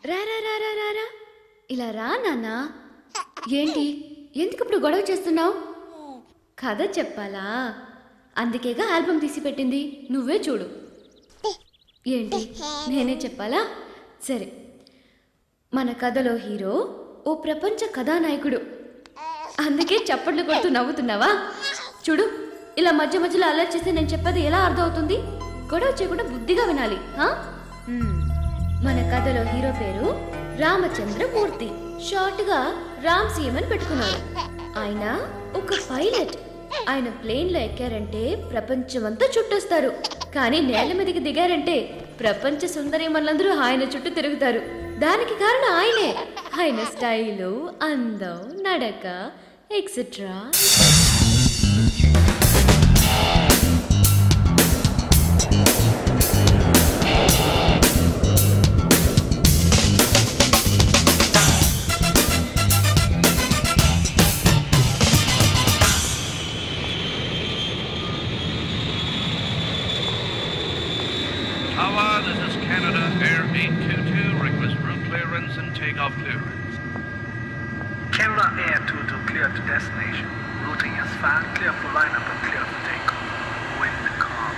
రా రా రా రా రా రా ఇలా రా నాన్న ఏంటి ఎందుకు ఇప్పుడు గొడవ చేస్తున్నావు కథ చెప్పాలా అందుకేగా ఆల్బమ్ తీసి పెట్టింది నువ్వే చూడు ఏంటి నేనే చెప్పాలా సరే మన కథలో హీరో ఓ ప్రపంచ కథానాయకుడు అందుకే చప్పట్లు కొడుతూ నవ్వుతున్నావా చూడు ఇలా మధ్య మధ్యలో అలర్ట్ చేస్తే నేను చెప్పేది ఎలా అర్థమవుతుంది గొడవ చేయకుండా బుద్ధిగా వినాలి ఆ? మ్మ్. మన కథలో హీరో పేరు రామచంద్రమూర్తి షార్ట్ గా రామ్ సీఎం అని పెట్టుకున్నారు ఆయన ఒక పైలట్ ఆయన ప్లేన్ లో ఎక్కారంటే ప్రపంచమంతా చుట్టొస్తారు కానీ నేల మీదకి దిగారంటే ప్రపంచ సుందరిమణులందరూ ఆయన చుట్టూ తిరుగుతారు దానికి కారణం ఆయనే ఆయన స్టైలు అందం నడక etcetera Tower, this is Canada Air 822. Request route clearance and takeoff clearance. Canada Air 22 clear to destination. Routing is fine, clear for lineup and clear for takeoff. Wind calm.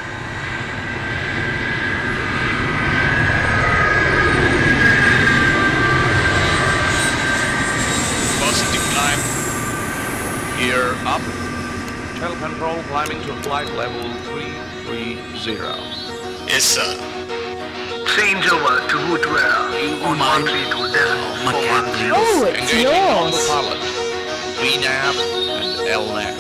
Positive climb. Gear up. Tail control climbing to flight level 330. Yes, sir. Change over to route rail on mind. 132 decimal Mackenzie. 410. Oh, it's Engaging on the yours. pilot. VNAV and LNAV.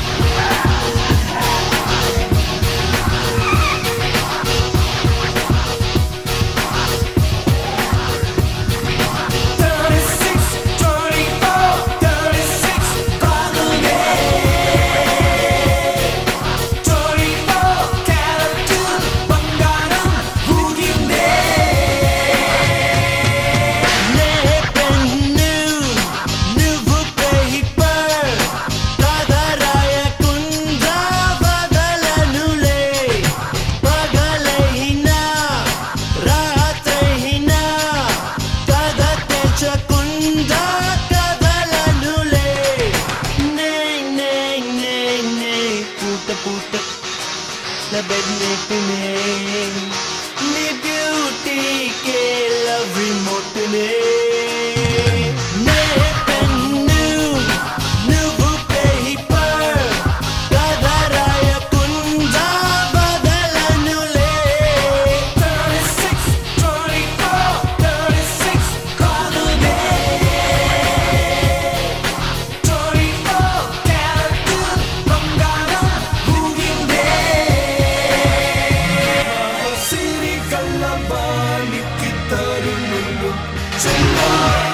నీ బ్యూటీకే love remote నే pen నువ్వు paper కథ రాయకుండా బదలనులే 36 24 36 కాదులే 24 carrot బంగారం ఊగిందే సిరి కల్లబానికి తరుణులు చెల్లా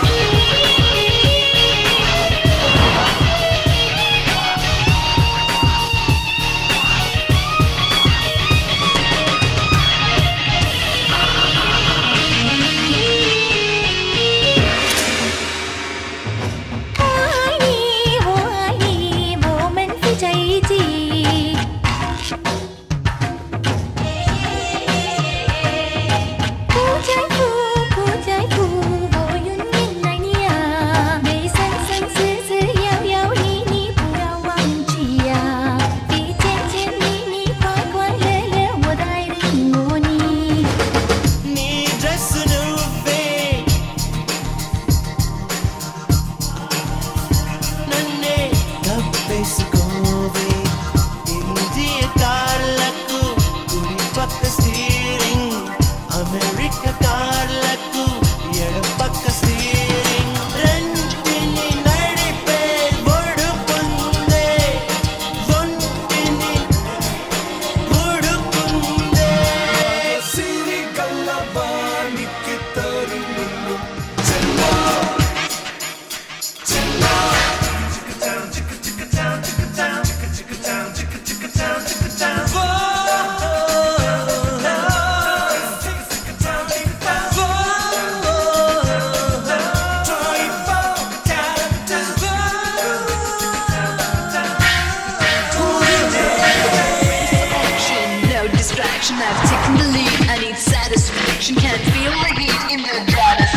నీ dress నువ్వే నన్నే కప్పేసుకోవే ఇండియ కార్లకు కుడి పక్క స్టీరింగ్ అమెరికా కార్లకు ఎడ పక్క స్టీరింగ్ రెంటిని నడిపే ఒడుకుందే ఒంటిని ఉడుకుందే సిరి గల్లబానికి తరుణులు చెల్లా చెల్లా Action, no distraction. I've taken the lead. I need satisfaction. Can't feel the heat in the driver's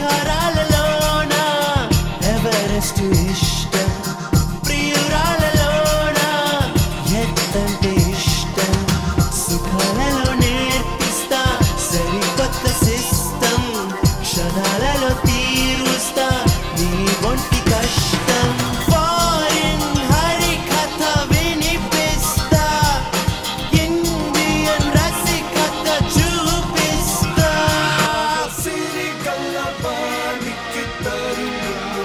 శిఖరాలలోన ఎవరెస్ట్ ఇష్టం ప్రియురాలలోన ఎత్తంటే ఇష్టం సుఖాలలో నేర్పిస్తా సరికొత్త సిస్టం క్షణాలలో తీరుస్తా నీ ఒంటి కష్టం ఫారిన్ హరికథ వినిపిస్తా ఇండియన్ రసికథ చూపిస్తా సిరి గల్లవానికి తరుణము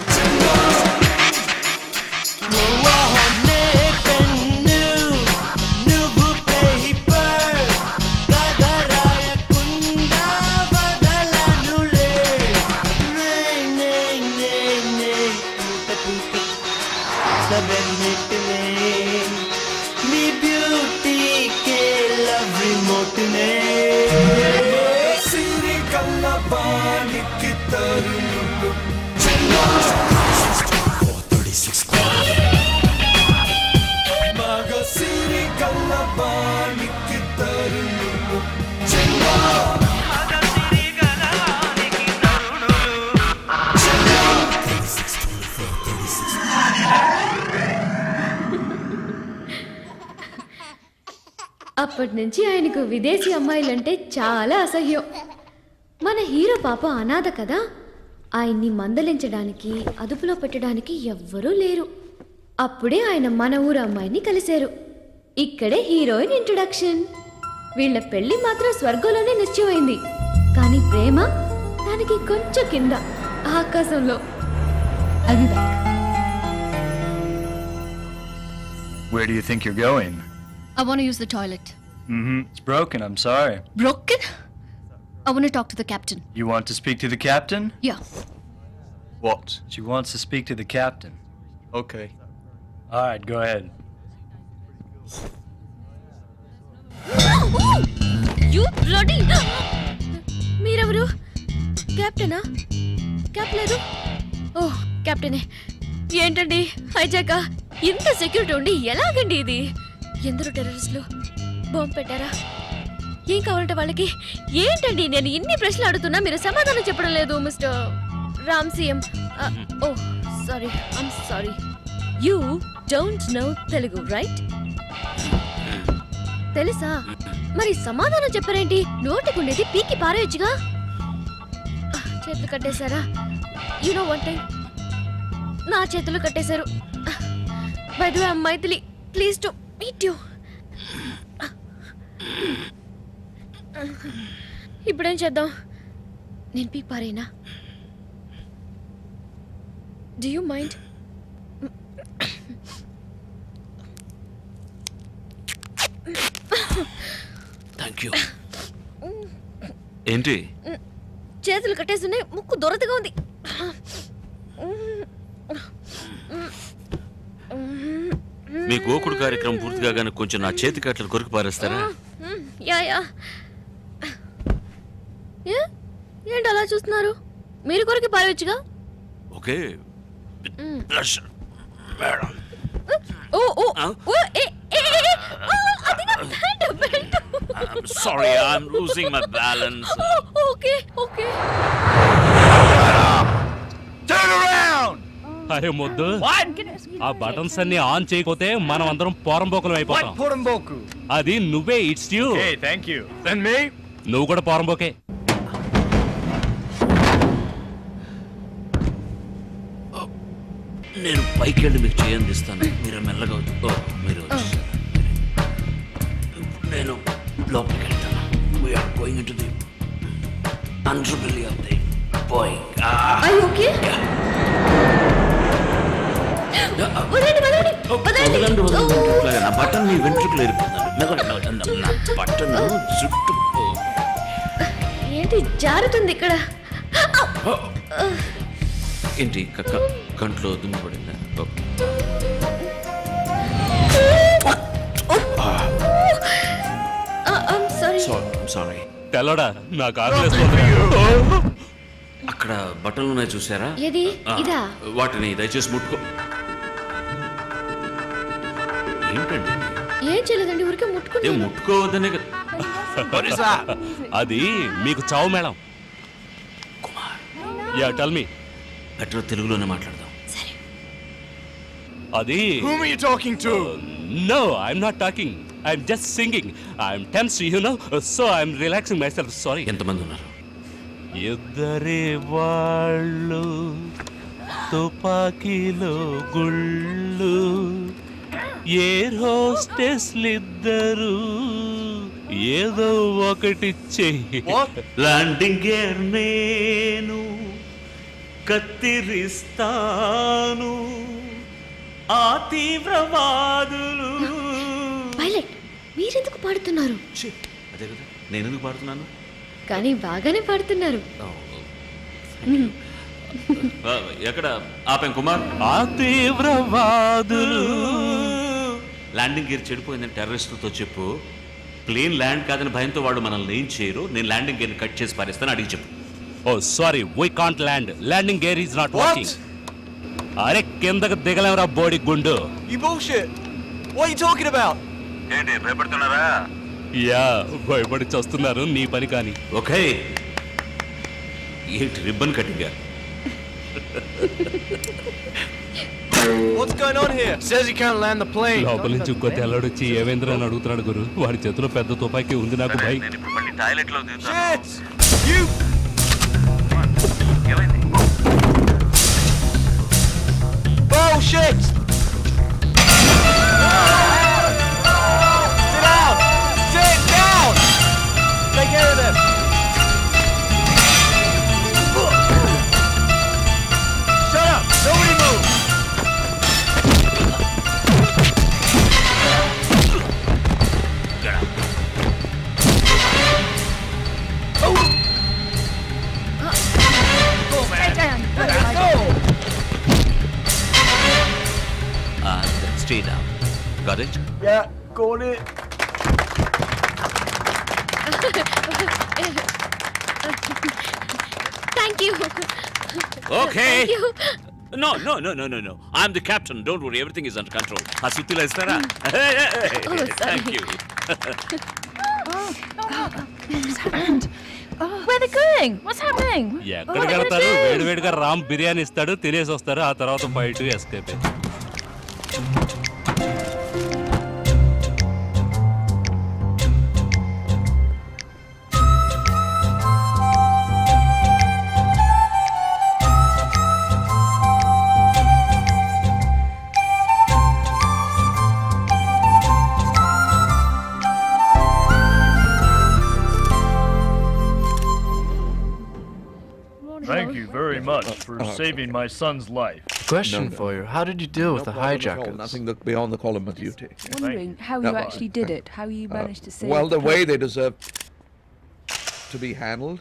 నువ్వే పెన్ను నువ్వు పేపర్ కథ రాయకుండా వదలనులే నే నే నే నే సబెన్నెట్నే నీ బ్యూటీకే లవ్ రిమోట్నే సిరి గల్లవానికి తరుణము మగ సిరి గల్లవానికి తరుణము అప్పటి నుంచి ఆయనకు విదేశీ అమ్మాయిలంటే చాలా అసహ్యం మన హీరో పాప అనాథ కదా ఆయన్ని మందలించడానికి అదుపులో పెట్టడానికి ఎవ్వరూ లేరు అప్పుడే ఆయన మన ఊరు అమ్మాయిని కలిశారు ఇక్కడే హీరోయిన్ ఇంట్రొడక్షన్ వీళ్ళ పెళ్లి మాత్రం స్వర్గంలోనే నిశ్చయమైంది కానీ ప్రేమ దానికి కొంచెం కింద ఆకాశంలో అది Where do you think you're going? I want to use the toilet. Mm-hmm. It's broken. I'm sorry. Broken? I want to talk to the captain. You want to speak to the captain? Yeah. What? She wants to speak to the captain. Okay. All right, go ahead. You bloody మీరెవరు కెప్టెనా cap లేదు ఓ కెప్టెనే ఏంటండి హైజాక ఇంత security ఉండి ఎలాగండి ఇది ఎందరో టెర్రరిస్టులు బాంబు పెట్టారా ఏం కావాలంటే వాళ్ళకి ఏంటండి నేను ఇన్ని ప్రశ్నలు అడుగుతున్నా మీరు సమాధానం చెప్పడం లేదు mister Ram CM oh sorry I'm sorry you don't know Telugu right తెలుసా మరి సమాధానం చెప్పరేంటి నోటికుండేది పీకి పారేయచ్చుగా చేతులు కట్టేశారా యు నో వన్ టైం నా చేతులు కట్టేశారు by the way Maithili please to meet you ఇప్పుడేం చేద్దాం నేను పీక్ పారేనా do you mind thank you ఏంటి చేతులు కట్టేస్తున్నాయి ముక్కు దొరతగా ఉంది మీ గోకుడు కార్యక్రమం పూర్తి కాగానే కొంచెం నా చేతి కట్టలు కొరికి పారేస్తారా మ్మ్, యా యా ఏ? ఏంటి అలా చూస్తున్నారు మీరు కొరికి పారవచ్చుగా okay pleasure madam oh oh ఆ? ఓ ఏ ఏ ఏ, ఏ, ఆ, అది నా belt, belt. Sorry I'm losing my balance oh, okay okay Turn around! అరే మొద్దు ఆ బటన్స్ అన్ని ఆన్ చేయకపోతే మనం అందరం పోరంబోకులం అయిపోతాం What Porumboku? అది నువ్వే it's you Hey, thank you. Then me? నువ్వు కూడా పోరంబోకే నేను పైకి వెళ్ళి మీకు చేయందిస్తాను మీరు మెల్లగా వచ్చి- ఓ మీరు వచ్చేసారు. నేను లోపలికి వెళ్తాను we're going into the underbelly of the Boeing I okay వదలండి వదలండి వదలండి వదలండి వదలండి ఓ, వెంట్రుకలాగా. నా బటన్ మీ వెంట్రుకలు ఎరుపుతున్నాను మెల్లగా మెల్లగా. నా బటన్ చుట్టూ ఓ. ఏంటి జారుతుంది ఇక్కడ ఏంటి క- క- కంట్లో దుమ్ము పడిందా ఓ. సారీ సారీ సారీ తెల్లడా నాకు ఆకలేస్తుంది అక్కడ బట్టలు ఉన్నాయి చూసారా ఏది ఆ, ఇదా వాటిని దయచేసి ముట్టుకో ఏంటండి ఏం చేయలేదండి ఊరికే ఏ ముట్టుకున్నాను ముట్టుకోవద్దనే కదా What is that? అది మీకు చావు madam Kumar yeah tell me better తెలుగులోనే మాట్లాడదాం అది Whom are you talking to? No I'm not talking I'm just singing I'm tense you know so I'm relaxing myself sorry ఎంతమంది ఉన్నారు ఇద్దరే వాళ్ళు తుపాకీలో గుళ్ళు ఎయిర్ హోస్టెస్లిద్దరు ఏదో ఒకటి చెయ్యి ల్యాండింగ్ గేర్ నేను కత్తిరిస్తాను ఆ తీవ్రవాదులు పైలట్ మీరెందుకు పాడుతున్నారు అదే కదా నేను ఎందుకు పాడుతున్నాను కానీ బాగానే పాడుతున్నారు ఆ, ఎక్కడ ఆపాం కుమార్ ఆ తీవ్రవాదులు ల్యాండింగ్ గేర్ చెడిపోయిందని టెర్రరిస్టులతో చెప్పు ప్లేన్ ల్యాండ్ కాదని భయంతో వాళ్ళు మనల్ని ఏం చేయరు నేను ల్యాండింగ్ గేర్ కట్ చేసి పారేస్తాను అడిగి చెప్పు oh sorry why can't land landing gear is not working అరే కిందకు దిగలేమరా బోడి గుండు You bullshit. What are you talking about? ఏంటి భయపడుతున్నారా యా భయపడి చస్తున్నారు నీ పని కానీ ఓకే ఏంటి ribbon cutting What's going on here? Says he can't land the plane. లోపల నుంచి ఇంకో తెల్లడు వచ్చి ఏవేంద్ర అని అడుగుతున్నాడు గురు వాడి చేతిలో పెద్ద తుపాకీ ఉంది నాకు భయం టాయిలెట్ లో Shit! You! Bullshit! Sit down! Sit down! Take care of them! Shut up! Nobody move! Stay down got it Yeah, got it. Thank you okay Thank you. No no no no no no I'm the captain don't worry everything is under control ఆ సుత్తిలో ఇస్తారా Oh, sorry. Thank you Where are they going? What's happening? ఎక్కడికి వెళ్తారు వేడివేడిగా రామ్ బిర్యానీ ఇస్తాడు తినేసి వస్తారు ఆ తర్వాత fight escape Thank you very much for saving my son's life. Question for you. How did you deal with the hijackers? Nothing that beyond the column of duty. Wondering how No, you uh, actually did it, how you uh, managed to save. Well, the the way plane. they deserve to be handled.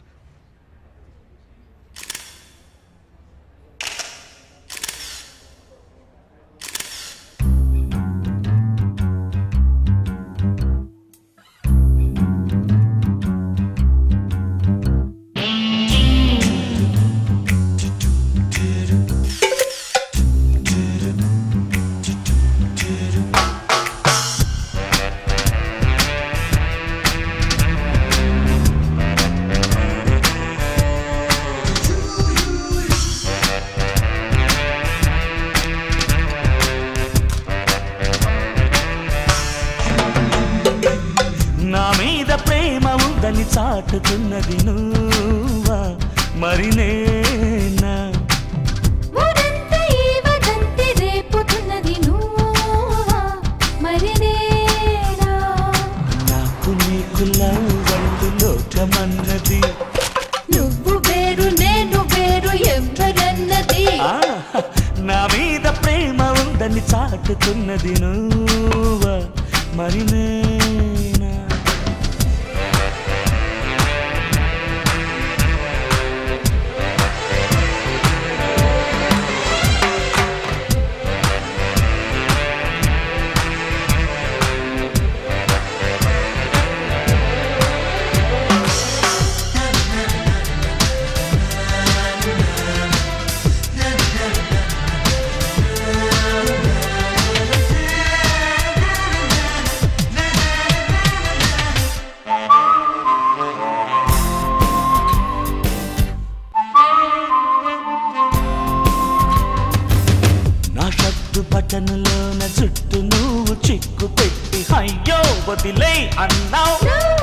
నా మీద ప్రేమ ఉందని చాటుతున్నది నువ్వా మరి నేనా ఊరంతా ఈ వదంతి రేపుతున్నది నువ్వా మరి నేనా నాకు నీకు లవ్వంటు లోకమన్నది నువ్వు వేరు నేను వేరు ఎవరన్నది ఆ, నా మీద ప్రేమ ఉందని చాటుతున్నది నువ్వా మరి నేనా నా ఫ్యాషన్లోన జుట్టు నువ్వు చిక్కు పెట్టి అయ్యో వదిలే అన్నావు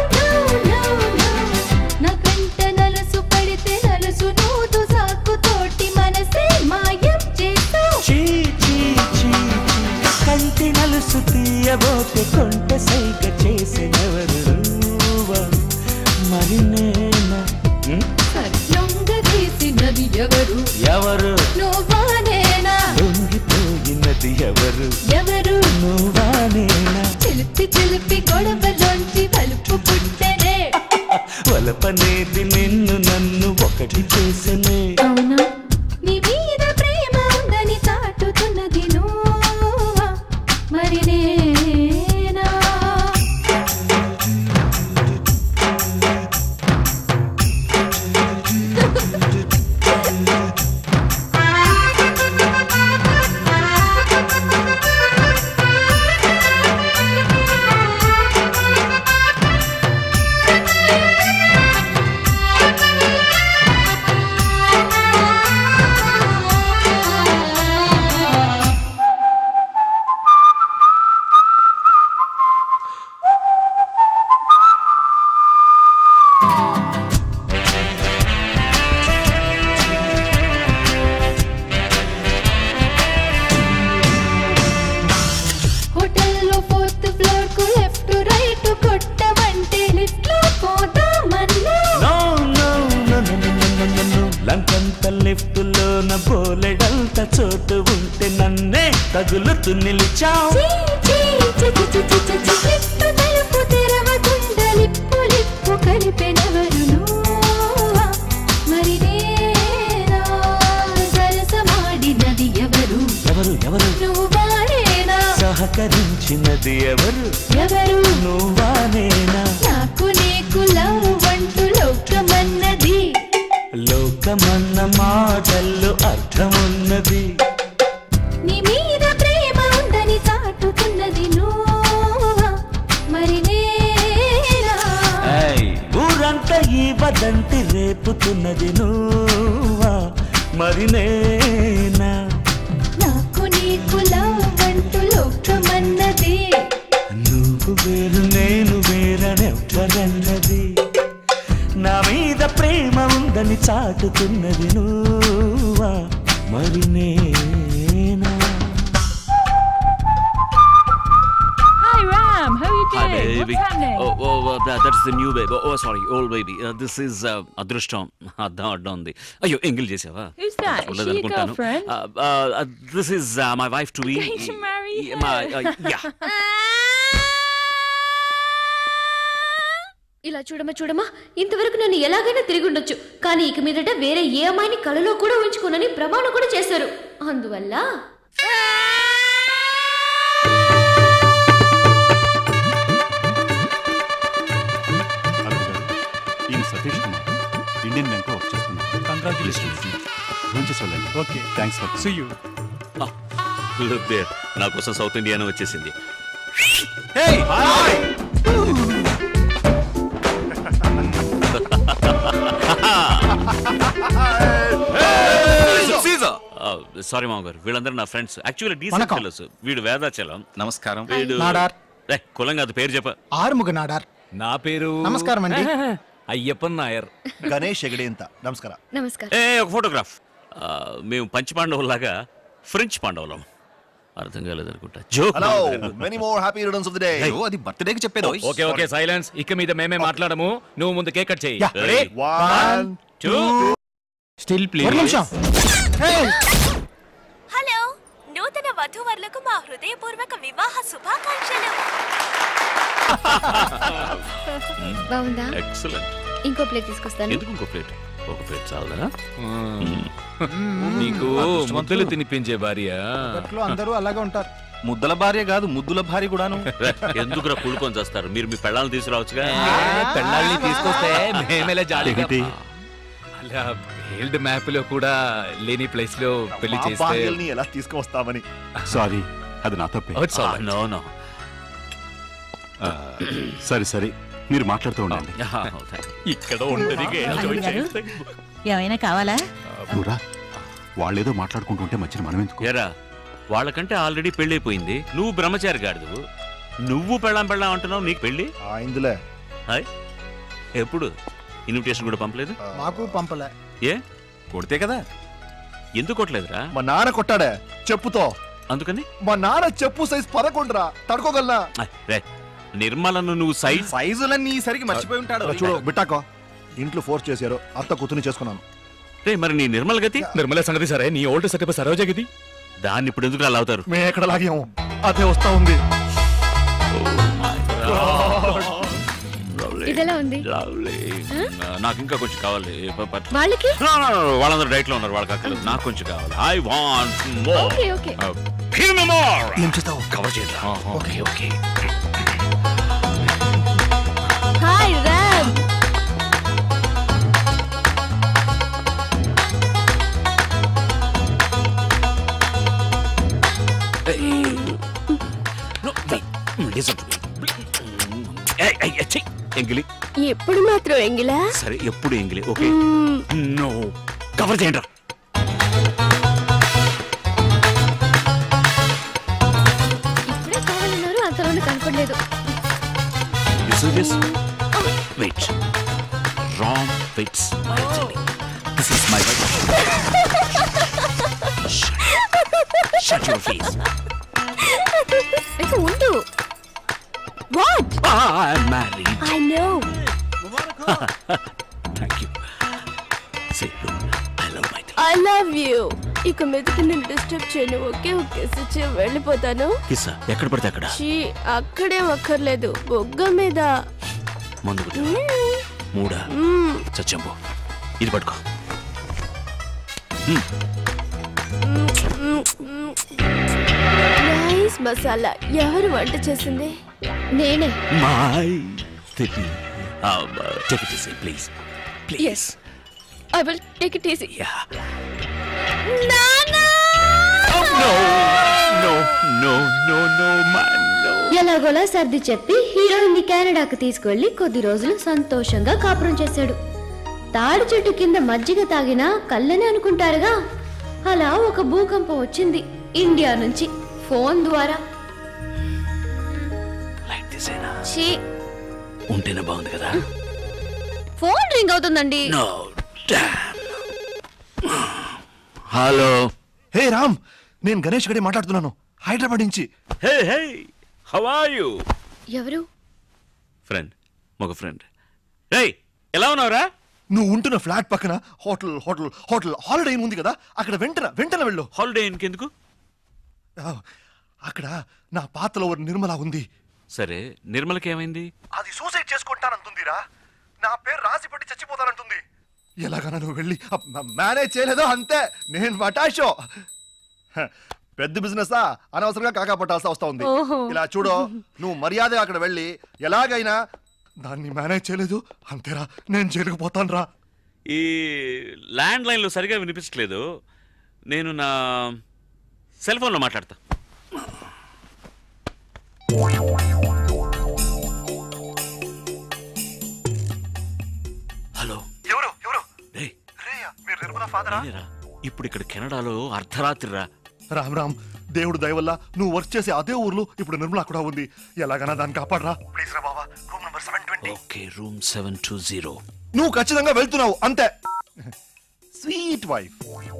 నా కంట నలుసు పడితే నలుసు నూతు సాకు తోటి మనసే మాయం చేసావు చీ చీ చీ చీ. కంటి నలుసు తీయబోతే కొంట సైగ చేసినెవరు నువ్వా? మరి నేనా ఉం? లొంగదీసినది ఎవరు ఎవరు నువ్వా నేనా లొంగిపోయినది ఎవరు ఎవరు నువ్వా నేనా చిలిపి చిలిపి గొడవలోంచి వలుపు పుట్టెనే వలపనేది నిన్ను నన్ను ఒకటి చేసనే అవునా నీ మీద ప్రేమ ఉందని చాటుతున్నది నువ్వా మరి నేనా హోటల్లో ఫోర్త్ ఫ్లోర్ కు లెఫ్ట్ రైట్ కొట్టమంటే లిఫ్ట్ లో పోదామన్నా no no no no no no no no లంకంత లెఫ్ట్ లోన బోలెడంత చోటు ఉంటే నన్నే తగులుతూ నిలిచావు చీ, చీ, చీ, చీ, చీ, చీ, చీ, లిఫ్ట్ తలుపు తెరవకుండా లిప్పు లిప్పు కలిపెనెవరు నువ్వా? మరి నేనా సరసమాడినది ఎవరు ఎవరు ఎవరు నువ్వా నేనా సహకరించినది ఎవరు ఎవరు నువ్వా నేనా నాకు నీకు లవ్ అంటూ లోకమన్నది లోకమన్న మాటల్లో అర్థమున్నది నీ మీద ప్రేమ ఉందని చాటుతున్నది నువ్వా మరి నేనా ఏయ్, ఊరంతా ఈ వదంతి రేపుతున్నది నువ్వా మరి నేనా నాకు నీకు లవ్ అంటూ లోకమన్నది నువ్వు వేరు నేను వేరనెవ్వరన్నది నా మీద ప్రేమ ఉందని చాటుతున్నది నువ్వా మరి నేనా Hi, Ram. How are you Hi, doing? baby. What's happening? Oh, oh, uh, that, that's the new baby. Oh, sorry, old baby. Uh, this is uh, అదృష్టం అద్దం అడ్డం ఉంది అయ్యో ఎంగిల్ చేసావా Who's that? Is she your girlfriend? This is my wife to be Going to marry her? మై యా ఇలా చూడమా చూడమా ఇంతవరకు నన్ను ఎలాగైనా తిరిగి ఉండొచ్చు కానీ ఇక మీదట వేరే ఏ అమ్మాయిని కలలో కూడా ఉంచుకోనని ప్రమాణం కూడా చేశారు అందువల్ల ఈయన Satish Kumar Indian bank work చేస్తున్నాను కంగ్రాచులేషన్స్ మంచి చూడండి okay thanks for see you look there నా కోసం సౌత్ ఇండియానే వచ్చేసింది సారీ మామ గారు వీళ్ళందరూ నా ఫ్రెండ్స్ యాక్చువల్లీ డీసెంట్ వణకం. ఫెలోస్ వీడు వేదాచలం నమస్కారం వీడు నాడార్. ఏ, కులం కాదు పేరు చెప్ప ఆరుముగ నాడార్ నా పేరు నమస్కారం అండి. అయ్యప్పన్ నాయర్ గణేష్ ఎగడేంత నమస్కారం నమస్కారం ఏ ఒక ఫోటోగ్రాఫ్ ఆ, మేము పంచ పాండవులాగా ఫ్రెంచ్ పాండవులం అర్థం కాలేదనుకుంటా joke hello many more happy returns of the day అది బర్త్డేకి చెప్పేది ఓకే ఓకే సైలెన్స్ ఇక మీద మేమే మాట్లాడము నువ్వు ముందు కేక్ కట్ చేయి Yeah, ready? One, two still please ఒక నిమిషం హలో నూతన వధూవరులకు మా హృదయపూర్వక వివాహ శుభాకాంక్షలు బాగుందా ఎక్సలెంట్ ఇంకో ప్లేట్ తీసుకొస్తాను ఎందుకు ఇంకో ప్లేట్ ఒక ప్లేట్ చాలదా నీకు ముద్దలు తినిపించే భార్య అప్పట్లో అందరూ అలాగే ఉంటారు ముద్దల భార్య కాదు ముద్దుల భార్య కూడాను ఎందుకురా కూడుకొని చేస్తారు మీరు మీ పెళ్ళాలను తీసుకురావచ్చుగా పెళ్ళాల్ని తీసుకొస్తే మేమెలా జాలిగా ఏంటి? అలా హెల్డ్ మ్యాప్ లో కూడా లేని ప్లేస్ లో పెళ్లి మా చేస్తే భార్యల్ని ఎలా తీసుకువస్తామని సారీ అది నా తప్పే Oh, it's all right. No no ఆ, సరే సరే మీరు మాట్లాడుతూ ఉండండి ఇక్కడ ఒంటరిగా enjoy చేస్తే ఏమైనా కావాలా నువ్వురా వాళ్ళేదో మాట్లాడుకుంటుంటే మధ్యన మనం ఎందుకు ఎరా వాళ్ళకంటే ఆల్రెడీ పెళ్ళైపోయింది నువ్వు బ్రహ్మచారి గాడిదు నువ్వు పెళ్ళాం పెళ్ళాం అంటున్నావు నీకు పెళ్ళి ఇందులే హాయ్ ఎప్పుడు ఇన్విటేషన్ కూడా పంపలేదు మాకు పంపలే ఏ కొడితే కదా ఎందుకు కొట్టలేదురా మా నాన్న కొట్టాడే చెప్పుతో అందుకని మా నాన్న చెప్పు సైజ్ పదకొండురా తడుకోగలనా రే నిర్మలను నువ్వు సైజ్ సైజులన్నీ సరికి మర్చిపోయి ఉంటాడు చూడు బిట్టాకో ఇంట్లో ఫోర్స్ చేశారు అత్త కూతుని చేసుకున్నాను రే మరి నీ నిర్మల గతి నిర్మల సంగతి సరే నీ ఓల్డ్ సెటప్ సరోజ గది దాన్ని ఇప్పుడు ఎందుకు అలా అవుతారు మేము ఎక్కడ లాగాము అదే వస్తా ఉంది ఇదెలా ఉంది నాకు ఇంకా కొంచెం కావాలి ప- ప- వాళ్ళకి No, no, no, వాళ్ళందరూ డైట్ లో ఉన్నారు వాళ్ళకి అక్కర్లేదు నాకు కొంచెం కావాలి I want more okay okay give me more ఏం చేస్తావు కవర్ చేయండి okay okay hi Ram listen to me ఎంగిలి ఎప్పుడు మాత్రం ఎంగిలా సరే ఎప్పుడు ఎంగిలి ఓకే నో కవర్ చేయండి ఇప్పుడే కావాలన్నారు అంతలోనే కనపడలేదు You see this? Wait. Wrong fits my thing. This is my Shut your face. ఇక ఉండు what Ah, I'm married. I know Thank you. Say, look, I love my thing. I love you ఇక మీదకి నేను disturb చేయను okay okay సిచ్చి వెళ్ళిపోతాను కిస్సా ఎక్కడ పడితే అక్కడ చీ అక్కడే అక్కర్లేదు బొగ్గ మీద ముందు కొట్టు. మూడా సత్యంబు ఇది పట్టుకో నైస్ మసాలా ఎవరు వంట చేసింది నేనే మై తిప్పి take it easy please please I will take it easy yeah నానా no no no no no man no ఎలాగోలా సర్ది చెప్పి హీరోయిన్ ని కెనడాకు తీసుకెళ్లి కొద్ది రోజులు సంతోషంగా కాపురం చేశాడు తాడి చెట్టు కింద మజ్జిగ తాగినా కళ్ళని అనుకుంటారుగా అలా ఒక భూకంపం వచ్చింది ఇండియా నుంచి ఫోన్ ద్వారా లైక్ దిసేనా ఛీ, ఉంటేనే బాగుంది కదా ఫోన్ రింగ్ అవుతుందండి నో హలో హే రామ్ నేను గణేష్ గడి మాట్లాడుతున్నాను హైదరాబాద్ నుంచి hey hey how are you ఎవరు ఫ్రెండ్ మగ ఫ్రెండ్ రేయ్ ఎలా ఉన్నావురా నువ్వు ఉంటున్న ఫ్లాట్ పక్కన hotel hotel hotel holiday inn ఉంది కదా అక్కడ వెంటనే వెంటనే వెళ్ళు హాలిడే ఇంకెందుకు ఆ, అక్కడ నా పాత లవర్ నిర్మల ఉంది సరే నిర్మలకి ఏమైంది అది సూసైడ్ చేసుకుంటానంటుందిరా నా పేరు రాసి పెట్టి చచ్చిపోతానంటుంది ఎలాగైనా నువ్వు వెళ్ళి మేనేజ్ చేయలేదో అంతే నేను మటాషో హ, పెద్ద బిజినెస్ అనవసరంగా కాకా పట్టాల్సి వస్తా ఉంది ఓహో. ఇలా చూడు నువ్వు మర్యాదగా అక్కడ వెళ్ళి ఎలాగైనా దాన్ని మేనేజ్ చేయలేదు అంతేరా నేను జైలుకు పోతాను రా ఈ ల్యాండ్ లైన్లో సరిగా వినిపించట్లేదు నేను నా సెల్ ఫోన్లో మాట్లాడతా హలో ఎవరు ఎవరు రేయ్, మీరు నిర్మల ఫాదరా నేనేరా. ఇప్పుడు ఇక్కడ కెనడాలో అర్ధరాత్రి రా రామ్ రామ్ దేవుడు దయ వల్ల నువ్వు వర్క్ చేసే అదే ఊర్లో ఇప్పుడు నిర్మల కూడా ఉంది ఎలాగైనా దాన్ని కాపాడరా ప్లీజ్ రా బాబా room number seven twenty okay room seven two zero నువ్వు ఖచ్చితంగా వెళ్తున్నావు అంతే sweet wife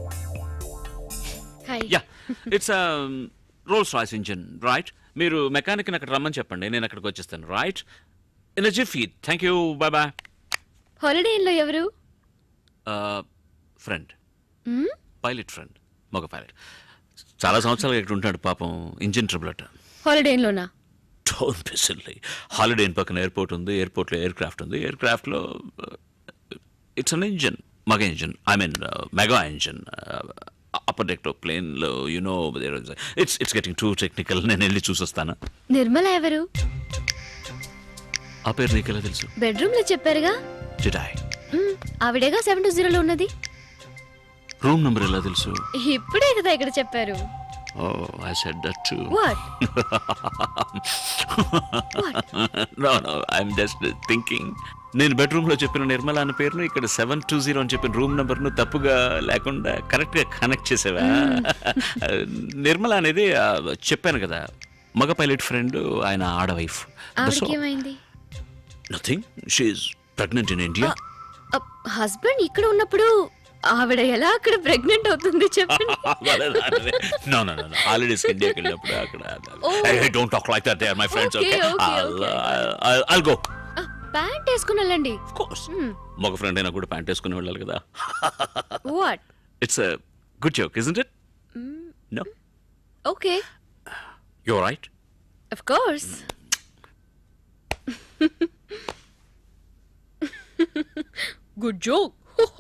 hi yeah it's Rolls Royce engine right మీరు మెకానిక్ని అక్కడ రమ్మని చెప్పండి నేను అక్కడికి వచ్చేస్తాను right in jiffy thank you bye bye హాలిడేలో ఎవరు ఫ్రెండ్ మ్? పైలట్ ఫ్రెండ్ మగ పైలట్ చాలా సంవత్సరాలు ఇక్కడ ఉంటాడు పాపం ఇంజిన్ ట్రబుల్ అట హాలిడేలోనా don't be silly holiday inn పక్కన ఎయిర్పోర్ట్ ఉంది ఎయిర్పోర్ట్లో ఎయిర్ క్రాఫ్ట్ ఉంది ఎయిర్ క్రాఫ్ట్లో ఇట్స్ అన్ ఇంజిన్ మగ engine I mean mega engine upper deck ప్లేన్లో you know it's it's getting too technical నేను వెళ్ళి చూసొస్తాను నిర్మల ఎవరు ఆ పేరు నీకెలా తెలుసు బెడ్రూమ్ లో చెప్పారుగా జిడాయ్ మ్, ఆవిడేగా సెవెన్ టూ జీరోలో ఉన్నది రూమ్ నెంబర్ ఎలా తెలుసు ఇప్పుడే కదా ఇక్కడ చెప్పారు oh I said that too What? no no i'm just thinking నేను బెడ్రూమ్లో చెప్పిన నిర్మల అన్న పేరును ఇక్కడ సెవెన్ టూ జీరో అని చెప్పిన రూమ్ నెంబర్ను తప్పుగా లేకుండా కరెక్ట్గా కనెక్ట్ చేసావా నిర్మల అనేది ఆ, చెప్పాను కదా మగ పైలట్ ఫ్రెండ్ ఆయన ఆడ వైఫ్ ఆవిడకి ఏమైంది nothing she's pregnant in India husband ఇక్కడ ఉన్నప్పుడు ఆవిడ ఎలా అక్కడ ప్రెగ్నెంట్ అవుతుంది చెప్పండి నో నో నో హాలిడేస్ ఇండియాకి వెళ్ళినప్పుడు అక్కడ don't talk like that they are my friends Okay, okay okay, I'll go pant వేసుకుని వెళ్ళండి మగ ఫ్రెండ్ అయినా కూడా ప్యాంట్ వేసుకుని వెళ్ళాలి కదా what it's good joke isn't it no okay you right of course good joke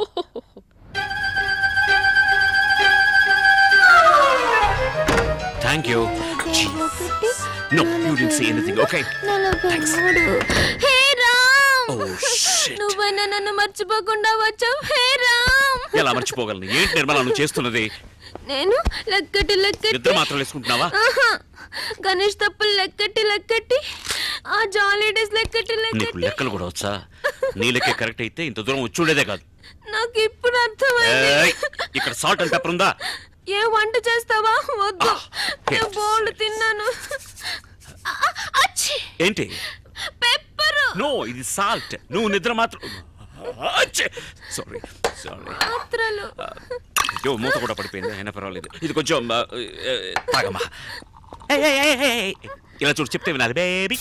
thank you no you did say anything okay thanks hey Ram oh shit నువ్వైనా నన్ను మర్చిపోకుండా వచ్చావు హే రామ్ ఎలా మర్చిపోగలను ఏంటి నిర్మల నువ్వు చేస్తున్నది నేను లెక్కటి లెక్కటి నిద్ర మాత్రం వేసుకుంటున్నావా ఆహా. గణేష్ తప్పులు లెక్కటి లెక్కటి ఆ జాలీ డేస్ లెక్కటి నీకు లెక్కటి లెక్కలు కూడా వచ్చా నీ లెక్క కరెక్ట్ అయితే ఇంత దూరం వచ్చి ఉండేదే కాదు నాకు ఇప్పుడు అర్థమైంది ఏయ్, ఇక్కడ సాల్ట్ అండ్ పెప్పర్ ఉందా ఏ వంట చేస్తావా వద్దు నేను బోల్డ్ తిన్నాను ఆ, ఆ, అచ్చి ఏంటి పెప్పరు నో ఇది సాల్ట్ నువ్వు నిద్ర మాత్రం సారీ సారీ మాత్రలు అయ్యో మూత కూడా పడిపోయింది అయినా పర్వాలేదు ఇది కొంచెం ఆ, ఆ, తాగమ్మా ఏయ్, ఏయ్, ఏయ్, ఏయ్. ఇలా చూడు చెప్తే వినాలి బేబీ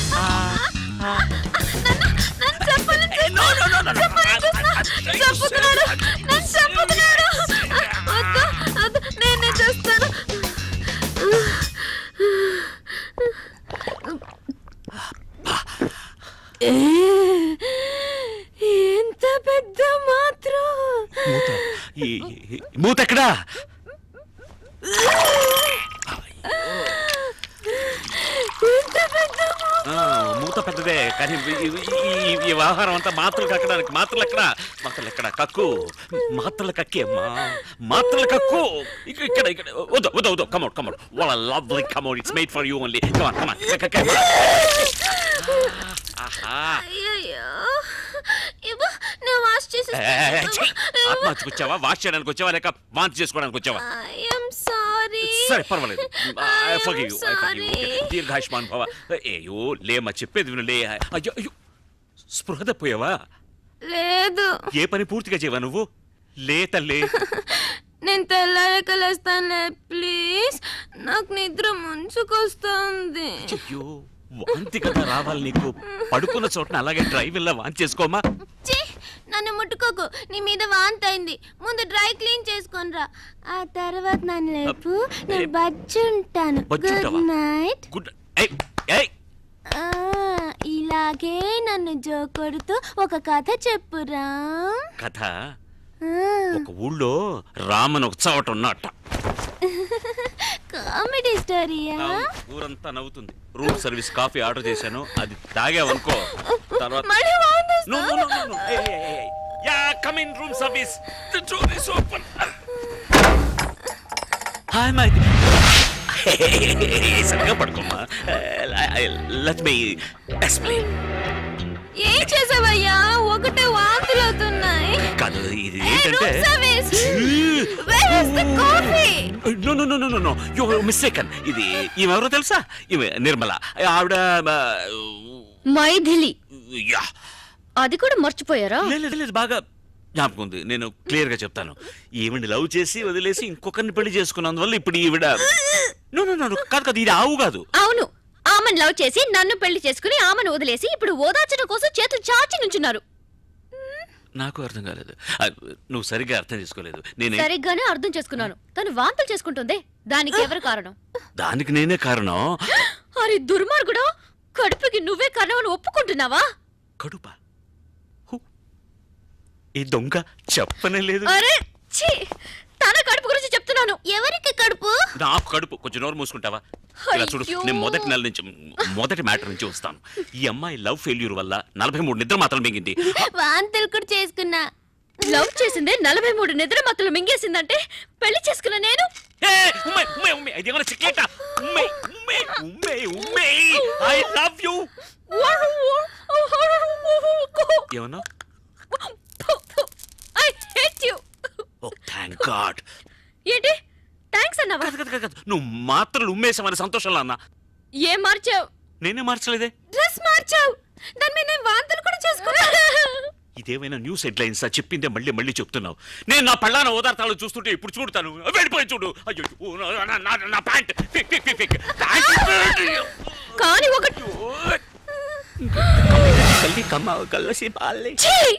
చంపుతున్నాడు నన్ను చంపుతున్నాడు వద్దు వద్దు నేనే చేస్తాను ఏ, ఎంత పెద్ద మాత్రం మూత ఎక్కడా ఎంత పెద్ద ఆ, మూత పెద్దదే కానీ ఈ- ఈ- ఈ- ఈ వ్యవహారం అంతా మాత్రలు కక్కడానికి మాత్రలు ఎక్కడ మాత్రలు ఎక్కడ కక్కు మాత్రలు కక్కి అమ్మా మాత్రలు కక్కు ఇక్కడ ఇక్కడ ఇక్కడ వద్దు వద్దు వద్దు కమౌట్ కమౌట్ వాళ్ళ lovely come out it's made for you only come on come on ఆహా అయ్యయ్యో ఇవ్వు నేను వాష్ చేసి ఆత్మహత్యకు వచ్చావా వాష్ చేయడానికి వచ్చావా లేక వాంతి చేసుకోవడానికి వచ్చావా ఐఎమ్ సారీ సరే పర్వాలేదు I forgive you, I forgive you. sorry. Okay. దీర్ఘాయుష్మాన్ భవ అయ్యో లేమ్మా చెప్పేది విను లే అయ్యో అయ్యో స్పృహ తప్పోయావా లేదు ఏ పని పూర్తిగా చేయవా నువ్వు లే తల్లి నేను తెల్లారక లేస్తానులే ప్లీజ్ నాకు నిద్ర ముంచుకొస్తుంది అయ్యో వాంతి కదా రావాలి నీకు పడుకున్న చోటన అలాగే డ్రైవ్ వెళ్ళా వాంతి చేసుకోమా ఛీ, నన్ను ముట్టుకోకు నీ మీద వాంతి అయింది ముందు డ్రై క్లీన్ చేసుకొనిరా ఆ తర్వాత నన్ను లేపు నేను బజ్జుంటాను గుడ్ బజ్జుంటావా? నైట్ గుడ్ ఏయ్ ఏయ్ ఆ, ఇలాగే నన్ను జోకొడుతూ ఒక కథ చెప్పురా కథ ఒక ఊళ్ళో రామన్ ఒక చవట ఉన్నట్ట కామెడీ స్టోరీయా ఊరంతా నవ్వుతుంది రూమ్ సర్వీస్ కాఫీ ఆర్డర్ చేశాను అది తాగావనుకో తర్వాత మళ్ళీ వాంతి No, no, no, no, no. Hey, hey, hey, hey. Yeah, come in, room service. The door is open. Hi, my. సరిగా పడుకోమ్మా లెట్ మీ ఎక్స్ప్లెయిన్ ఏం చేసావయ్యా ఒకటే వాంతులు అవుతున్నాయి కాదు ఇది Hey, ఏంటంటే room service. Where is the coffee? No no no no no no you mistaken ఇది ఈమెవరో తెలుసా ఈమె నిర్మల ఆవిడ మైథిలి యా అది కూడా మర్చిపోయారా లేదు లేదు బాగా జ్ఞాపకం ఉంది నేను క్లియర్ గా చెప్తాను ఈవిడ్ని లవ్ చేసి వదిలేసి ఇంకొకరిని పెళ్లి చేసుకున్నందువల్ల ఇప్పుడు ఈవిడ నో నో నో కాదు కాదు ఇది ఆవు కాదు అవును ఆమెను లవ్ చేసి నన్ను పెళ్లి చేసుకుని ఆమెను వదిలేసి ఇప్పుడు ఓదార్చడం కోసం చేతులు చాచి నుంచున్నారు నాకు అర్థం కాలేదు ఆ, నువ్వు సరిగ్గా అర్థం చేసుకోలేదు నేను సరిగ్గానే అర్థం చేసుకున్నాను తను వాంతులు చేసుకుంటుంది దానికి ఎవరు కారణం దానికి నేనే కారణం అరే దుర్మార్గుడా కడుపుకి నువ్వే కారణం అని ఒప్పుకుంటున్నావా కడుప హు. ఈ దొంగ చెప్పనే లేదు అరే ఛీ తన కడుపు గురించి చెప్తున్నాను ఎవరికి కడుపు నాకు కడుపు కొంచెం నోరు మూసుకుంటావా ఇలా చూడు అయ్యో. నేను మొదటి నెల నుంచి మొదటి మ్యాటర్ నుంచి వస్తాను ఈ అమ్మాయి లవ్ ఫెయిల్యూర్ వల్ల నలభై మూడు నిద్ర మాత్రం మింగింది వాంతులు కూడా చేసుకున్నా లవ్ చేసిందే నలభై మూడు నిద్ర మత్తులు మింగేసిందంటే పెళ్లి చేసుకున్న నేను ఉమ్మే ఉమ్మే ఉమ్మే ఇది ఏమైనా చిక్లేట ఉమ్మే ఉమ్మే ఉమ్మే ఉమ్మే ఐ లవ్ యూ ఏమన్నా I hate you oh thank God ఏంటి థ్యాంక్స్ అన్నావా నువ్వు మాత్రలు ఉమ్మేసామని సంతోషంలో అన్నా ఏం మార్చావు నేనే మార్చలేదే డ్రెస్ మార్చావు దాని మీద నేను వాంతులు కూడా చేసుకున్నా ఇదేమైనా న్యూస్ హెడ్లైన్స్ చెప్పిందే మళ్ళీ మళ్ళీ చెప్తున్నావు నేను నా పళ్ళాన ఓదార్తాలు చూస్తుంటే ఇప్పుడు చూడతాను వెళ్ళిపోయి చూడు అయ్యో ఓ, నా- నా- నా- నా pant pick pick pick pick pant కానీ ఒకటి కల్లి కమ్మ కల్లసి బాలే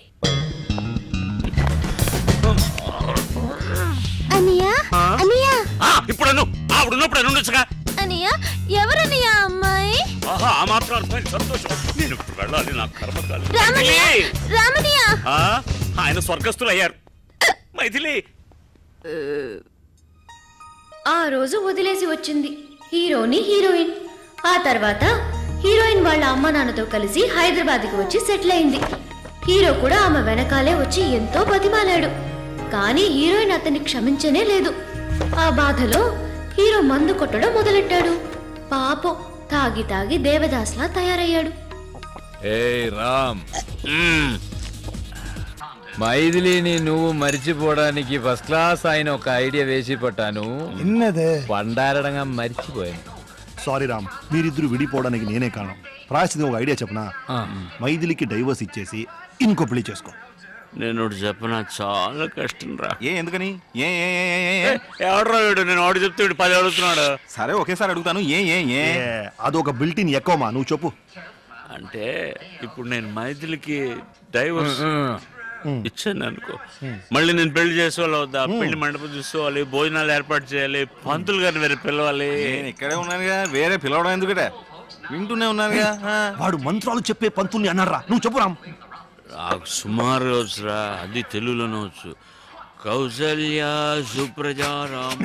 అనియా అనియా ఆ, ఇప్పుడు అను ఆవిడ ఉన్నప్పుడు అని ఉండొచ్చుగా అనియా ఎవరనియా అమ్మాయి ఆహా ఆ మాత్రం అర్థమైంది సంతోషం నేను ఇప్పుడు వెళ్ళాలి నా కర్మకాలి రామనియా మైథిలి! రామనియా ఆ, ఆయన స్వర్గస్థులు అయ్యారు మైథిలి ఆ రోజు వదిలేసి వచ్చింది హీరోని హీరోయిన్ ఆ తర్వాత హీరోయిన్ వాళ్ళ అమ్మ నాన్నతో కలిసి హైదరాబాద్కి వచ్చి సెటిల్ అయింది హీరో కూడా ఆమె వెనకాలే వచ్చి ఎంతో బతిమాలాడు కానీ హీరోయిన్ అతన్ని క్షమించనే లేదు ఆ బాధలో హీరో మందు కొట్టడం మొదలెట్టాడు పాపం తాగి తాగి దేవదాస్లా తయారయ్యాడు ఏ రామ్ మైథిలిని నువ్వు మర్చిపోవడానికి ఫస్ట్ క్లాస్ ఆయన ఒక ఐడియా వేసి పట్టాను ఇన్నదే పండారడంగా మర్చిపోయాను సారీ రామ్ మీరిద్దరు విడిపోవడానికి నేనే కారణం ప్రాయశ్చితం ఒక ఐడియా చెప్పనా మైథిలికి డైవర్స్ ఇచ్చేసి ఇంకో పెళ్లి చేసుకో నేను ఒకటి చెప్పనా చాలా కష్టం రా ఏ ఎందుకని ఏ ఏ ఏ, ఏ, ఏ, ఏ? ఎవడరా వీడు నేను ఆడు చెప్తే వీడు పది అడుగుతున్నాడు సరే ఒకేసారి అడుగుతాను ఏ ఏ ఏ ఏ, అదొక బిల్టిన్ ఎక్కువమా నువ్వు చెప్పు అంటే ఇప్పుడు నేను మైథిలికి డైవర్స్ ఇచ్చాను అనుకో మళ్ళీ నేను పెళ్లి చేసుకోవాలి వద్దా పెళ్లి మండపం చూసుకోవాలి భోజనాలు ఏర్పాటు చేయాలి పంతులు గారిని వేరే పిలవాలి నేను ఇక్కడే ఉన్నానుగా వేరే పిలవడం ఎందుకటే వింటూనే ఉన్నానుగా ఆ. వాడు మంత్రాలు చెప్పే పంతుల్ని అన్నారా నువ్వు చెప్పు రామ్ నాకు సుమారు వచ్చురా అది తెలుగులోనే వచ్చు కౌసల్య సుప్రజారామ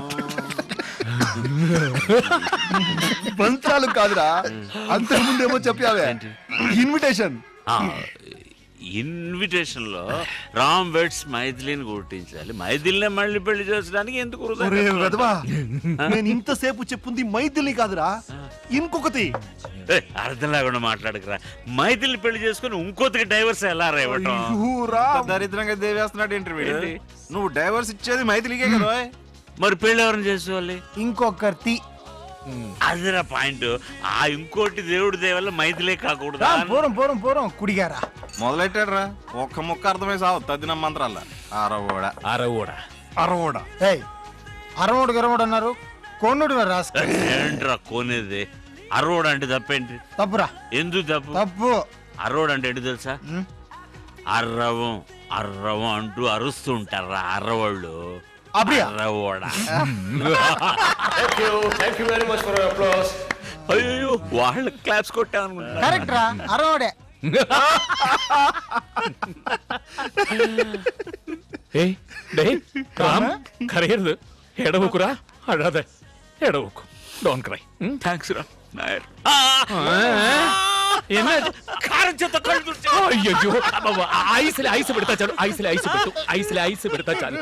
మంత్రాలు కాదురా అంతకుముందేమో చెప్పావే ఇన్విటేషన్ ఇన్విటేషన్ లో రామ్ వెడ్స్ మైథిలిని గుర్తించాలి మైథిలినే మళ్ళీ పెళ్లి చేసడానికి ఎందుకు వృధా ఒరే ఖర్చు? వెధవా, నేను ఇంతసేపు చెప్పుంది మైథిలి కాదురా ఇంకొకటి ఏయ్, అర్థం లేకుండా మాట్లాడకురా మైథిలి పెళ్లి చేసుకుని ఇంకోతికి డైవర్స్ ఎలా రా ఇవ్వటం అంత దరిద్రంగా దేవేస్తున్నాడు ఇంటర్వ్యూ ఏంటి? నువ్వు డైవర్స్ ఇచ్చేది మైథిలికే కదా ఓయ్. మరి పెళ్లి ఎవరిని చేసుకోవాలి ఇంకొకటి అదిరా పాయింట్ ఆ ఇంకోటి దేవుడి దేవల్ల మైథిలే కాకూడదు రామ్, పూర్వం పూర్వం పూర్వం కుడిగారా మొదలెట్టాడు రా ఒక్క ముక్క అర్థమై సావు తద్దిన మంత్రాల అరవోడ అరవోడ అరవోడ ఏయ్ అరవోడు గరవోడు అన్నారు కొన్నుడు రాసు ఏంట్రా కోనేది అరవడు అంటే తప్పేంటి తప్పురా ఎందుకు తప్పు తప్పు అరవడు అంటే ఏంటి తెలుసా అర్రవం అర్రవం అంటూ అరుస్తూ ఉంటారా అర్రవాళ్ళు అప్పుడియా? అర్రవోడ Thank you. Thank you very much for your applause. అయ్యో వాళ్ళ క్లాప్స్ కొట్టా అనుకుంటా కరెక్ట్ రా అరవోడే ఏయ్ డే రామ్ కరగదు ఎడవకురా అడాదే ఎడవకు డోంట్ క్రై థ్యాంక్స్ రా నాయర్ కారం చేత అయ్యో ఐస్లే ఐస్ పెడతా చాలు ఐస్లే ఐస్ పెట్టు ఐస్లే ఐస్ పెడతా చాలు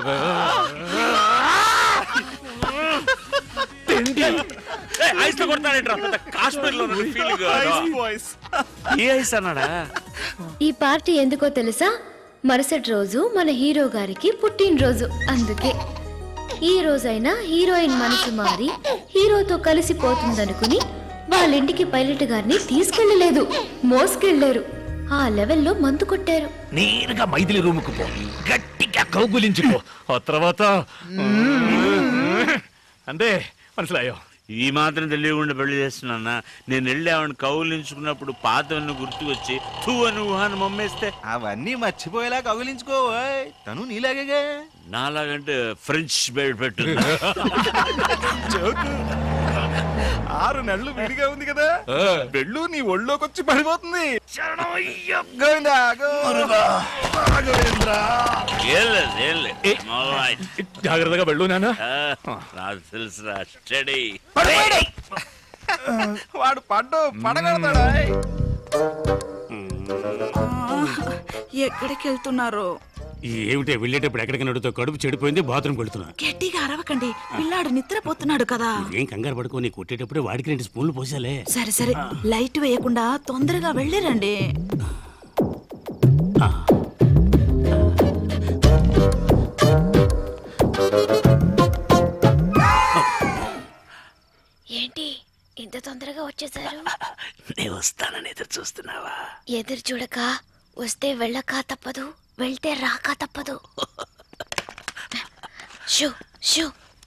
తిండి ఐస్ లో కొడతానేంట్రా పెద్ద కాశ్మీర్ లో ఫీలింగ్ ఏ ఐస్ అన్నాడా ఈ పార్టీ ఎందుకో తెలుసా మరుసటి రోజు మన హీరో గారికి పుట్టినరోజు అందుకే ఈ రోజైనా హీరోయిన్ మనసు మారి హీరోతో కలిసిపోతుందనుకుని వాళ్ళ ఇంటికి పైలట్ గారిని తీసుకెళ్ళలేదు మోసుకెళ్లారు ఆ లెవెల్లో మందు కొట్టారు నేరుగా మైథిలి రూముకు పో గట్టిగా కౌగులించుకో ఆ తర్వాత అంతే మనసులాయో ఈ మాత్రం తెలియకుండా పెళ్లి చేస్తున్నా నేను వెళ్ళి ఆవిడ కౌలించుకున్నప్పుడు పాతవన్నీ గుర్తుకొచ్చి తూ అని ఊహాన్ని మమ్మేస్తే అవన్నీ మర్చిపోయేలా కౌగిలించుకో ఓయ్. తను నీలాగే నాలాగంటే ఫ్రెంచ్ బెడ్ పెట్టు ఆరు నెలలు విడిగా ఉంది కదా పెళ్ళు నీ ఒళ్ళోకి వచ్చి పడిపోతుంది గోవిందా, గోవిందా, గోవింద్రా. జాగ్రత్తగా వెళ్ళు నాన్న నాకు తెలుసురా స్టడీ వాడు పడ్డు పడగడతాడా ఎక్కడికి వెళ్తున్నారు ఏమిటే వెళ్ళేటప్పుడు ఎక్కడికి నడుతో కడుపు చెడిపోయింది బాత్రూమ్కి వెళ్తున్నా గట్టిగా అరవకండి పిల్లాడు నిద్రపోతున్నాడు కదా ఏం కంగారు పడుకొని కొట్టేటప్పుడు వాడికి రెండు స్పూన్లు పోసాలే సరే సరే లైట్ వేయకుండా తొందరగా వెళ్ళిరండి ఏంటి ఇంత తొందరగా వచ్చేసారు నేను వస్తానని ఎదురు చూస్తున్నావా ఎదురు చూడక వస్తే వెళ్ళక తప్పదు వెళ్తే రాక తప్పదు షూ షూ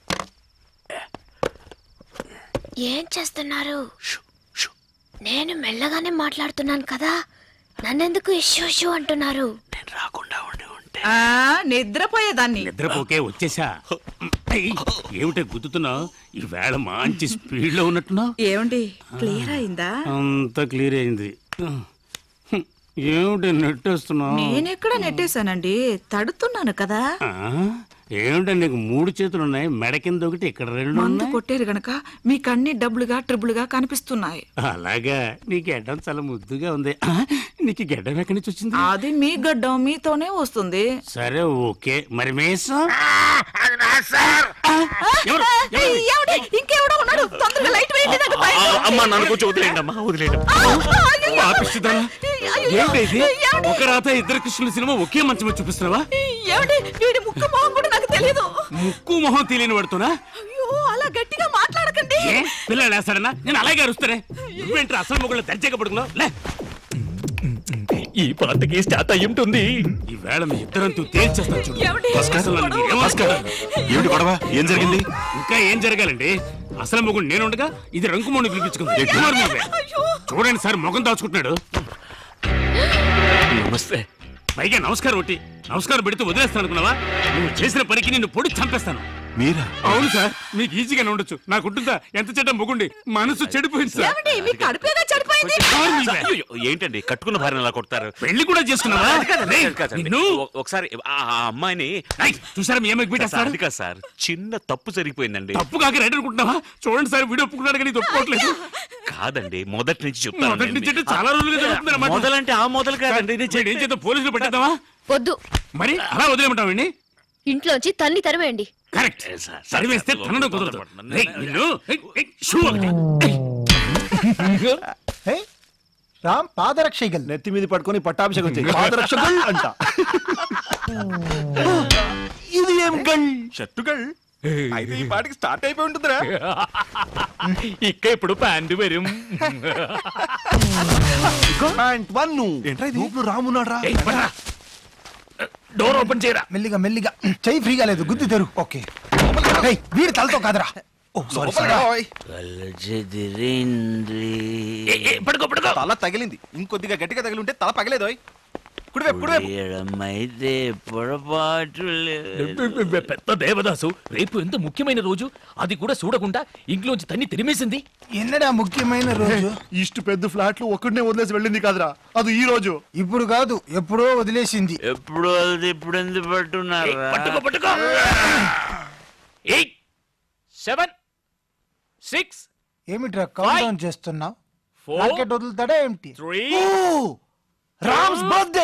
ఏం చేస్తున్నారు నేను మెల్లగానే మాట్లాడుతున్నాను కదా నన్నెందుకు ఇష్యూ షూ అంటున్నారు ఆ, నిద్రపోయేదాన్ని నిద్రపోకే వచ్చేసా ఏయ్, ఏమిటే గుద్దుతున్నావు ఈ వేళ మంచి స్పీడ్ లో ఉన్నట్టున్నావు ఏమండి క్లియర్ అయిందా అంత క్లియర్ అయింది ఏమిటి నెట్టేస్తున్నావు నేనెక్కడ నెట్టేశానండి తడుతున్నాను కదా ఆ, ఏమిటి నీకు మూడు చేతులు ఉన్నాయి మెడ కింద ఒకటి ఇక్కడ రెండు మందు ఉన్నాయి కొట్టారు గనక మీకు అన్ని డబ్బులుగా ట్రిబుల్గా కనిపిస్తున్నాయి అలాగా నీ గెడ్డం చాలా ముద్దుగా ఉంది ఆ, నీకు ఈ గెడ్డం ఎక్కడి నుంచి వచ్చింది అది మీ గడ్డం మీతోనే వస్తుంది సరే ఓకే మరి మేసం ఏమండి? ఇంకెవడో ఉన్నాడు తొందరగా లైట్ వేయండి నాకు భయం. అమ్మా నన్ను కొంచెం వదిలేయండి అమ్మా వదిలేయండి పాపిస్తుందా ఏంటి ఇది ఒక రాత ఇద్దరు కృష్ణుల సినిమా ఒకే మంచం మీద చూపిస్తున్నావా ఏమండి వీడి ముక్కు మొహం కూడా నాకు తెలియదు ముక్కు మొహం తెలియని పడుతున్నా అయ్యో అలా గట్టిగా మాట్లాడకండి ఏ పిల్లలు వేస్తాడనా నేను అలాగే అరుస్తానే నువ్వేంటి అసలు మొగుళ్ళు దర్జాగా పడుకున్నావు లే ఈ పాటకి స్టార్ట్ అయి ఉంటుంది ఈ వేళ మీ ఇద్దరంతూ తేల్చేస్తాను చూడు ఏమిటి? అసలు నన్ను గొడవ? ఏమనుకోరు. ఏమిటి గొడవ ఏం జరిగింది ఇంకా ఏం జరగాలండి అసలు మొగుడు నేను ఉండగా ఇది రంకుమోని పిలిపించుకుంది కుమార్ మీదే. చూడండి సార్ మొగం దాచుకుంటున్నాడు నమస్తే పైగా నమస్కారం ఒకటి నమస్కారం పెడితే వదిలేస్తాను అనుకున్నావా నువ్వు చేసిన పనికి నిన్ను పొడి చంపేస్తాను మీరా అవును సార్ మీకు ఈజీగానే ఉండొచ్చు నాకుంటుందా ఎంత చెడ్డ మొగుండి మనసు చెడిపోయింది సార్ ఏమండి మీ కడుపేగా చెడిపోయింది కుమార్ మీదే. అయ్యో, ఏంటండి కట్టుకున్న భార్యను అలా కొడతారు పెళ్లి కూడా చేసుకున్నావా అది కాదండి, రేయ్, అది కాదండి. నిన్ను ఒ- ఒకసారి ఆ ఆ అమ్మాయిని చూసారా మీ అమ్మకి సార్, పెట్టేస్తారు అది కాదు సార్ చిన్న తప్పు జరిగిపోయిందండి తప్పు కాక రైట్ అనుకుంటున్నావా చూడండి సార్ వీడియో ఒప్పుకున్నాడు కానీ ఇది ఒప్పుకోవట్లేదు కాదండి మొదటి నుంచి చెప్తాను మొదటి నుంచి అంటే చాలా రోజులుగా జరుగుతుంది అన్నమాట. మొదలంటే ఆ మొదలు కాదండి ఇది ఏం చేద్దాం పోలీసులు పెట్టేద్దామా వద్దు మరి అలా వదిలేమంటావండి ఇంట్లోంచి తన్ని తరివేయండి కరెక్ట్ సరివేస్తే తనను కుదరదు రేయ్, నిన్ను ఏయ్, ఏయ్, షూ ఒకటి ఏయ్, రామ్ పాదరక్షగల్ నెత్తి మీద పట్టుకొని పట్టాభిషేకం చేయి పాదరక్షకుల్ అంట ఇది ఏం గల్ షర్టు గల్ అయితే ఈ పాటికి స్టార్ట్ అయిపోయి ఉంటుందిరా ఇక్క ఇప్పుడు ప్యాంటు వരും పాయింట్ వన్ ఏంట్రా ఇది ఊపులు రామున్నాడు రా డోర్ ఓపెన్ చేయరా మెల్లిగా మెల్లిగా చెయ్యి ఫ్రీగా లేదు గుద్ది తెరు ఓకే ఏయ్, వీడి తలతో కాదురా ఓ సారీ సారీ పడుకో పడుకో తల తగిలింది ఇంకొద్దిగా గట్టిగా తగిలి ఉంటే తల పగలేదు కుడివైపు కుడివైపు అయితే పొరపాటు పెద్ద దేవదాసు రేపు ఎంత ముఖ్యమైన రోజు అది కూడా చూడకుండా ఇంట్లోంచి తన్ని తిరిమేసింది ఎన్నడా ముఖ్యమైన రోజు ఇಷ್ಟು పెద్ద ఫ్లాట్లు ఒక్కడనే వదిలేసి వెళ్ళింది కాదురా అది ఈ రోజు ఇప్పుడు కాదు ఎప్పుడో వదిలేసింది ఎప్పుడు అది ఇప్పుడు ఎందుకు పట్టున్నారా పట్టుకో పట్టుకో ఎయిట్ సెవెన్ సిక్స్ ఏమిట్రా కౌంట్ డౌన్ చేస్తున్నావు Four. రాకెట్ వదులుతాడా ఏమిటి త్రీ రామ్స్ బర్త్డే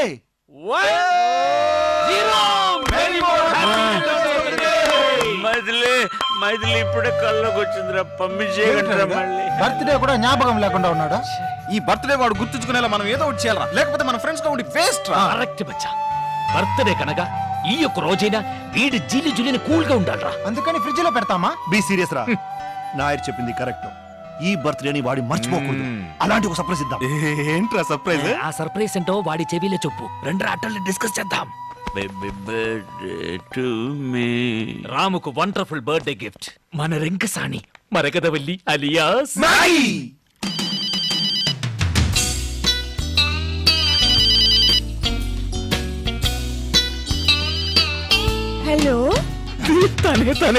మైథిలి మైథిలి ఇప్పుడే కల్లోకి వచ్చిందిరా పంపించేయగలరా మళ్ళీ బర్త్డే కూడా జ్ఞాపకం లేకుండా ఉన్నాడా ఈ బర్త్డే వాడు గుర్తుంచుకునేలా మనం ఏదో ఒకటి చేయాలరా లేకపోతే మన ఫ్రెండ్స్ గా ఉండి వేస్ట్ రా కరెక్ట్ బచ్చా బర్త్డే కనుక ఈ యొక్క రోజైనా వీడి జిల్లి జుల్లిని కూల్ గా ఉండాలరా అందుకని ఫ్రిడ్జ్ లో పెడతామా బి సీరియస్ రా నాయర్ చెప్పింది కరెక్ట్ ఈ బర్త్డేని వాడి మర్చిపోకూడదు అలాంటి ఒక సర్ప్రైజ్ ఇద్దాం ఏంట్రా సర్ప్రైజ్ ఆ సర్ప్రైజ్ ఏంటో వాడి చెవిలో చెప్పు రెండు ఆటల్ని డిస్కస్ చేద్దాం బేబీ బర్త్డే టు మీ రాముకు వండర్ఫుల్ బర్త్డే గిఫ్ట్ మన రింకసాని మరకదవల్లి అలియాస్ హలో తనే తనే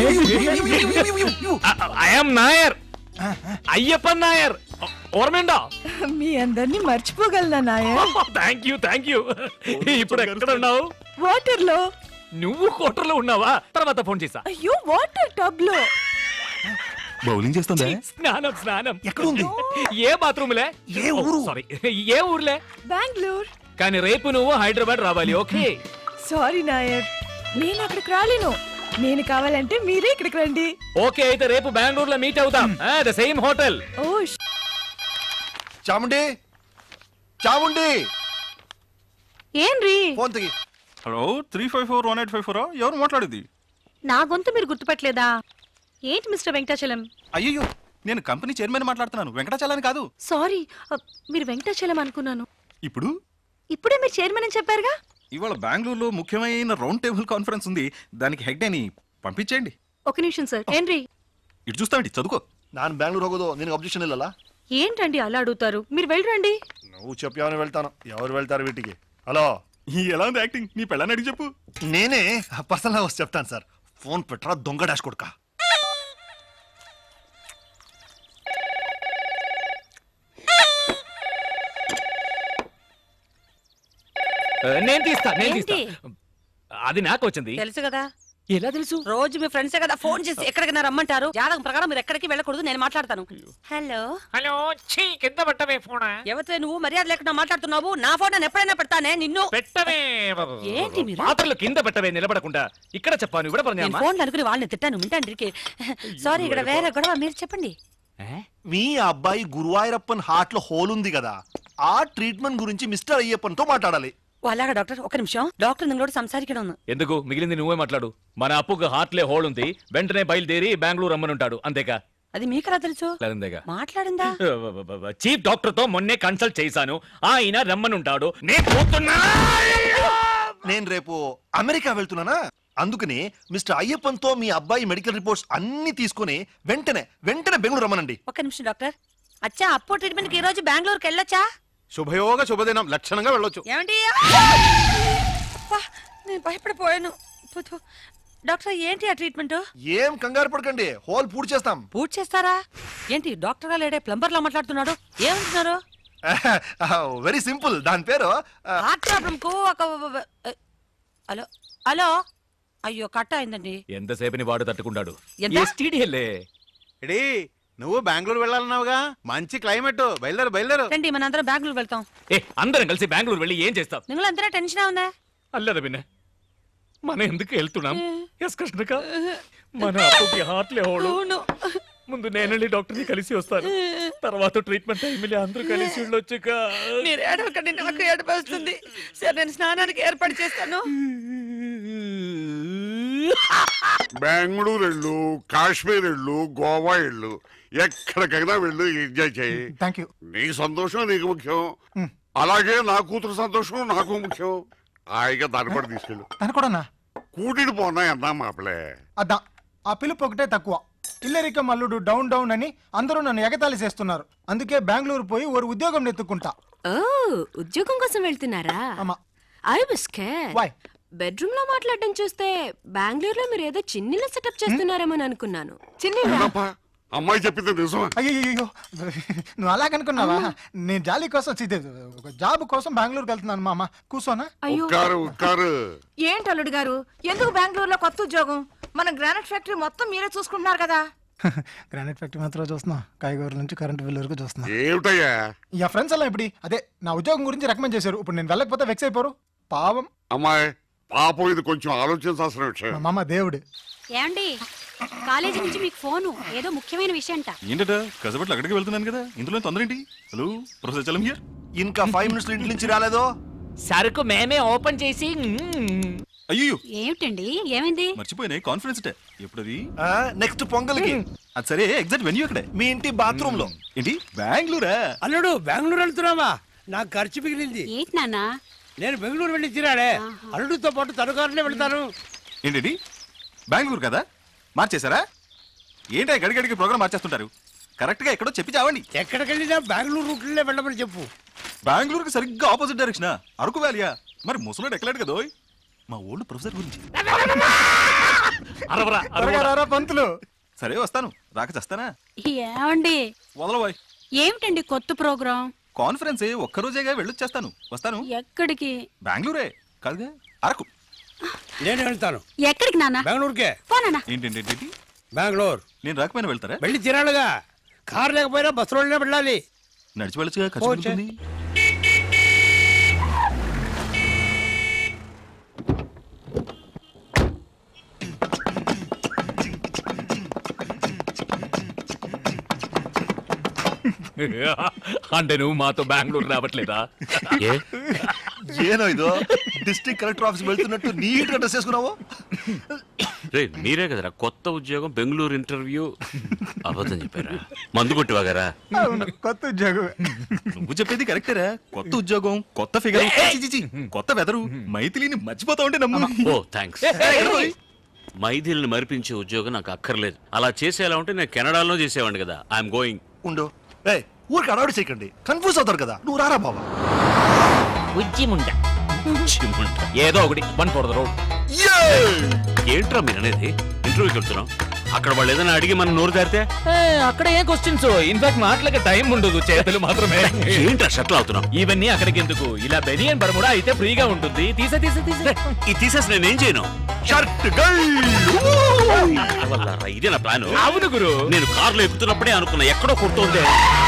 ఐఎమ్ నాయర్ అయ్యప్పన్ నాయర్ ఓర్మేండా మీ అందరినీ మర్చిపోగలనా Nair thank you thank you ఇప్పుడు ఎక్కడ ఉన్నావు వాటర్ లో నువ్వు కోటర్లో ఉన్నావా తర్వాత ఫోన్ చేసా అయ్యో వాటర్ టబ్ లో బౌలింగ్ చేస్తుందా స్నానం స్నానం ఎక్కడ ఉంది? ఏ బాత్రూమ్ లే ఏ ఊరు? సారీ ఏ ఊర్లే బెంగళూరు కానీ రేపు నువ్వు హైదరాబాద్ రావాలి ఓకే సారీ నాయర్ నేను అక్కడికి రాలేను నేను కావాలంటే మీరే ఇక్కడికి రండి ఓకే అయితే రేపు బెంగళూరులో మీట్ అవుతాం the same hotel oh Chamundi Chamundi ఏన్రీ ఫోన్ తిగి hello three five four one eight five four ఎవరు మాట్లాడేది నా గొంతు మీరు గుర్తుపట్టలేదా ఏంటి మిస్టర్ వెంకటాచలం అయ్యో నేను కంపెనీ చైర్మన్ మాట్లాడుతున్నాను వెంకటాచలాని కాదు సారీ అ, మీరు వెంకటాచలం అనుకున్నాను ఇప్పుడు ఇప్పుడే మీరు చైర్మన్ అని చెప్పారుగా ఇవాళ బెంగళూరులో ముఖ్యమైన రౌండ్ టేబుల్ కాన్ఫరెన్స్ ఉంది దానికి హెడ్ అని పంపించేయండి ఒక నిమిషం సార్ హెన్రీ ఇటు చూస్తామండి చదువుకో ನಾನು ಬ್ಯಾಂಗ್ಳೂರ್ ಹೋಗೋದು ನಿನಗೆ ಅಬ್ಜೆಕ್ಷನ್ ಇಲ್ಲಲ್ಲ ఏంటండి అలా అడుగుతారు మీరు వెళ్ళరండి నువ్వు చెప్పావని వెళ్తాను ఎవరు వెళ్తారు వీటికి హలో ఎలా ఉంది యాక్టింగ్ నీ పెళ్ళని అడిగి చెప్పు నేనే పర్సనల్ వచ్చి చెప్తాను సార్ ఫోన్ పెట్టరా దొంగ డాష్ కొడుక నేను తీస్తా నేను తీస్తా ఏంటి? అది నాకు వచ్చింది తెలుసు కదా ఎలా తెలుసు రోజు మీ ఫ్రెండ్సే కదా ఫోన్ చేసి ఎక్కడికైనా రమ్మంటారు జాతకం ప్రకారం మీరు ఎక్కడికి వెళ్ళకూడదు నేను మాట్లాడతాను హలో హలో ఛీ కింద పెట్టవే ఫోన్ ఎవరితో నువ్వు మర్యాద లేకుండా మాట్లాడుతున్నావు నా ఫోన్ నేను ఎప్పుడైనా పెడతానే నిన్ను పెట్టవే ఏంటి మీరు పాత్రలు కింద పెట్టవే నిలబడకుండా ఇక్కడ చెప్పాను ఇక్కడ నేను పని ఫోన్ అనుకుని వాళ్ళని తిట్టాను వింటాండ్రికి సారీ ఇక్కడ వేరే గొడవ మీరు చెప్పండి మీ అబ్బాయి గురువాయూరప్పన్ హార్ట్ లో హోల్ ఉంది కదా ఆ ట్రీట్మెంట్ గురించి మిస్టర్ అయ్యప్పన్తో మాట్లాడాలి ఓ, అలాగా డాక్టర్ ఒక నిమిషం డాక్టర్ నిങ്ങളోട് సంസാരിക്കണം ఎందుకు మిగిలింది నువ్వే మాట్లాడు మన అప్పుకు హార్ట్లే హోల్ ఉంది వెంటనే బయలుదేరి బెంగళూరు రమ్మనుంటాడు అంతేగా అది మీకెలా తెలుసు అంతేగా మాట్లాడిందా చీఫ్ డాక్టర్ తో మొన్నే కన్సల్ట్ చేశాను ఆయన రమ్మనుంటాడు నేను పోతున్నా నేను రేపు అమెరికా వెళ్తున్నానా అందుకని మిస్టర్ అయ్యప్పన్తో మీ అబ్బాయి మెడికల్ రిపోర్ట్స్ అన్ని తీసుకొని వెంటనే వెంటనే బెంగళూరు రమ్మనండి ఒక నిమిషం డాక్టర్ అచ్చా అప్పో ట్రీట్మెంట్ కి ఈ రోజు బెంగళూరుకి వెళ్ళొచ్చా శుభయోగ శుభదినం లక్షణంగా వెళ్ళొచ్చు ఏమండి అబ్బా, నేను భయపడిపోయాను పుతు. డాక్టర్ ఏంటి ఆ ట్రీట్మెంట్ ఏం కంగారు పడకండి హోల్ పూర్తి చేస్తాం పూర్తి చేస్తారా ఏంటి డాక్టర్ గా లేడే ప్లంబర్ లా మాట్లాడుతున్నాడు ఏమంటున్నారు వెరీ సింపుల్ దాని పేరు ఆ, హార్ట్ ప్రాబ్లం కు ఒక హలో హలో అయ్యో కట్ అయిందండి ఎంతసేపని వాడు తట్టుకుంటాడు ఎంత? ఎస్టీడీఎల్ఏ ఎడీ నువ్వు బెంగళూరు వెళ్ళాలన్నావుగా మంచి క్లైమేట్ బయలుదేరు బయలుదేరు రండి మనందరం బెంగళూరు వెళ్తాం ఏ అందరం కలిసి బెంగళూరు వెళ్ళి ఏం చేస్తాం നിങ്ങൾ എന്തിനാ ടെൻഷൻ ആവുന്നേ అల్లదా పిన్న మన ఎందుకు వెళ్తున్నాం ఎస్ కృష్ణక మన అప్పుకి హార్ట్లే హోడు ముందు నేను వెళ్ళి డాక్టర్ని కలిసి వస్తాను తర్వాత ట్రీట్మెంట్ టైంలో అందరూ కలిసి వెళ్ళొచ్చుక మీరు ఏడవకండి నాకు ఏడుపు వస్తుంది సరే నేను స్నానానికి ఏర్పాటు చేస్తాను బెంగళూరు వెళ్ళు కాశ్మీర్ వెళ్ళు గోవా వెళ్ళు ఎక్కడికైనా వెళ్ళు ఎంజాయ్ చేయి థ్యాంక్ యూ నీ సంతోషం నీకు ముఖ్యం అలాగే నా కూతురు సంతోషం నాకు ముఖ్యం హాయిగా దాన్ని కూడా తీసుకెళ్ళు తను కూడానా కూటిని పోనా అన్నా మాపలే అద్దా ఆ పిలుపు ఒకటే తక్కువ ఇల్లరిక మల్లుడు డౌన్ డౌన్ అని అందరూ నన్ను ఎగతాళి చేస్తున్నారు అందుకే బెంగళూరు పోయి ఓ ఉద్యోగం ఎత్తుకుంటా ఓ ఉద్యోగం కోసం వెళ్తున్నారా ఐ వాస్ కేర్ బెడ్రూమ్ లో మాట్లాడడం చూస్తే బెంగళూరులో మీరు ఏదో చిన్నిల సెటప్ చేస్తున్నారేమో అనుకున్నాను అవునప్పా, అమ్మాయి చెప్పింది నిజమా అయ్యో నువ్వు అలాగనుకున్నావా నేను జాలీ కోసం చి- ఒక జాబ్ కోసం బెంగళూరుకి వెళ్తున్నాను మామ కూర్చోనా ఉక్కారు ఉక్కారు ఏంటి అల్లుడు గారు ఎందుకు బెంగళూరులో కొత్త ఉద్యోగం మన గ్రానైట్ ఫ్యాక్టరీ మొత్తం మీరే చూసుకుంటున్నారు కదా గ్రానైట్ ఫ్యాక్టరీ మాత్రం చూస్తున్నా కాయగూరల నుంచి కరెంట్ బిల్ వరకు చూస్తున్నా ఏమిటయ్యా ఇక ఫ్రెండ్స్ అలా ఇప్పుడు అదే నా ఉద్యోగం గురించి రికమెండ్ చేశారు ఇప్పుడు నేను వెళ్ళకపోతే వెక్స్ అయిపోరు పావం అమ్మాయి పాపం ఇది కొంచెం ఆలోచించాల్సిన మా విషయం మామ దేవుడు ఏమండి కాలేజీ నుంచి మీకు ఫోను ఏదో ముఖ్యమైన విషయం అంట ఏంటట కసబట్లు అక్కడికి వెళ్తున్నాను కదా ఇందులో తొందర ఏంటి హలో ప్రొఫెసర్ చలం హియర్ ఇంకా ఫైవ్ మినిట్స్ ఇంటి నుంచి రాలేదో సరుకు మేమే ఓపెన్ చేసి అయ్యో ఏమిటండి ఏమైంది మర్చిపోయినాయి కాన్ఫరెన్స్ డే ఎప్పుడది నెక్స్ట్ పొంగల్కి అది సరే ఎగ్జాక్ట్ వెన్యూ అక్కడే మీ ఇంటి బాత్రూమ్ లో ఏంటి బెంగళూరా అల్లుడు బెంగళూరు వెళ్తున్నావా నాకు ఖర్చు మిగిలింది ఏంటి నాన్న నేను బెంగళూరు వెళ్ళి తిరాడే అల్లుడితో పాటు తనుకారులే వెళ్తాను ఏంటి బెంగళూరు కదా మార్చేశారా ఏంటి గడిగడికి ప్రోగ్రామ్ మార్చేస్తుంటారు కరెక్ట్ గా ఎక్కడో చెప్పి చావండి ఎక్కడికి వెళ్ళినా బెంగళూరు రూట్లే వెళ్ళమని చెప్పు బెంగళూరుకి సరిగ్గా ఆపోజిట్ డైరెక్షన్ అరకు వ్యాలియా మరి ముసలోడు ఎక్కలేడు కదా ఓయ్. మా ఓల్డ్ ప్రొఫెసర్ గురించి అరవరా త్వరగా రారా పంతులు సరే వస్తాను రాక చేస్తానా ఏమండి వదలబోయ్ ఏమిటండి కొత్త ప్రోగ్రాం కాన్ఫరెన్స్ ఒక్కరోజేగా వెళ్ళొచ్చేస్తాను వస్తాను ఎక్కడికి బెంగళూరే కాదుగా అరకు నేను వెళ్తాను ఎక్కడికి నాన్న బెంగళూరుకే పోనా ఏంటంటే బెంగళూరు నేను రాకపోయినా వెళ్తారా వెళ్ళి తిరాడుగా కారు లేకపోయినా బస్సులోనే వెళ్ళాలి నడిచి వెళ్ళొచ్చుగా ఖర్చు పోచే. పెరుగుతుంది. అంటే నువ్వు మాతో బెంగళూరు రావట్లేదా ಏನೋ ಇದು ಡಿಸ್ಟ್ರಿಕ್ಟ್ ಕಲೆಕ್ಟರ್ ಆಫೀಸ್ వెళ్తున్నట్టు నీట్ గా డ్రెస్ చేసుకున్నావు రే మీరే కదరా కొత్త ఉద్యోగం బెంగళూరు ఇంటర్వ్యూ అబద్ధం చెప్పారా మందు కొట్టివాగారా అవును కొత్త ఉద్యోగం నువ్వు చెప్పేది కరెక్టేరా కొత్త ఉద్యోగం కొత్త ఫిగర్ కొత్త వెదరు మైథిలిని మర్చిపోతా ఉంటే నమ్ము ఓ థ్యాంక్స్ మైథిల్ని మరిపించే ఉద్యోగం నాకు అక్కర్లేదు అలా చేసేలా ఉంటే నేను కెనడాలో చేసేవాడిని కదా ఐఎమ్ గోయింగ్ ఉండు ఏ ఊరికి అడవాడు చేయకండి కన్ఫ్యూజ్ అవుతారు కదా నువ్వు రారా బాబా ఉజ్జిముండ ఏదో ఒకటి వన్ ఫోర్ ద రోడ్ ఏంట్రా మీరు అనేది ఇంటర్వ్యూకి వెళ్తున్నాం అక్కడ వాళ్ళు ఏదైనా అడిగి మనం నోరు దారితే అక్కడ ఏ క్వశ్చన్స్ ఇన్ఫాక్ట్ మాటలకి టైం ఉండదు చేతులు మాత్రమే ఏంట్రా షట్లు అవుతున్నావు ఇవన్నీ అక్కడికి ఎందుకు ఇలా బెనియన్ బర్ముడా అయితే ఫ్రీగా ఉంటుంది తీసే తీసే తీసే ఈ తీసేసి నేను ఏం చేయను షర్ట్ వల్లారా, ఇదే నా ప్లాన్ అవును గురు నేను కార్లో ఎక్కుతున్నప్పుడే అనుకున్నా ఎక్కడో కొడుతుంది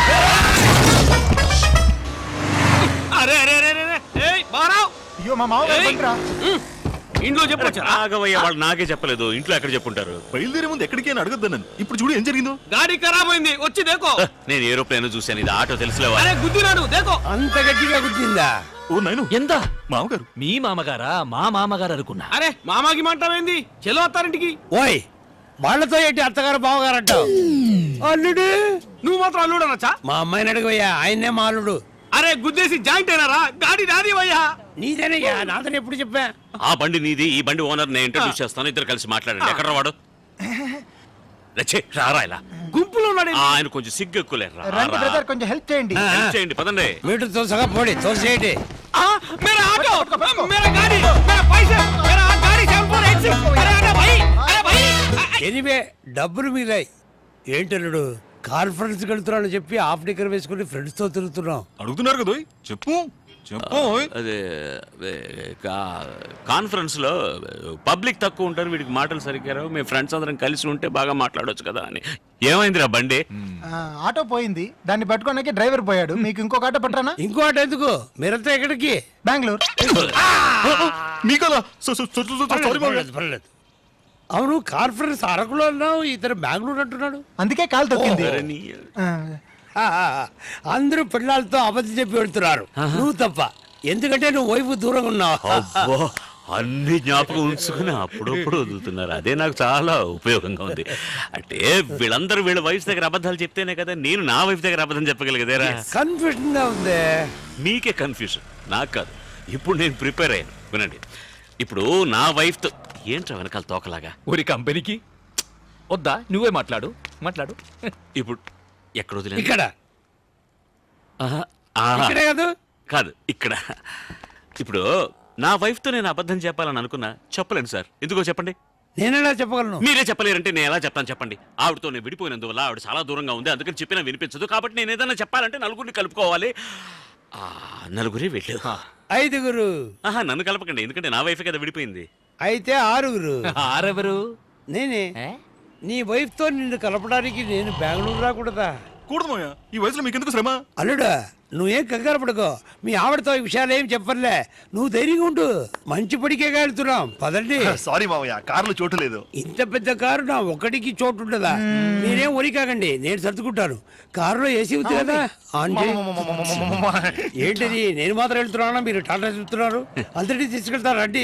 అరే అరే అరే అరే, అరే ఏయ్ బారావ్ అయ్యో మా మామ ఇంట్లో చెప్పొచ్చా ఆగవయ్య వాళ్ళు నాకే చెప్పలేదు ఇంట్లో ఎక్కడ చెప్పుంటారు బయలుదేరే ముందు ఎక్కడికి అని అడగద్దు నన్ను ఇప్పుడు చూడు ఏం జరిగిందో గాడి ఖరాబ్ అయింది వచ్చి దేకో నేను ఏరోప్లేన్ చూశాను ఇది ఆటో తెలుసులేవా అరే గుద్దినాడు దేకో అంత గట్టిగా గుద్దిందా ఓ నైను ఎంత మామగారు మీ మామగారా మా మామగారు అనుకున్నా అరే మామాకి మంటావేంది చెలో అత్తారింటికి ఓయ్ వాళ్ళతో ఏంటి అత్తగారు బావగారు అంటావు అల్లుడు నువ్వు మాత్రం అల్లుడు అనొచ్చా మా అమ్మాయిని అడగవయ్యా ఆయన్నే మా అల్లుడు అరే గుద్దేసి జాయింట్ అయినారా గాడి నాది అయ్యా నీదేనయ్యా నాదని ఎప్పుడు చెప్పా ఆ బండి నీది ఈ బండి ఓనర్ నేను ఇంట్రడ్యూస్ చేస్తాను ఇద్దరు కలిసి మాట్లాడండి ఎక్కడ వాడు రచ్చే రారా ఇలా గుంపులో ఉన్నాడు ఆ, ఆయన కొంచెం సిగ్గు ఎక్కువలేరు రండి బ్రదర్ కొంచెం హెల్ప్ చేయండి చేయండి పదండి మీటర్ తోసగా పోడి తోసేయండి मेरा ऑटो मेरा गाड़ी मेरा पैसे मेरा गाड़ी सेवन एट सिक्स अरे अरे भाई अरे भाई ఎనివే డబ్బులు మిగిలాయి ఏంటల్లుడు కాన్ఫరెన్స్ వెళ్తున్నాను చెప్పి హాఫ్ డిగ్గర్ వేసుకుని ఫ్రెండ్స్ తో తిరుగుతున్నాం అడుగుతున్నారు కదా ఓయ్. చెప్పు చెప్పు ఓయ్. అదే కాన్ఫరెన్స్ లో పబ్లిక్ తక్కువ ఉంటారు వీడికి మాటలు సరిగ్గా రావు మేము ఫ్రెండ్స్ అందరం కలిసి ఉంటే బాగా మాట్లాడొచ్చు కదా అని ఏమైందిరా బండి ఆ, ఆటో పోయింది దాన్ని పట్టుకోడానికి డ్రైవర్ పోయాడు మీకు ఇంకొక ఆటో పట్టరానా ఇంకో ఆటో ఎందుకు మీరంతా ఎక్కడికి బెంగళూరు మీకలా సో- సో- సో- సో- సో- సారీ మామయ్య. పర్లేదు, పర్లేదు. అవును కాన్ఫరెన్స్ అరకులో అన్నావు ఇతను బెంగళూరు అంటున్నాడు అందుకే కాలు తొక్కింది ఓ. ఆ, ఆ, ఆ, ఆ. అందరూ పిల్లలతో అబద్ధం చెప్పి వెళ్తున్నారు నువ్వు తప్ప ఎందుకంటే నువ్వు వైపు దూరంగా ఉన్నావు అబ్బో అన్ని జ్ఞాపకం ఉంచుకుని అప్పుడప్పుడు వదులుతున్నారు అదే నాకు చాలా ఉపయోగంగా ఉంది అంటే వీళ్ళందరూ వీళ్ళ వైఫ్ దగ్గర అబద్ధాలు చెప్తేనే కదా నేను నా వైఫ్ దగ్గర అబద్ధం చెప్పగలిగేదేరా కన్ఫ్యూజన్ గా ఉంది మీకే కన్ఫ్యూజన్ నాకు కాదు ఇప్పుడు నేను ప్రిపేర్ అయ్యాను వినండి ఇప్పుడు నా వైఫ్తో ఏంట్రా వెనకాల తోకలాగా ఊరి కంపెనీకి వద్దా నువ్వే మాట్లాడు మాట్లాడు ఇప్పుడు ఎక్కడ వదిలేదు ఇక్కడ ఇక్కడే కాదు కాదు ఇక్కడ ఇప్పుడు నా వైఫ్తో నేను అబద్ధం చెప్పాలని అనుకున్నా చెప్పలేను సార్ ఎందుకో చెప్పండి నేనెలా చెప్పగలను మీరే చెప్పలేరంటే నేను ఎలా చెప్తాను చెప్పండి ఆవిడతో నేను విడిపోయినందువల్ల ఆవిడ చాలా దూరంగా ఉంది అందుకని చెప్పినా వినిపించదు కాబట్టి నేను ఏదైనా చెప్పాలంటే నలుగురిని కలుపుకోవాలి ఆ, నలుగురే వెళ్ళు ఐదుగురు ఆహా నన్ను కలపకండి ఎందుకంటే నా వైఫ్ కదా విడిపోయింది అయితే ఆరుగురు ఆరెవరు నేనే నీ వైఫ్ తో నిన్ను కలపడానికి నేను బెంగళూరు రాకూడదా కూడదు మామయ్య ఈ వయసులో మీకెందుకు శ్రమ అల్లుడా నువ్వేం కంగారు పడుకో మీ ఆవిడతో ఈ విషయాలు ఏం చెప్పర్లే నువ్వు ధైర్యంగా ఉండు మంచి పడికే వెళ్తున్నాం పదండి సారీ మామయ్య కార్లో చోటు లేదు ఇంత పెద్ద కారు నా ఒకటికి చోటు ఉండదా మీరేం ఒరి కాకండి నేను సర్దుకుంటాను కారులో ఏసీ ఉంది కదా ఆన్ చేయి. ఏంటిది నేను మాత్రం వెళ్తున్నానా మీరు టాటా చెప్తున్నారు అందరినీ తీసుకెళ్తారు రండి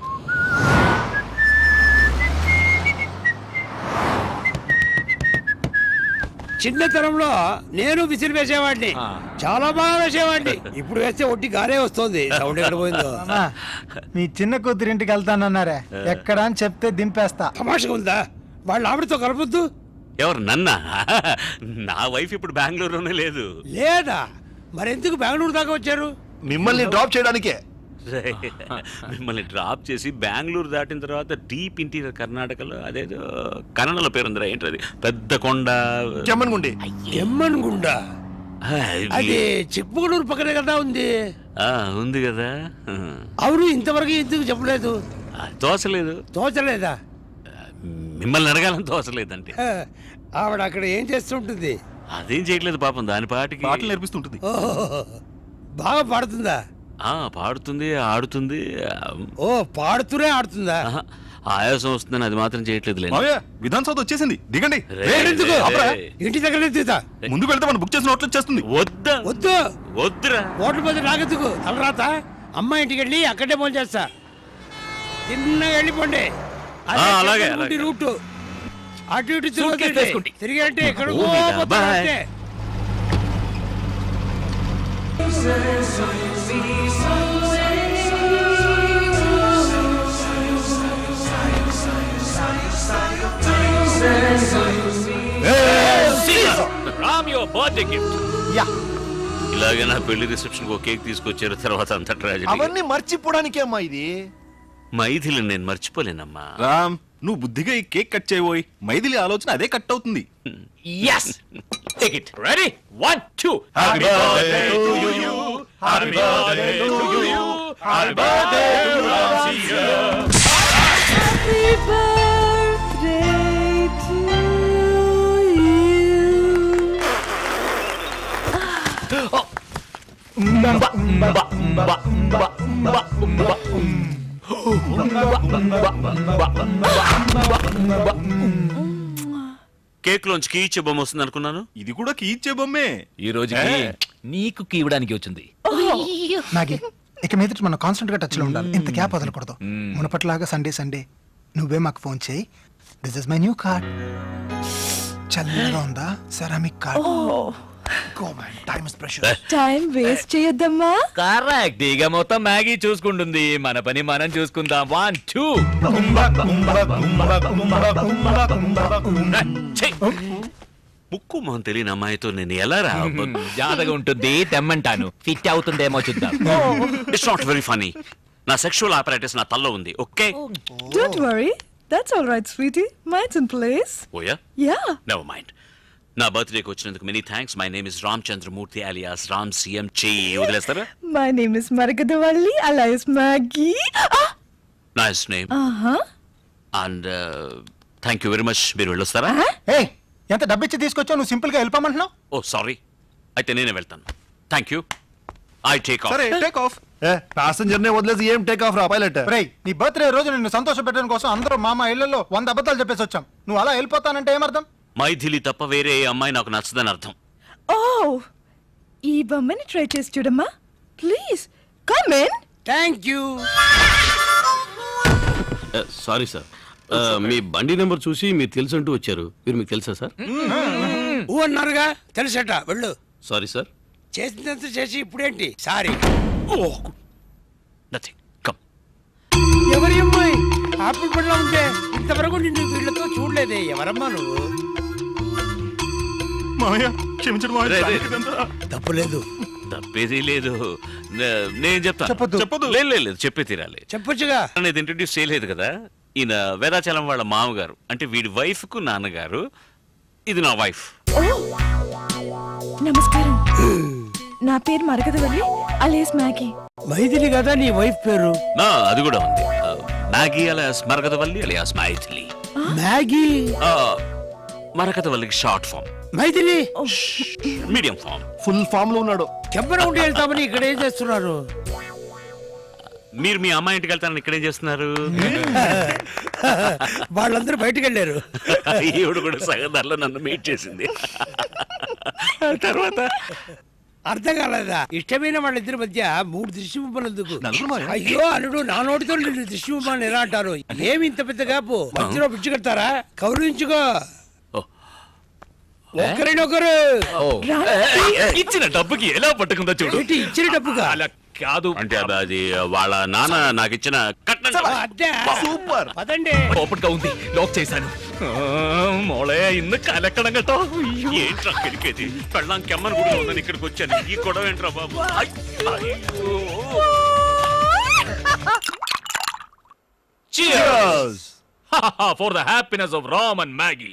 చిన్నతనంలో నేను విసిరి వేసేవాడిని చాలా బాగా వేసేవాడిని ఇప్పుడు వేస్తే ఒట్టి గారే వస్తుంది సౌండ్ ఎక్కడ పోయిందో మామా, మీ చిన్న కూతురు ఇంటికి వెళ్తానన్నారే ఎక్కడ అని చెప్తే దింపేస్తా తమాషగా ఉందా వాళ్ళ ఆవిడతో కలపొద్దు ఎవరు నన్నా నా వైఫ్ ఇప్పుడు బెంగళూరులోనే లేదు లేదా మరెందుకు బెంగళూరు దాకా వచ్చారు మిమ్మల్ని డ్రాప్ చేయడానికే రే, మిమ్మల్ని డ్రాప్ చేసి బెంగళూరు దాటిన తర్వాత డీప్ ఇంటీరియర్ కర్ణాటకలో అదేదో కన్నడలో పేరుందిరా ఏంటది పెద్ద కొండ చెమ్మన్గుండి ఎమ్మన్గుండ ఆ, అది చిక్మగళూరు పక్కనే కదా ఉంది ఆ, ఉంది కదా అవును ఇంతవరకు ఎందుకు చెప్పలేదు ఆ, తోసలేదు తోచలేదా మిమ్మల్ని అడగాలని తోసలేదంటే హ, ఆవిడ అక్కడ ఏం చేస్తుంటుంది అదేం చేయట్లేదు పాపం దాని పాటికి పాటలు నేర్పిస్తుంటుంది ఓహో, బాగా పాడుతుందా ఆ పాడుతుంది ఆడుతుంది ఆ, ఓ పాడుతూనే ఆడుతుందా ఆహా, ఆయాసం వస్తుందని అది మాత్రం చేయట్లేదు మామయ్య విధాన్ సౌత్ వచ్చేసింది దిగండి రే, ఎందుకు? రే, ఆపరా? రే. ఇంటి దగ్గర దిగుతా ముందుకు వెళ్తే మనం బుక్ చేసిన హోటల్ వచ్చేస్తుంది వద్దా వద్దు వద్దురా ఓట్ల మీద నాకెందుకు తలరాత అమ్మ ఇంటికి వెళ్ళి అక్కడే ఫోన్ చేస్తా తిన్నగా వెళ్ళిపోండి అదే అలాగే, చెప్పండి అలాగే. రూట్ అటు ఇటు Suitcase తిరగకండి. వేసుకోండి. తిరిగంటే ఎక్కడ ఓ, మీరా, bye. Ram your birthday gift yeah ఇలాగే నా పెళ్లి రిసెప్షన్ ఒక కేక్ తీసుకొచ్చారు తర్వాత అంత ట్రాజెడీ అవన్నీ మర్చిపోవడానికే అమ్మా ఇది మైథిలి నేను మర్చిపోలేనమ్మా రామ్ నువ్వు బుద్ధిగా ఈ కేక్ కట్ చేయబోయి మైథిలి ఆలోచన అదే కట్ అవుతుంది Yes. Take it. Ready? One, two. Happy birthday to you. Happy birthday to you. Happy birthday to Ramsiya. Happy birthday to cake లోంచి కీచే బొమ్మ వస్తుంది అనుకున్నాను ఇది కూడా కీచే బొమ్మే ఈ రోజుకి నీకు కీవడానికి వచ్చింది నాగి ఇక మీదట మనం కాన్స్టెంట్ గా టచ్ లో ఉండాలి ఇంత గ్యాప్ వదలకూడదు మునపట్లాగా సండే సండే నువ్వే మాకు ఫోన్ చేయి this is my new card చల్లగా ఉందా ceramic card go man time is pressure time waste చేయొద్దమ్మా కరెక్ట్ ఇక మొత్తం మ్యాగీ చూసుకుంటుంది మన పని మనం చూసుకుందాం వన్ టూ ముక్కు మొహం తెలియని అమ్మాయితో నేను ఎలా రా జాతగా ఉంటుంది తెమ్మంటాను ఫిట్ అవుతుందేమో చూద్దాం ఇట్స్ నాట్ వెరీ ఫనీ నా సెక్షువల్ ఆపరేటర్స్ నా తల్లో ఉంది okay Don't worry. That's all right, sweetie. Mine's in place. ఓయా Yeah. నెవర్ మైండ్ నా బర్త్డేకి వచ్చినందుకు many thanks my name is Ram Chandramurthy alias Ram CM చెయ్యి వదిలేస్తారా My name is Margadavalli, alias Maggie. Ah! Nice name Uh-huh. And thank you very much మీరు వెళ్ళొస్తారా ఏ ఎంత డబ్బిచ్చి తీసుకొచ్చావు నువ్వు సింపుల్ గా వెళ్ళిపోమంటున్నావు ఓ సారీ అయితే నేనే వెళ్తాను thank you I take off సరే టేక్ ఆఫ్ ఏ ప్యాసింజర్ నే వదిలేసి ఏం టేక్ ఆఫ్ రా పైలట్ రేయ్ నీ బర్త్డే రోజు నిన్ను సంతోష పెట్టడం కోసం అందరూ మామ ఇళ్లలో వంద అబద్ధాలు చెప్పేసి వచ్చాం నువ్వు అలా వెళ్ళిపోతానంటే ఏమర్థం మైథిలి తప్ప వేరే ఏ అమ్మాయి నాకు నచ్చదని అర్థం Oh! ఈ బొమ్మని ట్రై చేసి చూడమ్మా please come in thank you sorry sir మీ బండి నెంబర్ చూసి మీరు తెలుసు అంటూ వచ్చారు మీరు మీకు తెలుసా సార్ ఊ అన్నారుగా తెలుసట వెళ్ళు సారీ సార్ చేసినంత చేసి ఇప్పుడేంటి సారీ నథింగ్ కమ్ ఎవరి అమ్మాయి ఆపిల్ పండ్లో ఉంటే ఇంతవరకు నిన్ను వీళ్ళతో చూడలేదే ఎవరమ్మా నువ్వు మామయ్య క్షమించడం మామయ్య. రే, రే. ఇదంతా. తప్పులేదు తప్పేది లేదు నే- నేను చెప్తాను చెప్పదు లేదు లేదు, లేదు చెప్పే తీరాలి చెప్పొచ్చుగా అనేది ఇంట్రడ్యూస్ చేయలేదు కదా ఈయన వేదాచలం వాళ్ళ మామగారు అంటే వీడి వైఫ్ కు నాన్నగారు ఇది నా వైఫ్ నమస్కారం నా పేరు మరగదవల్లి అలియాస్ మ్యాగీ మైథిలి కదా నీ వైఫ్ పేరు నా అది కూడా ఉంది ఆ, Maggie alias Marakatavalli alias Maithili Maggie ఆ, మరకతవల్లికి short form Maithili medium form full form లో ఉన్నాడు కెంపర ఉండి వెళ్తామని ఇక్కడ ఏం చేస్తున్నారు మీరు మీ అమ్మాయి ఇంటికి వెళ్తారని ఇక్కడేం చేస్తున్నారు వాళ్ళందరూ బయటికి వెళ్ళారు ఈవిడ కూడా సగదారిలో నన్ను మీట్ చేసింది తర్వాత అర్థం కాలేదా ఇష్టమైన వాళ్ళిద్దరి మధ్య మూడు దృష్టి బొమ్మలు ఎందుకు అయ్యో అల్లుడు నా నోటితో నిన్ను దృష్టి బొమ్మలు ఎలా అంటారు ఏమి ఇంత పెద్ద కాపు మధ్యలో పిచ్చి కడతారా కౌరించుకో ఒకరినొకరు ఇచ్చిన డబ్బుకి ఎలా పట్టుకుందో చూడు ఏంటి ఇచ్చిన డబ్బుగా అలా కాదు అంటే అది- అది వాళ్ళ నాన్న నాకు ఇచ్చిన కట్నం സൂപ്പർ പതണ്ടേ ఓపెన్ గా ఉంది లాక్ చేశాను ఆ, മോളെ ഇന്ന് കലക്കണം കേട്ടോ അയ്യോ. ఏంట్రా కెలికేది పెళ్ళాం కెమ్మని కూడా ఉందని ఇక్కడికి వచ్చాను ఈ గొడవ ఏంట్రా బాబు ఐ, అయ్యో. Cheers! For the happiness of Ram and Maggie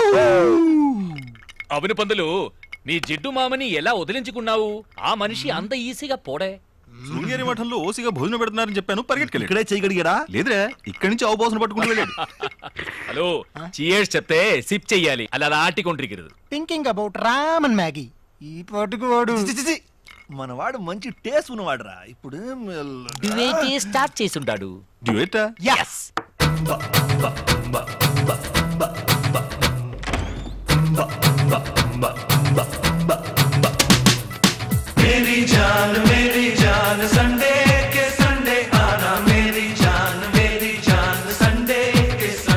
అవును పందులు నీ జిడ్డు మామని ఎలా వదిలించుకున్నావు ఆ మనిషి అంత ఈజీగా పోడే శృంగేరి మఠంలో ఓసిగా భోజనం పెడుతున్నారని చెప్పాను పరిగెట్టుకెళ్ళి ఇక్కడే చేయగలిగాడా లేదురా ఇక్కడి నుంచి అవబోసన పట్టుకుని వెళ్ళాడు హలో చియర్స్ చెప్తే సిప్ చెయ్యాలి అలా అలా ఆటికొంటిరికిరదు thinking about Ram and Maggie ఈ పాటుకు వాడు మనవాడు మంచి టేస్ట్ ఉన్నవాడురా ఇప్పుడు స్టార్ట్ చేసి ఉంటాడు డ్యూయేటా ఎస్ मेरी जान मेरी जान संडे के संडे आना मेरी जान मेरी जान संडे के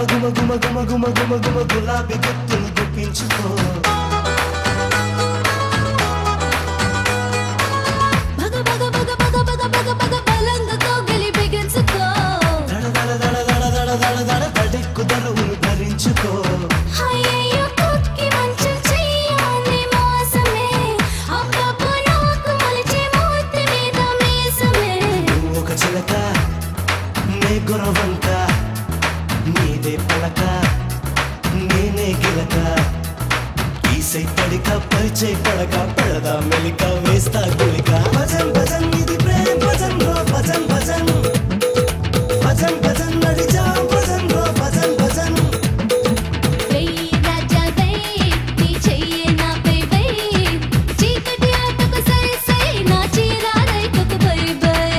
గుమ గుమ గుమ గుమ గుమ గుమ గులాబీ గుత్తులు గుప్పించుకో భగ భగ భగ భగ భగ భగ భగ బలంగా కోగిలి బిగించుకో దడ దడ దడ దడ దడ దడ దడ దడెక్కు దరువును భరించుకో అయ్యయ్యో కుక్కి మంచు చెయ్యాలి మోసమే అబ్బబ్బో నాకు మొలిచే మూతి మీద మీసమే నువ్వు ఒక చిలక నే గురవంక నీదే పలక నేనే గిలక ఈసై పడిక పరిచయ పడక పడదా మెలిక వేస్తా గులిక భజన్ భజన్ ఇది ప్రేమ్ భజన్ రో భజన్ భజన్ భజన్ భజన్ నడిజా భజన్ రో భజన్ భజన్ వెయ్యి రాజా వెయ్యి నీ చెయ్యే నాపై వెయ్యి చీకటి ఆటకు సై సై నా చీర రైతుకు బై బై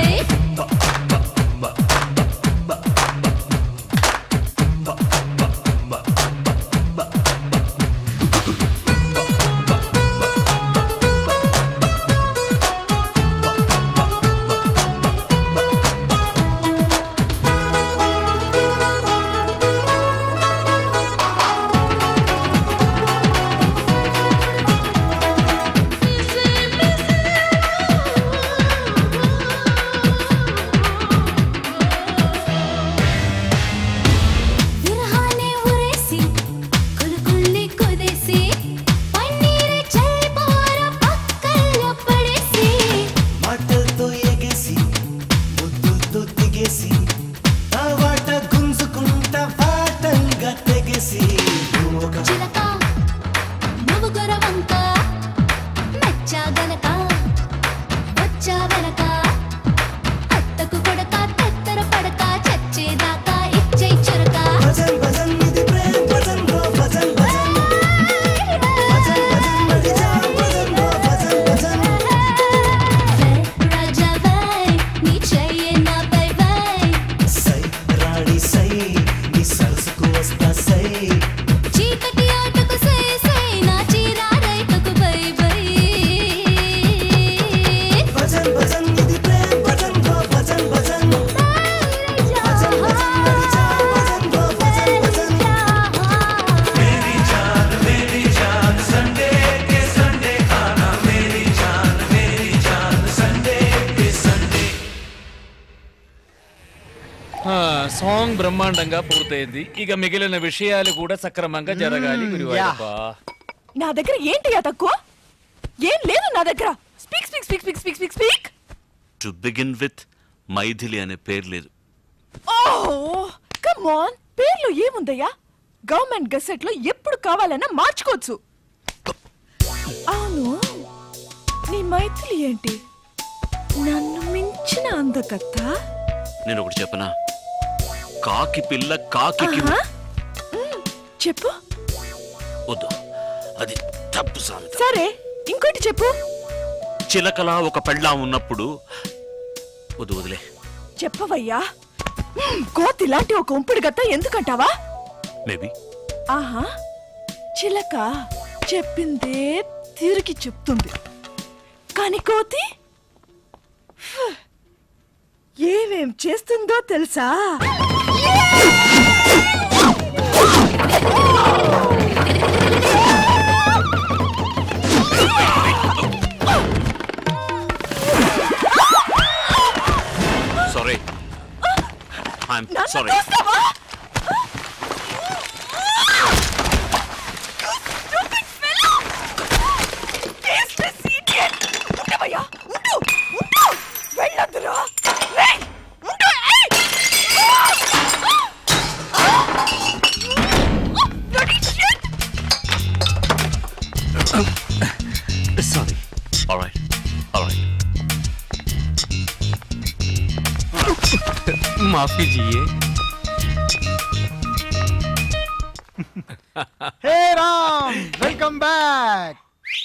విరహానే ఉరేసి కులుకుల్ని కుదేసి పన్నీరే చల్లిపోర పక్కల్లో పడేసి మాటలతో ఎగేసి ముద్దులతో దిగేసి ఆ వాట గుంజుకుంటా వాటంగా తెగేసి నువ్వు ఒక చిలక నువ్వు గొరవంక మెచ్చా గనక వచ్చా వెనక అత్తకు కొడక తెత్తర పడక చచ్చేదాకా ఇచ్చే చురక భజన్ భజన్ ఇది ప్రేమ్ భజన్ రో భజన్ భజన్ భజన్ భజన్ నడిజా భజన్ రో భజన్ భజన్ రాజా వై నీ చెయ్యే నా బై బై సై రాణి సై నీ సరసుకు వస్తా సై చీకటి ఆటకు సై సై నా చీర రైతుకు బై బై భజన్ భజన్ ఇది ప్రేమ్ భజన్ రో భజన్ భజన్ భజన్ భజన్ నడిజా భజన్ రో భజన్ భజన్ मेरी जान मेरी जान संडे के संडे खाना मेरी जान मेरी जान संडे के संडे ఆ, సాంగ్ బ్రహ్మాండంగా పూర్తయింది ఇక మిగిలిన విషయాలు కూడా సక్రమంగా జరగాలి గురువాయూరప్ప నా దగ్గర ఏంటి తక్కువ ఏం లేదు నా దగ్గర speak speak speak speak speak speak speak to begin with Maithili అనే పేరు లేదు ఓ కమ్ ఆన్ పేర్లు ఏముందయ్యా గవర్నమెంట్ గసెట్ లో ఎప్పుడు కావాలన్నా మార్చుకోవచ్చు అవును నీ మైథిలి ఏంటి నన్ను మించిన అందకత్త నేను ఒకటి చెప్పనా కాకి పిల్ల కాకి ఆహా. మ్, చెప్పు వద్దు అది తప్పు సామెత సరే ఇంకోటి చెప్పు చిలకలా ఒక పెళ్ళా ఉన్నప్పుడు వద్దు వదిలే చెప్పవయ్యా మ్, కోతి లాంటి ఒక ఉంపుడు గత్త ఎందుకంటావా మేబీ ఆహా చిలక చెప్పిందే తిరిగి చెప్తుంది కాని కోతి ఫ్, ఏమేం చేస్తుందో తెలుసా సారీ ఐఎమ్ నన్ను సారీ చూస్తావా? Tasteless idiot! ఉండవయ్యా, ఉండు, ఉండు! వెళ్ళొద్దురా! రేయ్, ఉండు, ఏయ్! Bloody shit! Sorry alright alright మాఫీ జియే హే రామ్ వెల్కమ్ బ్యాక్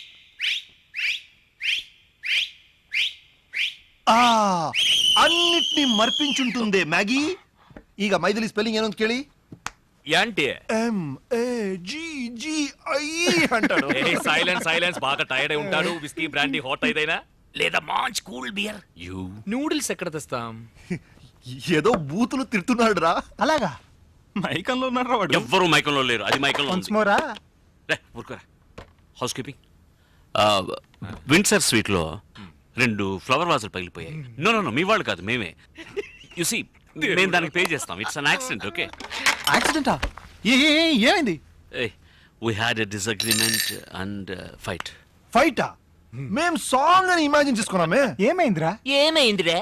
ಆ ಅನ್ನಿಟ್ನಿ ಮರ್ಪಿಂಚುಂಟುಂದೆ ಮ್ಯಾಗಿ ಈಗ ಮೈದಿಲಿ ಸ್ಪೆಲ್ಲಿಂಗ್ ಏನು ಅಂತ ಕೇಳಿ aunty M A G G I అంటాడు సైలెన్స్ సైలెన్స్ బాగా టైర్డ్ అయి ఉంటాడు విస్కీ బ్రాండీ హాట్ అయిదైనా లేదా మాంచ్ కూల్ బియర్ యూ నూడిల్స్ ఎక్కడ తెస్తాం ఏదో బూతులు తిడుతున్నాడు రా అలాగా మైకంలో ఉన్నారా వాడు ఎవ్వరూ మైకంలో లేరు అది మైకంలో వన్స్ ఉంది మోరా రే ఊరుకోరా హౌస్ కీపింగ్ విండ్సర్ స్వీట్లో రెండు ఫ్లవర్ వాజులు పగిలిపోయాయి నో నో నో మీ వాళ్ళు కాదు మేమే సి మేము దానికి పే చేస్తాం ఇట్స్ అన్ యాక్సిడెంట్ ఓకే యాక్సిడెంటా ఏ ఏ, ఏ, ఏమైంది we had a disagreement and fight ఫైటా మేం సాంగ్ అని ఇమాజిన్ చేసుకున్నామే ఏమైందిరా ఏమైందిరా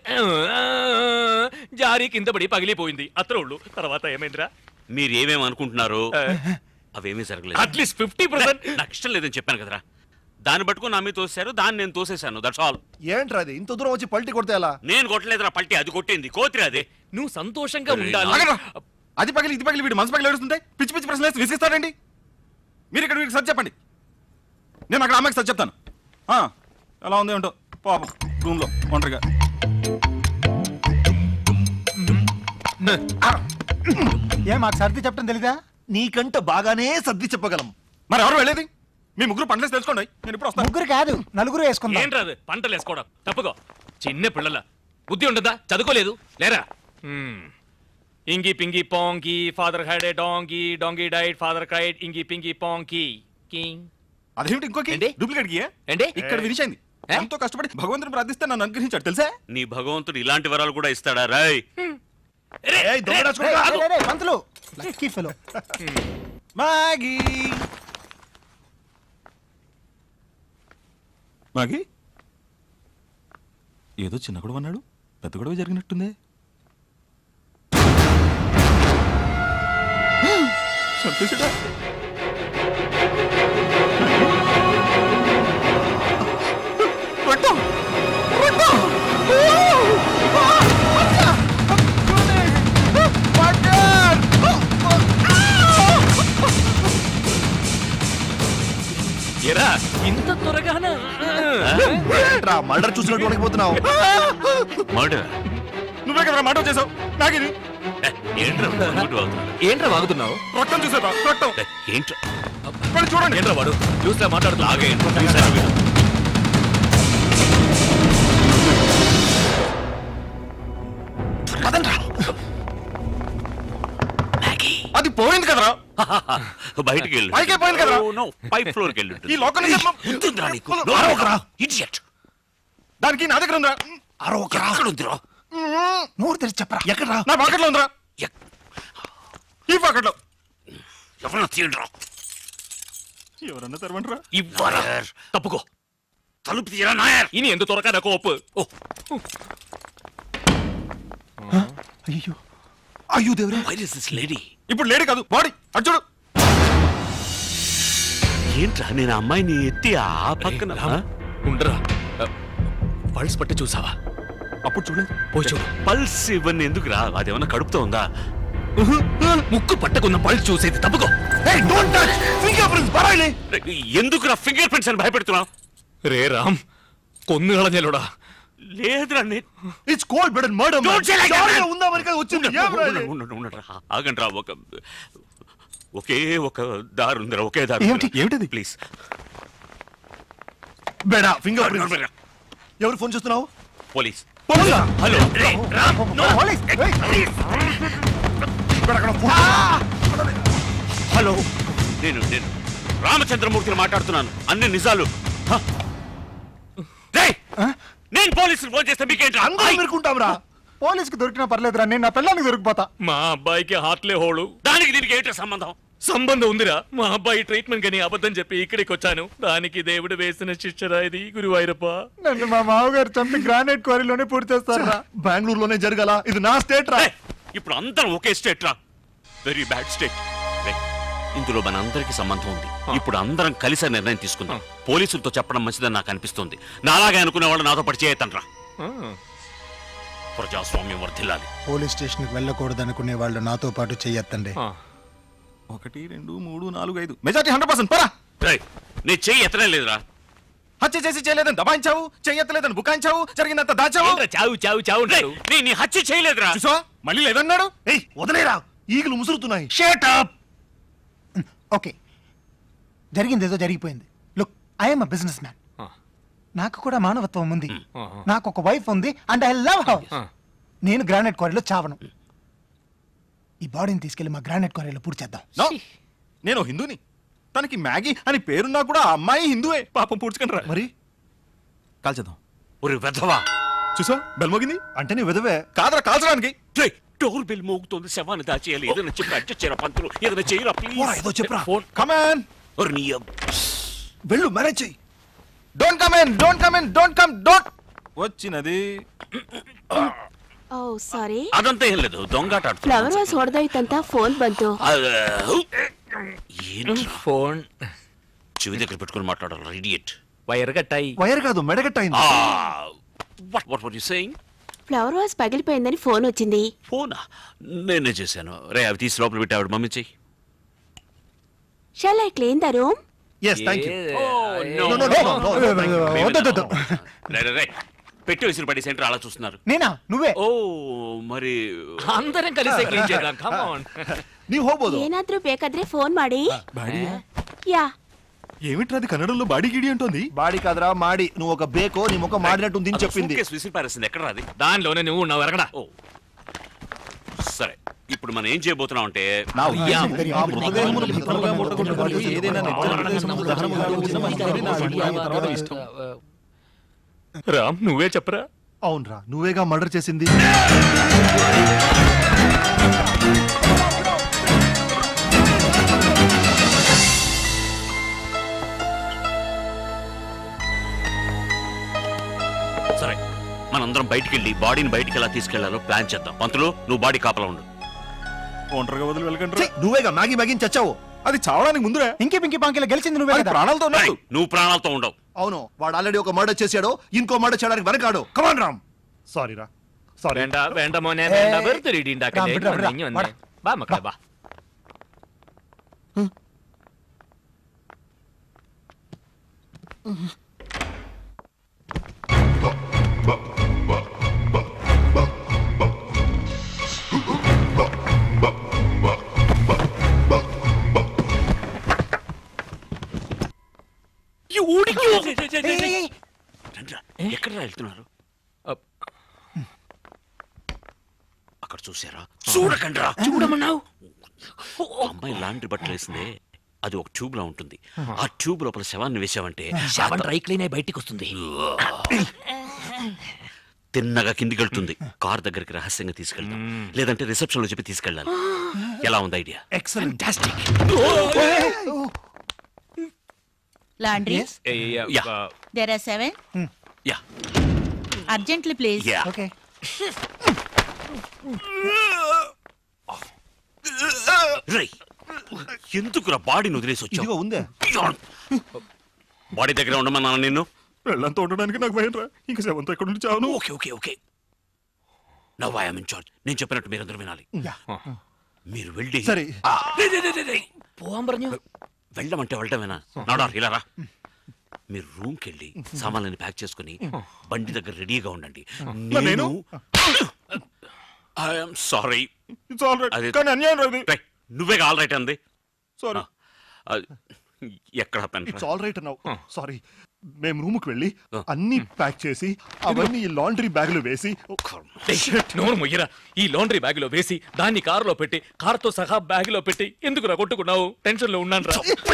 జారీ కింద పడి పగిలిపోయింది అత్రోళ్ళు తర్వాత ఏమైందిరా మీరు ఏమేమి అనుకుంటున్నారు అవేమీ జరగలేదు అట్లీస్ట్ ఫిఫ్టీ పర్సెంట్ నాకు ఇష్టం లేదని చెప్పాను కదరా దాన్ని పట్టుకుని నా మీద తోసారు దాన్ని నేను తోసేశాను దట్స్ ఆల్ ఏంట్రా అది ఇంత దూరం వచ్చి పల్టీ కొడితే ఎలా నేను కొట్టలేదురా పల్టీ అది కొట్టింది కోతిరి అది నువ్వు సంతోషంగా ఉండాలి. ఆగరా. అది పగిలి ఇది పగిలి వీడు మనసు పగిలి ఏడుస్తుంటే పిచ్చి పిచ్చి ప్రశ్నలు వేసి విసిగిస్తారండి మీరు ఇక్కడ వీడికి సరి చెప్పండి నేను అక్కడ అమ్మాయికి సరి చెప్తాను ఆ, ఎలా ఉంది ఏంటో పాపం రూమ్లో ఒంటరిగా ఏ మాకు సర్ది చెప్పడం తెలీదా నీకంట బాగానే సర్ది చెప్పగలం మరి ఎవరు వెళ్ళేది మీ ముగ్గురు పంటలేసి తెలుసుకోండి నేను ఇప్పుడు వస్తాను ముగ్గురు కాదు నలుగురు వేసుకుందాం ఏంట్రా అది? పంటలు వేసుకోవడం తప్పుకో చిన్న పిల్లల బుద్ధి ఉండదా చదువుకోలేదు లేరా మ్మ్. Inky pinky ponky father had a donkey donkey died father cried inky pinky ponky king అదేమిటి ఇంకోకి డూప్లికేట్ కి ఏంటి ఇక్కడ ఫినిష్ అయింది ఎంతో కష్టపడి భగవంతుని ప్రార్థిస్తే నన్ను అనుగ్రహించాడు తెలుసా నీ భగవంతుడు ఇలాంటి వరాలు కూడా ఇస్తాడా రాయ్ ఏయ్, దొంగ రాజుకోక. రేయ్, రేయ్, రేయ్, పంతులు లక్కీ ఫెలో మాగి మాగి ఏదో చిన్న గొడవ అన్నాడు పెద్ద గొడవ జరిగినట్టుంది సంతోషడా రక్తం రక్తం ఎరా ఇంత త్వరగానా ఏంట్రా మర్డర్ చూసినట్టు వణికిపోతున్నావు మర్డర్ నువ్వే కదా మాట చేసావు నాగిని ఏంట్రా అనుకుంటూ అవుతున్నాడు? ఏంట్రా వాగుతున్నావు రక్తం చూసేదా రక్తం ఏంట్రా మరి చూడండి ఏంట్రా వాడు చూస్తే మాట్లాడుతున్నా ఆగే చూసారా వీడు? అది పోయింది కదరా బయటికి వెళ్ళు పైకే పోయింది కదరా నో పై ఫ్లోర్ కి వెళ్ళు ఈ లోకల్ నుంచి ఉంటుందిరా నీకు అరవకరా. ఇడియట్ దానికి నా దగ్గర ఉందా ఎక్కడ ఉందిరా నోరు తెరిచి చెప్పరా ఎక్కడ నా పాకెట్లో ఉందిరా ఈ పాకెట్లో ఎవరన్నా తీయండిరా ఎవరన్నా తెరవంటరా ఇవ్వరా తప్పుకో తలుపు తీయరా నాయర్ ఇని ఎందుకు త్వరగా నాకు ఒప్పు అయ్యో అయ్యో దేవుడే వైర్ ఇస్ దిస్ లేడీ ఇప్పుడు లేడీ కాదు బాడీ అటు చూడు ఏంట్రా నేను ఆ అమ్మాయిని ఎత్తి ఆ పక్కన ఉండరా పల్స్ పట్టి చూసావా అప్పుడు చూడలేదు పోయి చూడు పల్స్ ఇవన్నీ ఎందుకురా అదేమన్నా కడుపుతో ఉందా ముక్కు పట్టకున్న పల్స్ చూసేది తప్పుకో ఫింగర్ ప్రింట్స్ పరాయిలే ఎందుకురా ఫింగర్ ప్రింట్స్ అని భయపెడుతున్నావు రే రామ్ కొన్ను കളഞ്ഞല്ലോടാ లేదురా నేను it's cold blood murder Don't say like that, man. ఉందామని కదా వచ్చింది ఏమ్రా ఇది? ఆగండి రా ఒక ఒకే ఒక దారి ఉందిరా ఒకే దారి ఏమిటి? ఏమిటిది? ప్లీజ్ బేడా ఫింగర్ ప్రింట్స్ ఎవరు ఫోన్ చేస్తున్నావు పోలీస్ పోలీసా? హలో రే, రామ్, no. పోలీస్ ఏయ్, ఇక్కడ అక్కడ ఫోన్ హలో నేను నేను రామచంద్రమూర్తిని మాట్లాడుతున్నాను అన్ని నిజాలు హ? రేయ్, నేను పోలీసులు ఫోన్ చేస్తే మీకేంట్రా అందరూ మెరుకుంటాంరా పోలీసుకి దొరికినా పర్లేదురా నేను నా పిల్లలకి దొరికిపోతా మా అబ్బాయికి హార్ట్లే హోళు దానికి దీనికి ఏంటో సంబంధం సంబంధం ఉందిరా మా అబ్బాయి ట్రీట్మెంట్ కని అబద్ధం చెప్పి ఇక్కడికి వచ్చాను దానికి దేవుడు వేసిన శిక్షరా ఇది గురువాయూరప్ప నన్ను మా మామగారు చంపి గ్రానైట్ క్వారీలోనే పూర్తి చేస్తారా బెంగళూరులోనే జరగాల ఇది నా స్టేట్ రా రేయ్, ఇప్పుడు అందరం ఒకే స్టేట్ రా వెరీ బ్యాడ్ స్టేట్ ఇందులో మన అందరికి సంబంధం ఉంది ఇప్పుడు అందరం కలిసి ఆ నిర్ణయం తీసుకుందాం పోలీసులతో చెప్పడం మంచిదని నాకు అనిపిస్తుంది నాలాగే అనుకునే వాళ్ళు నాతో పడి చేయతండ్రా ప్రజాస్వామ్యం వర్ధిల్లాలి పోలీస్ స్టేషన్కి వెళ్ళకూడదు అనుకునే వాళ్ళు నాతో పాటు చెయ్యొత్తండి ఒకటి రెండు మూడు నాలుగు ఐదు మెజార్టీ హండ్రెడ్ పర్సెంట్ పరా రేయ్, నేను చెయ్యి ఎత్తనే లేదురా హత్య చేసి చేయలేదని దబాయించావు చెయ్యెత్తలేదని బుకాయించావు జరిగినంత దాచావు ఏంట్రా చావు చావు చావు అంటారు? రేయ్, నీ- నీ హత్య చేయలేదురా చూసా మళ్ళీ లేదన్నాడు ఏయ్ వదిలేరా ఈగలు ముసురుతున్నాయి షేట్ అప్ ఓకే జరిగింది ఏదో జరిగిపోయింది look I'm a business man నాకు కూడా మానవత్వం ఉంది నాకు ఒక వైఫ్ ఉంది అండ్ ఐ లవ్ హౌ నేను గ్రానైట్ క్వారీలో చావను ఈ బాడీని తీసుకెళ్లి మా గ్రానైట్ క్వారీలో పూర్తి చేద్దాం నో నేను హిందూని తనకి మ్యాగీ అని పేరున్నా కూడా ఆ అమ్మాయి హిందువే పాపం పూడ్చుకుని రా మరి కాల్చేద్దాం ఒరే వెధవా చూసా బెల్ మోగింది అంటే నీ విధవే కాదరా కాల్చడానికి డోర్ బెల్ మోగుతోంది శవాన్ని దాచేయాలి ఏదైనా చెప్పి అడ్జస్ట్ చేయరా పంతులు ఏదైనా చేయరా పోరా, ఏదో ప్లీజ్ చెప్పురా. ఫోన్ కమాన్ ఒరే నీ అబ్బ- వెళ్ళు మేనేజ్ చెయ్యి don't come in don't come in don't come don't వచ్చినది ಓ ಸಾರಿ అదంతా ఏం లేదు దొంగాట ఆడుతున్నా. ಫ್ಲವರ್ ವಾಸ್ ಹೊಡೆದೋಯ್ತಂತ ಫೋನ್ ಬಂತು ఫోన్ చెవి దగ్గర పెట్టుకొని మాట్లాడాలి ఇడియట్ వైర్ కట్టాయి వైర్ కాదు మెడగట్టయింది what what what you saying flower vase పగిలిపోయిందని ఫోన్ వచ్చింది ఫోనా నేనే చేశాను రే అవి తీసి లోపల పెట్టి ఆవిడ మమ్మీ చెయ్యి shall I clean the room yes thank you no, no, no, no, no, no, thank you. వద్దొద్దొద్దు. రే, రే, రే. పెట్టి విసిరి పడి సెంటర్ అలా చూస్తున్నారు నేనా నువ్వే ఓ మరి అందరం కలిసి క్లీన్ చేద్దాం కమ్ ఆన్ ನೀವು ಹೋಗ್ಬೋದು ಏನಾದ್ರೂ ಬೇಕಾದ್ರೆ ಫೋನ್ ಮಾಡಿ బాడీ యా ఏమిట్రా అది కన్నడంలో బాడీ గిడి అంటోంది బాడీ కాదురా మాడి నువ్వు ఒక బేకో నీ ముఖం మాడినట్టుంది అని చెప్పింది సూట్కేస్ విసిరి పారేసింది ఎక్కడ రాది దానిలోనే నువ్వు ఉన్నావు ఎరగడా ఓ సరే ఇప్పుడు మనం ఏం చేయబోతున్నాం అంటే నా ఉద్దేశం ఆ మృతదేహమును భద్రముగా ముట్టగొట్టుకొని ఏదైనా నిర్జన ప్రదేశములో దహనముగా ఉంచిన మంచిదని నా అభిప్రాయం తర్వాత ఇష్టం. రామ్ నువ్వే చెప్పరా అవునరా నువ్వేగా మర్డర్ చేసింది సరే మనందరం బయటికి వెళ్ళి బాడీని బయటికి ఎలా తీసుకెళ్లాలో ప్లాన్ చేద్దాం పంతులు నువ్వు బాడీ కాపలా ఉండు ఒంటరిగా వదిలి ఛీ, వెళ్ళకండి నువ్వేగా మ్యాగీ మ్యాగీని చచ్చావు అది చావడానికి ముందురా ఇంకి పింకి పాంకిలో గెలిచింది నువ్వే అది కదా ప్రాణాలతో ఉన్నాడు ఏయ్, నువ్వు ప్రాణాలతో ఉండవు అవును వాడు ఆల్రెడీ ఒక మర్డర్ చేశాడు ఇంకో మర్డర్ చేయడానికి వెనకాడు కమాన్ రామ్ సారీ రా సారీ വേണ്ട വേണ്ട മോനെ വേണ്ട വെറുതെ ഇടി ഉണ്ടാക്കല്ലേ വിടാ, വിടാ, ഇങ്ങ് വന്നേ വാ മക്കളെ വാ ఎక్కడ వెళ్తున్నారు అక్కడ చూసారా చూడకండి రా చూడమన్నావు అమ్మాయి లాంటి బట్టలు వేసిందే అది ఒక ట్యూబ్ లో ఉంటుంది ఆ ట్యూబ్ లోపల శవాన్ని వేసావంటే శవం డ్రై క్లీన్ అయి బయటికి వస్తుంది తిన్నగా కిందికి వెళ్తుంది కార్ దగ్గరికి రహస్యంగా తీసుకెళ్తాం లేదంటే రిసెప్షన్ లో చెప్పి తీసుకెళ్ళాలి ఎలా ఉంది idea excellent laundry ya there are seven ya urgently please ya okay right ఎందుకురా బాడీని వదిలేసి ఇదిగో వచ్చావు ఉందే బాడీ దగ్గర ఉండమన్నాను నిన్ను వెళ్ళంతా ఉండడానికి నాకు భయం రా ఇంకా శవంతో ఎక్కడ నుండి చావను okay okay okay now I'm in charge నేను చెప్పినట్టు మీరందరూ వినాలి మీరు వెళ్ళి సరే. ఆ, రే, రే, రే, రే, రే. వెళ్ళమంటే వెళ్ళటమేనా నాడార్ ఇలా రా మీరు రూమ్కి వెళ్ళి సామాన్లని ప్యాక్ చేసుకుని బండి దగ్గర రెడీగా ఉండండి మరి నేను నేను? I'm sorry it's all right కానీ అన్యాయం రా ఇది నువ్వే ఆల్ రైట్ అంది సారీ ఆ, ఎక్కడ పెన్ ఇట్స్ ఆల్ రైట్ అన్నావు సారీ మేము రూమ్కి వెళ్ళి అన్ని ప్యాక్ చేసి అవన్నీ ఈ లాండ్రీ బ్యాగ్ లో వేసి నోరు మొయ్యరా ఈ లాండ్రీ బ్యాగ్ లో వేసి దాన్ని కారులో పెట్టి కారుతో సహా బ్యాగ్ లో పెట్టి ఎందుకు రా కొట్టుకున్నావు టెన్షన్ లో ఉన్నాను రా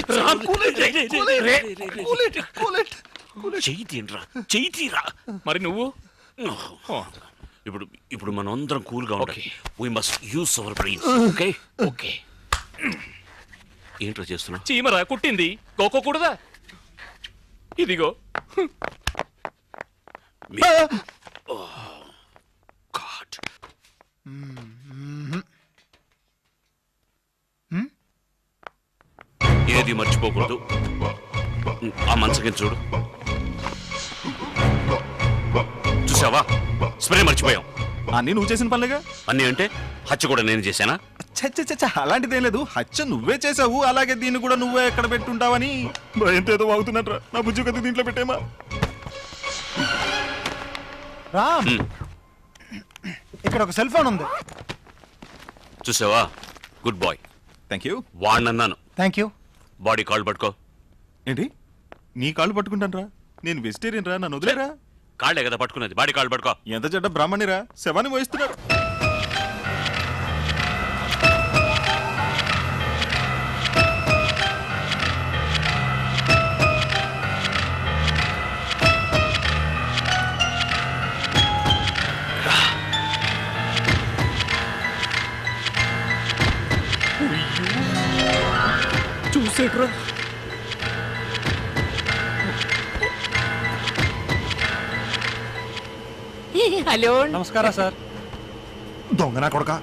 చెయ్యి తీయండిరా చెయ్యి తీరా మరి నువ్వు ఇప్పుడు ఇప్పుడు మనం అందరం కూల్ గా ఉండాలి we must use our brains okay okay ఏంట్రా చేస్తున్నా చీమరా కుట్టింది కోకోకూడదా ఇదిగో ఏది మర్చిపోకూడదు ఆ మంచం చూడు చూసావా స్ప్రే మర్చిపోయాం అన్ని నువ్వు చేసిన పనులేగా అన్నీ అంటే హత్య కూడా నేను చేశానా చచ్చ అలాంటిదేం లేదు హత్య నువ్వే చేసావు అలాగే దీన్ని కూడా నువ్వే ఎక్కడ పెట్టుంటావని భయంతో ఏదో వాగుతున్నట్రా నా బుజ్జు కత్తి దీంట్లో పెట్టేమా రామ్ ఇక్కడ ఒక సెల్ ఫోన్ ఉంది చూసావా గుడ్ బాయ్ థ్యాంక్ యూ వాడినన్నాను థ్యాంక్ యూ బాడీ కాల్ పట్టుకో ఏంటి నీ కాళ్ళు పట్టుకుంటాను రా నేను వెజిటేరియన్ రా నన్ను వదిలేరా కాళ్ళే కదా పట్టుకున్నది బాడీ కాల్ పట్టుకో ఎంత చెడ్డ బ్రాహ్మణిరా శవాన్ని మోయిస్తున్నాడు చూసేట్రా హలో నమస్కారం సార్ దొంగ నా కొడక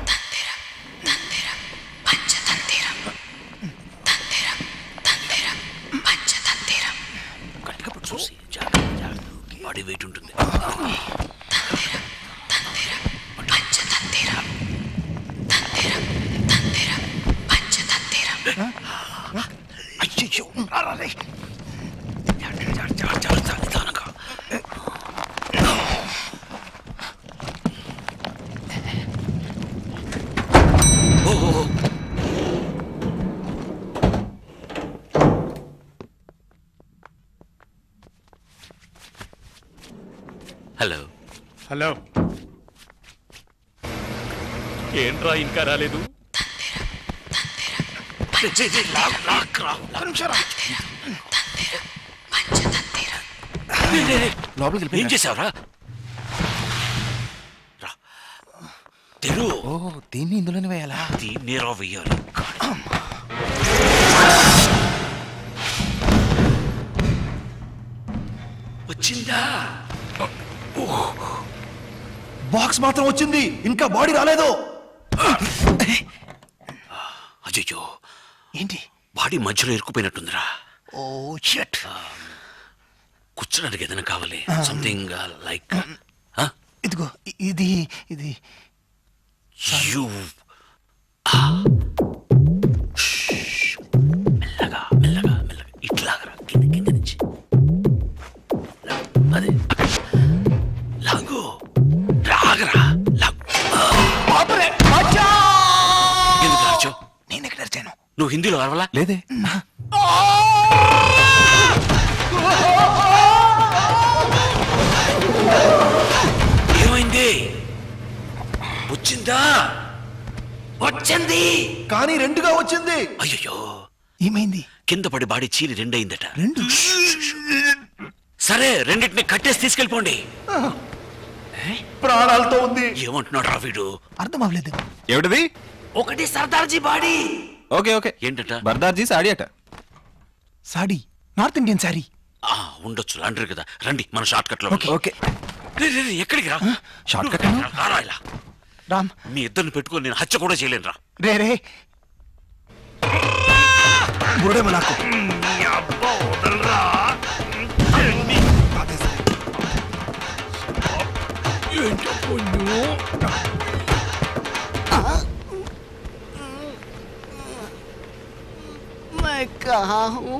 చూసి బాడీ వెయిట్ ఉంటుంది అయ్యో హలో హలో ఏంట్రా ఇంకా రాలేదు లోపలికి ఏం చేసావురా రా. తెరు ఓ దీన్ని ఇందులోనే వేయాలా దీన్ని రా వెయ్యాలి వచ్చిందా బాక్స్ మాత్రం వచ్చింది ఇంకా బాడీ రాలేదు అయ్యో ఏంటి బాడీ మధ్యలో ఇరుక్కుపోయినట్టుందిరా ఓ షట్ కూర్చోడానికి ఏదైనా కావాలి ఆ. సంథింగ్ లైక్ ఇదిగో ఇ- ఇది ఇది యూ మెల్లగా మెల్లగా మెల్లగా ఇట్లాగరా కింద కింద నుంచి అదే అక్కడ. లాగు రాగరా లాగు ఎందుకు రాచో నేను ఎక్కడ అరిచాను నువ్వు హిందీలో అరవలా లేదే ఏమైంది వచ్చిందా వచ్చింది కానీ రెండుగా వచ్చింది అయ్యో ఏమైంది కింద పడి బాడీ చీరి రెండయిందట రెండు సరే రెండింటిని కట్టేసి తీసుకెళ్ళిపోండి ప్రాణాలతో ఉంది ఏమంటున్నాడు రా వీడు అర్థం అవ్వలేదు ఏమిటిది ఒకటి సర్దార్జీ బాడీ ఓకే ఓకే ఏంటట బర్దార్జీ సాడీ అట సాడీ నార్త్ ఇండియన్ సారీ ఆ, ఉండొచ్చు లాండ్రీ కదా రండి మన షార్ట్ కట్ లో ఓకే రే, రే, రే, ఎక్కడికి రా షార్ట్ కట్ రా, రారా ఇలా రామ్ మీ ఇద్దరిని పెట్టుకొని నేను హత్య కూడా చేయలేను రా రే రే బురుడేమో నాకు मैं कहा हूँ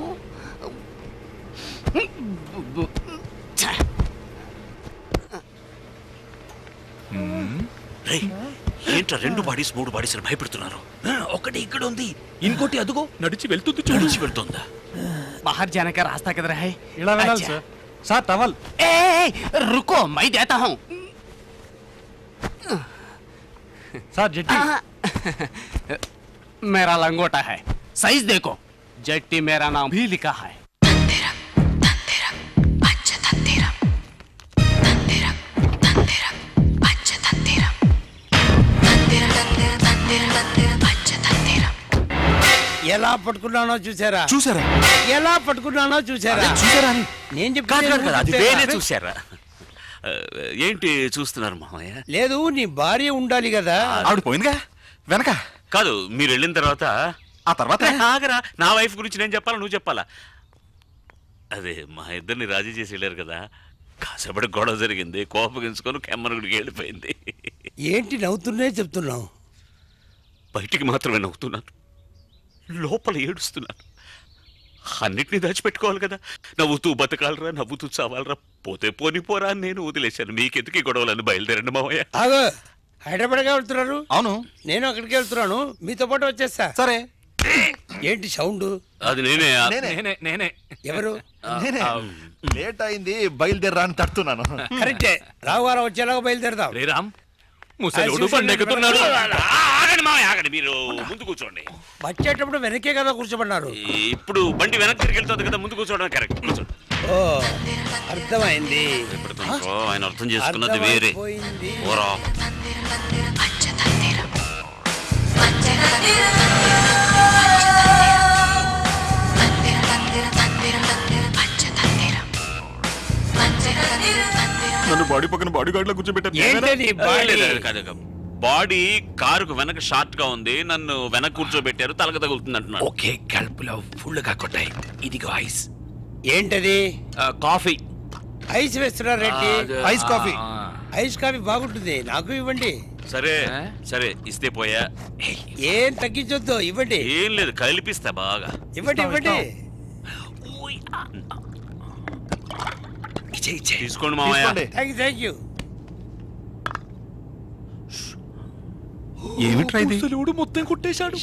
రే ఏంట్రా రెండు బాడీస్ మూడు బాడీస్ అని భయపెడుతున్నారు ఒకటి ఇక్కడ ఉంది ఇంకోటి అదుగో నడిచి వెళ్తుంది చూడు నడిచి వెళ్తుందా बाहर जाने का रास्ता किधर है ఇలా వెళ్ళాలి अच्छा। సార్ సార్ టవల్ ए, ए, ए, रुको मैं देता हूँ सर जट्टी मेरा लंगोटा है साइज देखो जट्टी मेरा नाम भी लिखा है ఎలా పట్టుకున్నానో చూసారా చూసారా ఎలా పట్టుకున్నానో చూసారా చూసారా అని నేను కాదు కాదు కాదు అది చెప్తే వేరే చూశారా ఆ, ఏంటి చూస్తున్నారు మామయ్య లేదు నీ భార్య ఉండాలి కదా ఆవిడ పోయిందిగా వెనక కాదు మీరు వెళ్ళిన తర్వాత ఆ తర్వాత ఆగరా నా వైఫ్ గురించి నేను చెప్పాలా నువ్వు చెప్పాలా అదే మా ఇద్దరిని రాజీ చేసి వెళ్ళారు కదా కాసేపటి గొడవ జరిగింది కోపగించుకొని కెమ్మరుగుడికి వెళ్ళిపోయింది ఏంటి నవ్వుతున్నే చెప్తున్నావు బయటికి మాత్రమే నవ్వుతున్నాను లోపల ఏడుస్తున్నాను అన్నిటినీ దాచిపెట్టుకోవాలి కదా నవ్వుతూ బతకాలరా నవ్వుతూ చావాలరా పోతే పోని పోరా అని నేను వదిలేశాను మీకెందుకు ఈ గొడవలని బయలుదేరండి మావయ్య ఆగో హైదరాబాద్గా వెళ్తున్నారు అవును నేను అక్కడికి వెళ్తున్నాను మీతో పాటు వచ్చేస్తా సరే ఏంటి సౌండ్ అది నేనే ఆ- నేనే నేనే ఎవరు నేనే లేట్ అయింది బయలుదేరా అని తడుతున్నాను కరెక్టే రావుగారం వచ్చేలాగా బయలుదేరదాం రే రామ్ ముసలోడు బండి ఎక్కుతున్నాడు ఆగండి మావయ్య ఆగండి మీరు ముందు కూర్చోండి వచ్చేటప్పుడు వెనకే కదా కూర్చోమన్నారు ఇప్పుడు బండి వెనక్కి తిరిగి వెళ్తుంది కదా ముందు కూర్చోవడం కరెక్ట్ కూర్చోండి ఓ అర్థమైంది ఓ, ఆయన అర్థం చేసుకున్నది వేరే అర్థమైపోయింది. ఓరా నన్ను బాడీ పక్కన బాడీ గార్డ్ లో కూర్చోబెట్టారు ఏంటది బాడీ? లేదు, కాదు, కాదు. బాడీ కారుకు వెనక షార్ట్ గా ఉంది నన్ను వెనక కూర్చోబెట్టారు తలక తగులుతుంది అంటున్నాడు ఓకే కడుపులో ఫుల్ గా కొట్టాయి ఇదిగో ఐస్ ఏంటది కాఫీ ఐస్ వేస్తున్నారు రెడ్డి ఆ, అది- ఐస్ కాఫీ. ఆ, ఐస్ కాఫీ బాగుంటుంది నాకు ఇవ్వండి సరే సరే ఇస్తే పోయా ఏం తగ్గించొద్దు ఇవ్వండి ఏం లేదు కలిపిస్తా బాగా ఇవ్వండి ఇవ్వండి తీసుకోండి మామయ్య థ్యాంక్ యూ థ్యాంక్ యూ ఏమిట్రా ఇది ముసలోడు మొత్తం కొట్టేశాడు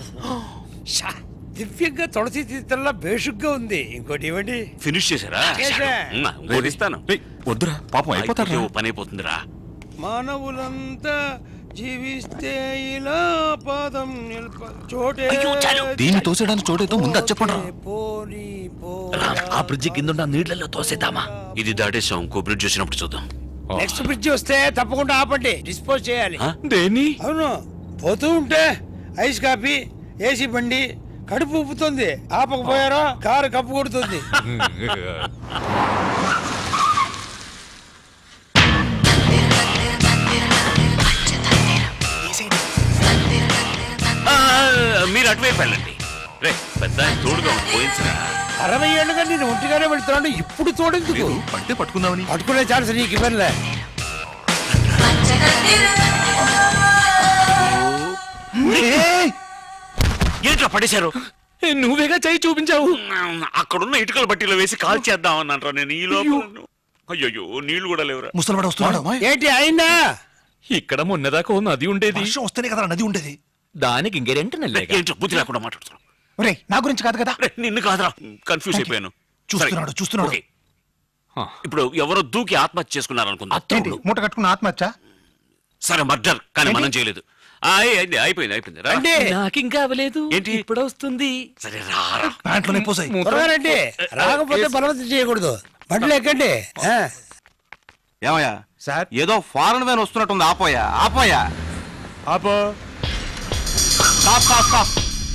దివ్యంగా తులసి తీర్థంలా బేషుగ్గా ఉంది ఇంకోటి ఇవ్వండి ఫినిష్ చేశారా చేశా. ఉమ్, ఇంకోటి ఇస్తాను వద్దురా పాపం అయిపోతాడు అయిపోతే ఓ పని అయిపోతుందిరా మానవులంతా జీవిస్తే ఇలా పాదం నిల్ప చోటే దీన్ని తోసేయడానికి చోటేతో ముందు అది చెప్పండి పోని పో ఆ బ్రిడ్జి కింద ఉన్న నీళ్లలో తోసేద్దామా ఇది దాటేసాం ఇంకో బ్రిడ్జ్ వచ్చినప్పుడు చూద్దాం నెక్స్ట్ బ్రిడ్జ్ వస్తే తప్పకుండా ఆపండి డిస్పోజ్ చేయాలి దేని అవును పోతూ ఉంటే ఐస్ కాఫీ ఏసీ బండి కడుపు ఉప్పుతుంది ఆపకపోయారో కారు కప్పు కొడుతుంది ఆ, మీరు అటువైపు వెళ్ళండి రే పెద్ద ఆయన తోడుగా ఉంది, పోయించరా అరవై ఏళ్ళుగా నేను ఒంటిగానే వెళ్తున్నాను ఇప్పుడు తోడెందుకు పడితే పట్టుకుందామని పట్టుకునే ఛాన్స్ నీకు ఇవ్వనులే ఏంట్రా పడేశారు నువ్వేగా చేయి చూపించావు అక్కడున్న ఇటుకల బట్టీలో వేసి కాల్ చేద్దాం అన్నారా నేను ఈ లోపల అయ్యో నీళ్లు కూడా లేవురా ముసలివాడు వస్తున్నాడు ఏంటి అయిందా ఇక్కడ మొన్నదాకా ఓ నది ఉండేది వర్షం వస్తేనే కదా నది ఉండేది దానికి ఇంకెరెంట్ నల్లేగా ఏంటో బుద్ధి లేకుండా మాట్లాడుతున్నావు ఒరేయ్ నా గురించి కాదు కదా రే, నిన్ను కాదురా కన్ఫ్యూజ్ Thank you. అయిపోయాను చూస్తున్నాడు, సరే, చూస్తున్నాడు. ఓకే. ఇప్పుడు ఎవరో దూకి ఆత్మహత్య చేసుకున్నారు ఏంటి అనుకుందా మూట కట్టుకున్న ఆత్మహత్య సరే మర్డర్ కానీ మనం చేయలేదు ఆ, అయ్యి- అయ్యింది, అయిపోయింది అయిపోయింది రా. నాకు ఇంకా అవ్వలేదు ఏంటి ఇప్పుడు వస్తుంది సరే రారా ప్యాంట్లోనే పోసాయి త్వరగా రండి రాకపోతే బలవంతం చేయకూడదు బండ్లు ఎక్కండి ఆ. ఏమయ్యా సార్ ఏదో ఫారెన్ వ్యాన్ వస్తున్నట్టుంది ఆపోయా ఆపోయా ఆపో స్టాప్ స్టాప్ స్టాప్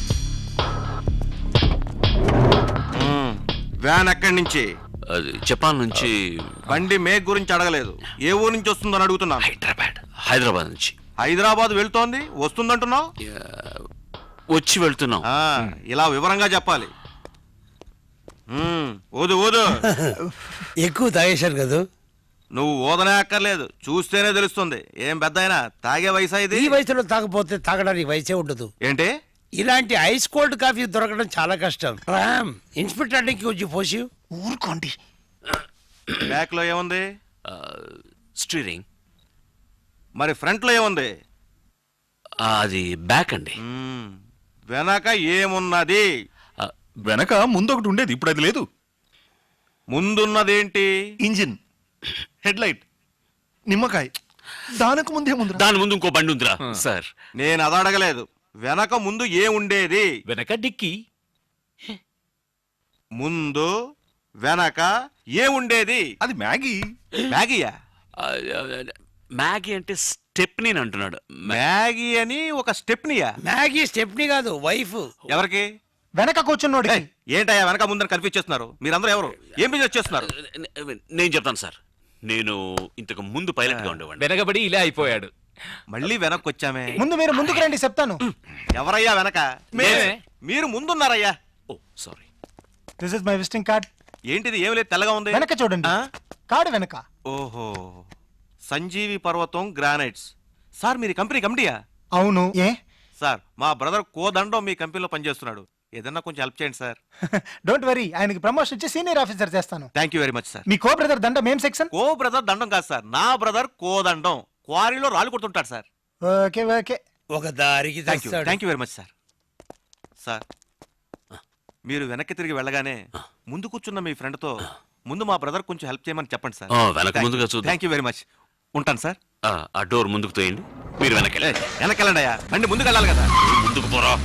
వ్యాన్ ఎక్కడి నుంచి అది జపాన్ నుంచి బండి మేక్ గురించి అడగలేదు ఏ ఊరు నుంచి వస్తుందని అడుగుతున్నాను హైదరాబాద్ హైదరాబాద్ నుంచి హైదరాబాద్ వెళ్తోంది వస్తుందంటున్నావు వచ్చి వెళ్తున్నాం ఆ, ఇలా వివరంగా చెప్పాలి మ్మ్, ఊదు ఊదు ఎక్కువ తాగేశారు కదా నువ్వు ఊదనే అక్కర్లేదు చూస్తేనే తెలుస్తుంది ఏం పెద్ద అయినా తాగే వయసా ఇది ఈ వయసులో తాగపోతే తాగడానికి వయసే ఉండదు ఏంటి ఇలాంటి ఐస్ కోల్డ్ కాఫీ దొరకడం చాలా కష్టం రామ్ ఇన్స్పెక్టర్ అడ్డంకి వచ్చి పోసి ఊరుకోండి బ్యాక్ లో ఏముంది స్టీరింగ్ మరి ఫ్రంట్ లో ఏముంది అది బ్యాక్ అండి మ్మ్, వెనక ఏమున్నది వెనక ముందు ఒకటి ఉండేది ఇప్పుడు అది లేదు ముందున్నదేంటి ఇంజిన్ హెడ్ లైట్ నిమ్మకాయ దానికి ముందే ముందు దాని ముందు ఇంకో బండి ఉందిరా సార్ నేను అది అడగలేదు వెనక ముందు ఏ ఉండేది వెనక డిక్కి ముందు వెనక ఏ ఉండేది అది మ్యాగీ మ్యాగీయా మ్యాగీ అంటే స్టెప్ని అంటున్నాడు మ్యాగీ అని ఒక స్టెప్నియా మ్యాగీ స్టెప్ని కాదు వైఫ్ ఎవరికి వెనక కూర్చున్నోడి ఏయ్, ఏంటయ్యా వెనక ముందని కన్ఫ్యూజ్ చేస్తున్నారు మీరందరూ ఎవరు ఏం బిజినెస్ చేస్తున్నారు నేను చెప్తాను సార్ నేను ఇంతకు ముందు పైలట్ గా ఉండేవాడిని వెనకబడి ఇలా అయిపోయాడు మళ్ళీ వెనక్కి వచ్చామే ముందు మీరు ముందుకు రండి చెప్తాను ఎవరయ్యా వెనక మేమే. మీరు ముందున్నారయ్యా oh sorry this is my visiting card ఏంటిది ఏం లేదు తెల్లగా ఉంది వెనక చూడండి కార్డు వెనక ఓహో సంజీవి పర్వతం గ్రానైట్స్ సార్ మీరు ఈ కంపెనీ కమిటీయా అవును ఏ సార్ మా బ్రదర్ కోదండం మీ కంపెనీలో పనిచేస్తున్నాడు ఏదన్నా కొంచెం హెల్ప్ చేయండి సార్ డోంట్ వరీ ఆయనకి ప్రమోషన్ ఇచ్చి సీనియర్ ఆఫీసర్ చేస్తాను thank you very much sir మీ కో బ్రదర్ దండం ఏం సెక్షన్ కో బ్రదర్ దండం కాదు సార్ నా బ్రదర్ కోదండం క్వారీలో రాళ్ళు కొడుతుంటాడు సార్ ఓకే ఓకే ఒక దారికి థ్యాంక్ యూ తెస్తాడు. Thank you very much sir sir మీరు వెనక్కి తిరిగి వెళ్ళగానే ముందు కూర్చున్న మీ ఫ్రెండ్తో ముందు మా బ్రదర్ కొంచెం హెల్ప్ చేయమని చెప్పండి సార్ ఆ, వెనక ముందుగా చూద్దాం. థ్యాంక్ యూ వెరీ మచ్ ఉంటాను సార్ ఆ, ఆ డోర్ ముందుకు తోయండి మీరు వెనకెళ్ళి వెనకెళ్ళండి అయ్యా బండి ముందుకు వెళ్ళాలి కదా ముందుకు పోరా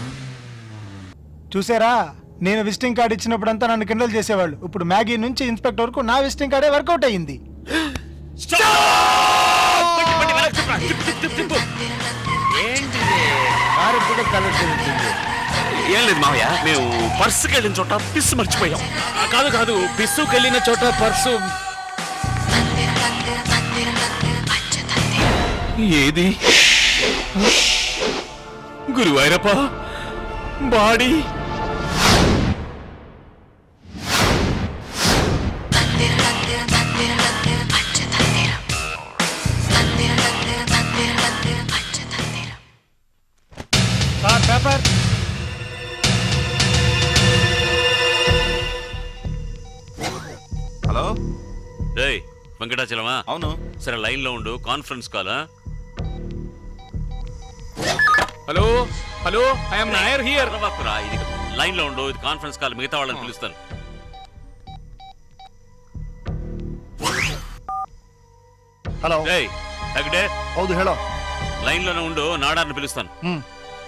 చూసారా నేను విజిటింగ్ కార్డు ఇచ్చినప్పుడంతా నన్ను కిండల్ చేసేవాళ్ళు ఇప్పుడు మ్యాగీ నుంచి ఇన్స్పెక్టర్ వరకు నా విజిటింగ్ కార్డే వర్కౌట్ అయ్యింది ఏంటిది కారు కూడా కలర్ తిరుగుతుంది ఏం లేదు మావయ్య మేము పర్సుకి వెళ్ళిన చోట పిస్ మర్చిపోయాం కాదు కాదు పిస్సుకెళ్ళిన చోట పర్సు ఏది Guruvayurappa body sir paper hello రేయ్ వెంకటాచలమా అవును సరే లైన్ లో ఉండు conference call hello hello I'm Nair here ఇది లైన్ లో ఉండు ఇది కాన్ఫరెన్స్ కాల్ మిగతా వాళ్ళని పిలుస్తాను హలో రేయ్ తగ్గడే ಹೌದು ಹೇಳೋ లైన్ లోనే ఉండు నాడార్ని పిలుస్తాను ಹ್ಮ್